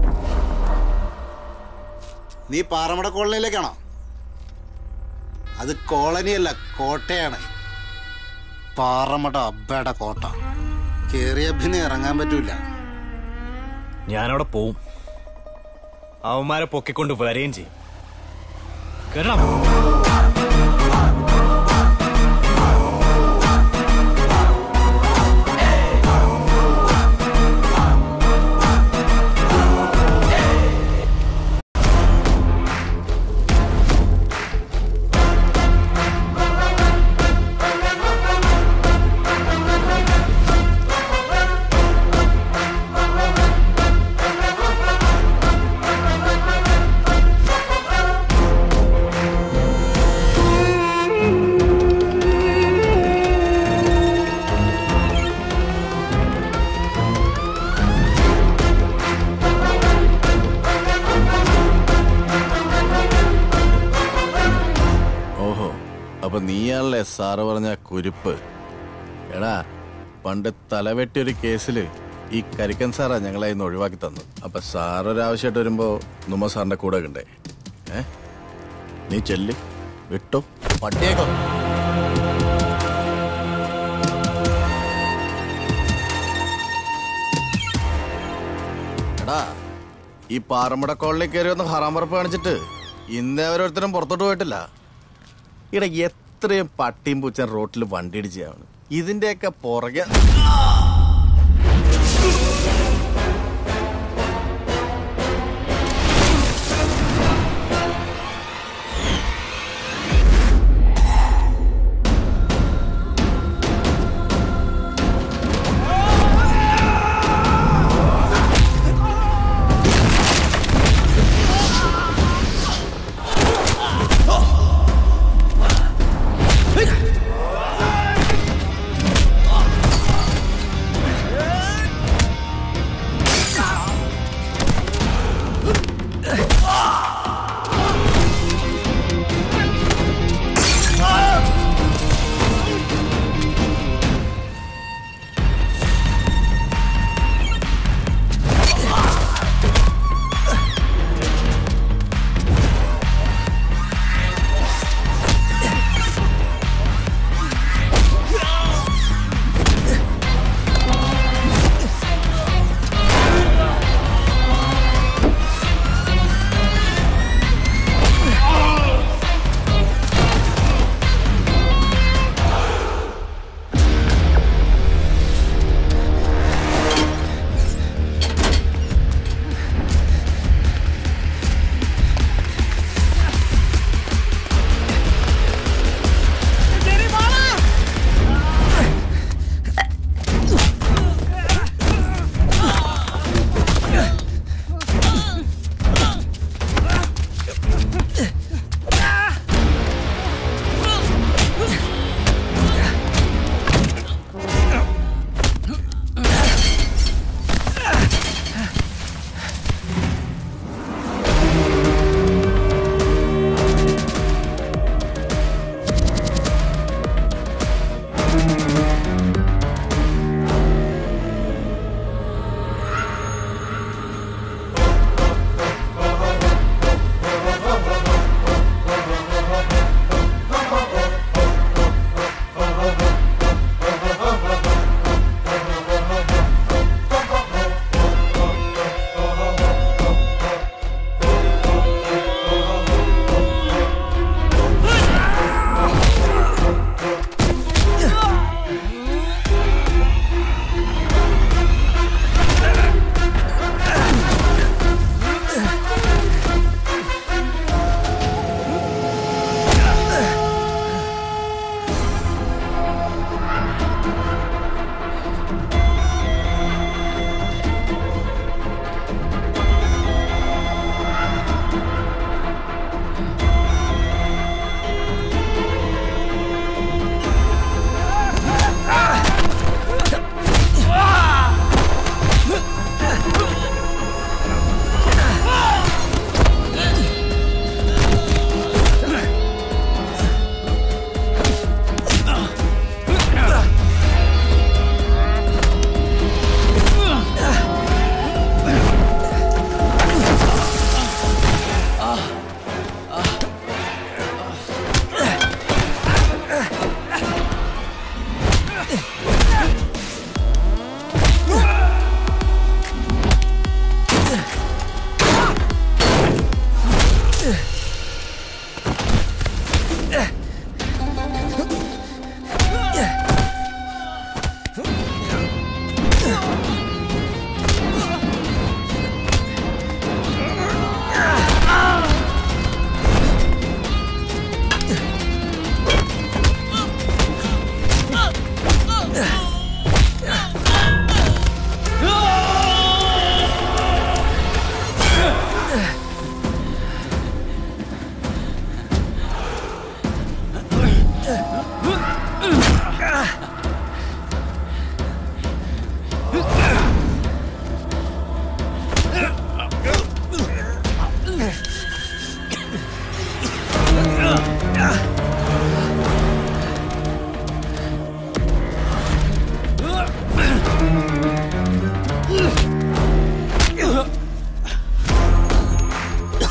നീ പാറമട കോളനിയിലേക്കാണോ അത് കോളനിയല്ല കോട്ടയാണ് പാറമട അബ്ബയുടെ കോട്ട കേറിയ പിന്നെ ഇറങ്ങാൻ പറ്റൂല ഞാനവിടെ പോവും അവന്മാരെ പൊക്കിക്കൊണ്ട് വരെയും ചെയ്യും കേരളം നീയാണല്ലേ സാറ് പറഞ്ഞ കുരുപ്പ് എടാ പണ്ട് തലവെട്ടി ഒരു കേസില് ഈ കരിക്കൻ സാറാ ഞങ്ങളെ ഇന്ന് ഒഴിവാക്കി തന്നത് അപ്പൊ സാറൊരാവശ്യമായിട്ട് വരുമ്പോ നുമ്മ സാറിന്റെ കൂടെ കണ്ടേ ഏ നീ ചെല്ല് വിട്ടോ പട്ടിയേക്കോ എടാ ഈ പാറമട കോളനി കയറി വന്ന് ഹറാമ്പറപ്പ് കാണിച്ചിട്ട് ഇന്നേ ഓരോരുത്തരും പുറത്തോട്ട് പോയിട്ടില്ല ഇട എത്രയും പട്ടിയും പൂച്ചൻ റോട്ടിൽ വണ്ടി ഇടിച്ചാണ് ഇതിന്റെയൊക്കെ പുറകെ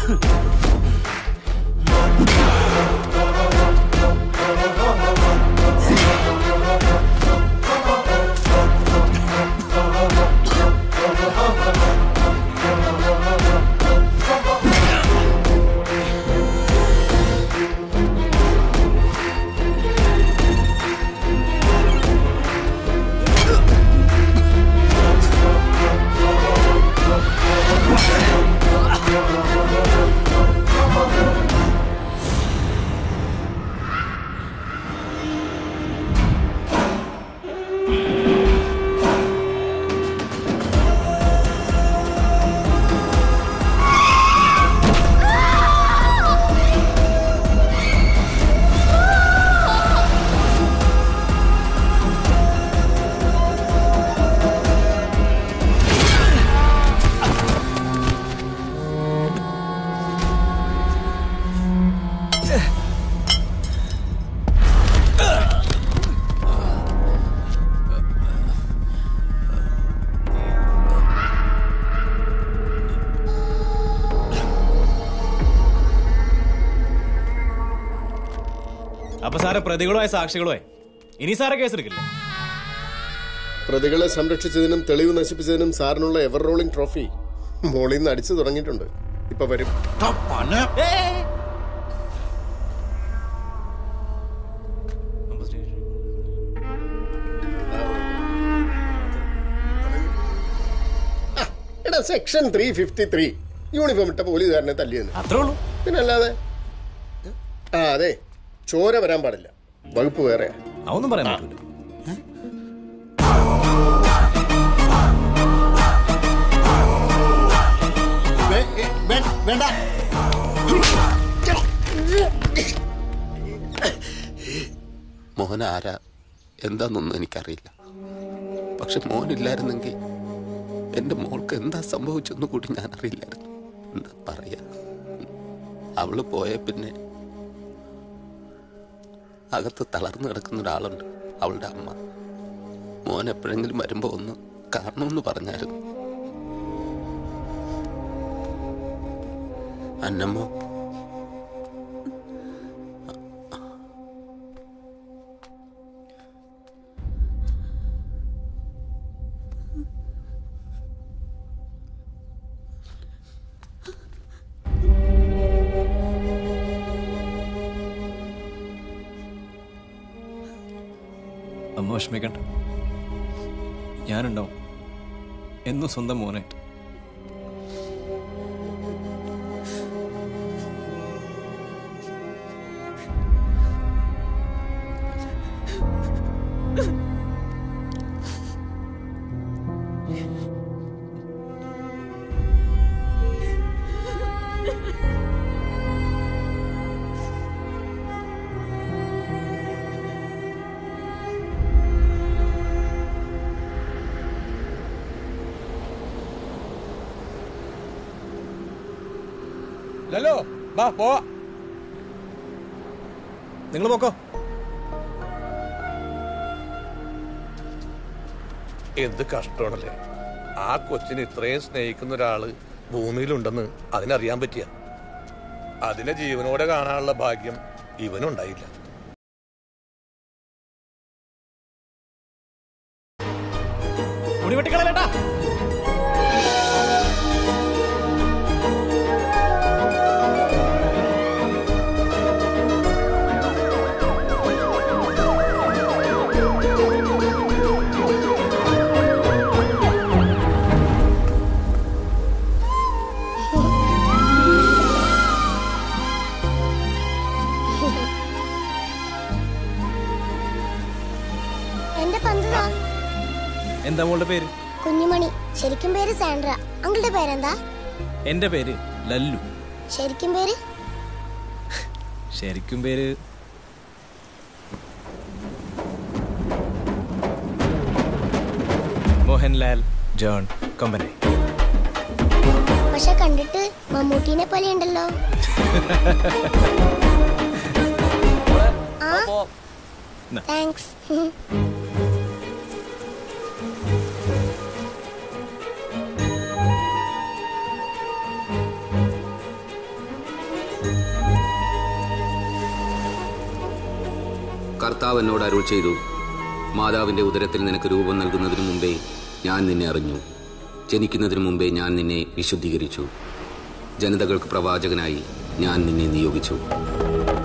അപ്പൊ സാറെ പ്രതികളുമായ സാക്ഷികളുമായി ഇനി സാറെ കേസെടുക്കില്ല പ്രതികളെ സംരക്ഷിച്ചതിനും തെളിവ് നശിപ്പിച്ചതിനും സാറിനുള്ള എവർ റോളിംഗ് ട്രോഫി മോളിൽ നിന്ന് അടിച്ചു തുടങ്ങിയിട്ടുണ്ട് ഇപ്പൊ വരും എടാ section three fifty three uniform ഇട്ട പോലീസുകാരനെ തല്ലിയെന്ന് അത്രേ ഉള്ളൂ പിന്നല്ലാതെ ആ അതെ ചോര വരാൻ പാടില്ല വകുപ്പ് വേറെ അതൊന്നും പറയാൻ പറ്റൂല വേണ്ട മോൻ ആരാ എന്താന്നൊന്നും എനിക്കറിയില്ല പക്ഷെ മോനില്ലായിരുന്നെങ്കിൽ എൻ്റെ മോൾക്ക് എന്താ സംഭവിച്ചെന്ന് കൂടി ഞാൻ അറിയില്ലായിരുന്നു എന്താ പറയാ അവള് പോയ പിന്നെ അകത്ത് തളർന്നു കിടക്കുന്ന ഒരാളുണ്ട് അവളുടെ അമ്മ മോൻ എപ്പോഴെങ്കിലും വരുമ്പോ ഒന്ന് കാണണമെന്ന് പറഞ്ഞായിരുന്നു അന്നമ്മോ അമ്മ വിഷമിക്കണ്ട ഞാനുണ്ടാവും എന്നും സ്വന്തം മോനായിട്ട് ലല്ലോ വാ പോവാ നിങ്ങൾ പോക്കോ എന്ത് കഷ്ടമാണല്ലേ ആ കൊച്ചിനെ ഇത്രയും സ്നേഹിക്കുന്ന ഒരാള് ഭൂമിയിലുണ്ടെന്ന് അതിനറിയാൻ പറ്റിയ അതിനെ ജീവനോടെ കാണാനുള്ള ഭാഗ്യം ഇവനുണ്ടായില്ല മുടി വെട്ടിക്കളയല്ലേട്ടാ എന്റെ പന്ത് എന്താ മോളുടെ പേര് കുഞ്ഞുമണി ശരിക്കും പേര് സാൻഡ്ര അങ്കിളുടെ പേരെന്താ എന്റെ പേര് ലല്ലു ശരിക്കും പേര് ശരിക്കും പേര് മോഹൻലാൽ ജോൺ കമ്പനി പക്ഷെ കണ്ടിട്ട് മമ്മൂട്ടീനെ പോലെ ഉണ്ടല്ലോ ആ താങ്ക്സ് കർത്താവ് എന്നോട് അരുൾ ചെയ്തു മാതാവിന്റെ ഉദരത്തിൽ നിനക്ക് രൂപം നൽകുന്നതിന് മുമ്പേ ഞാൻ നിന്നെ അറിഞ്ഞു ജനിക്കുന്നതിന് മുമ്പേ ഞാൻ നിന്നെ വിശുദ്ധീകരിച്ചു ജനതകൾക്ക് പ്രവാചകനായി ഞാൻ നിന്നെ നിയോഗിച്ചു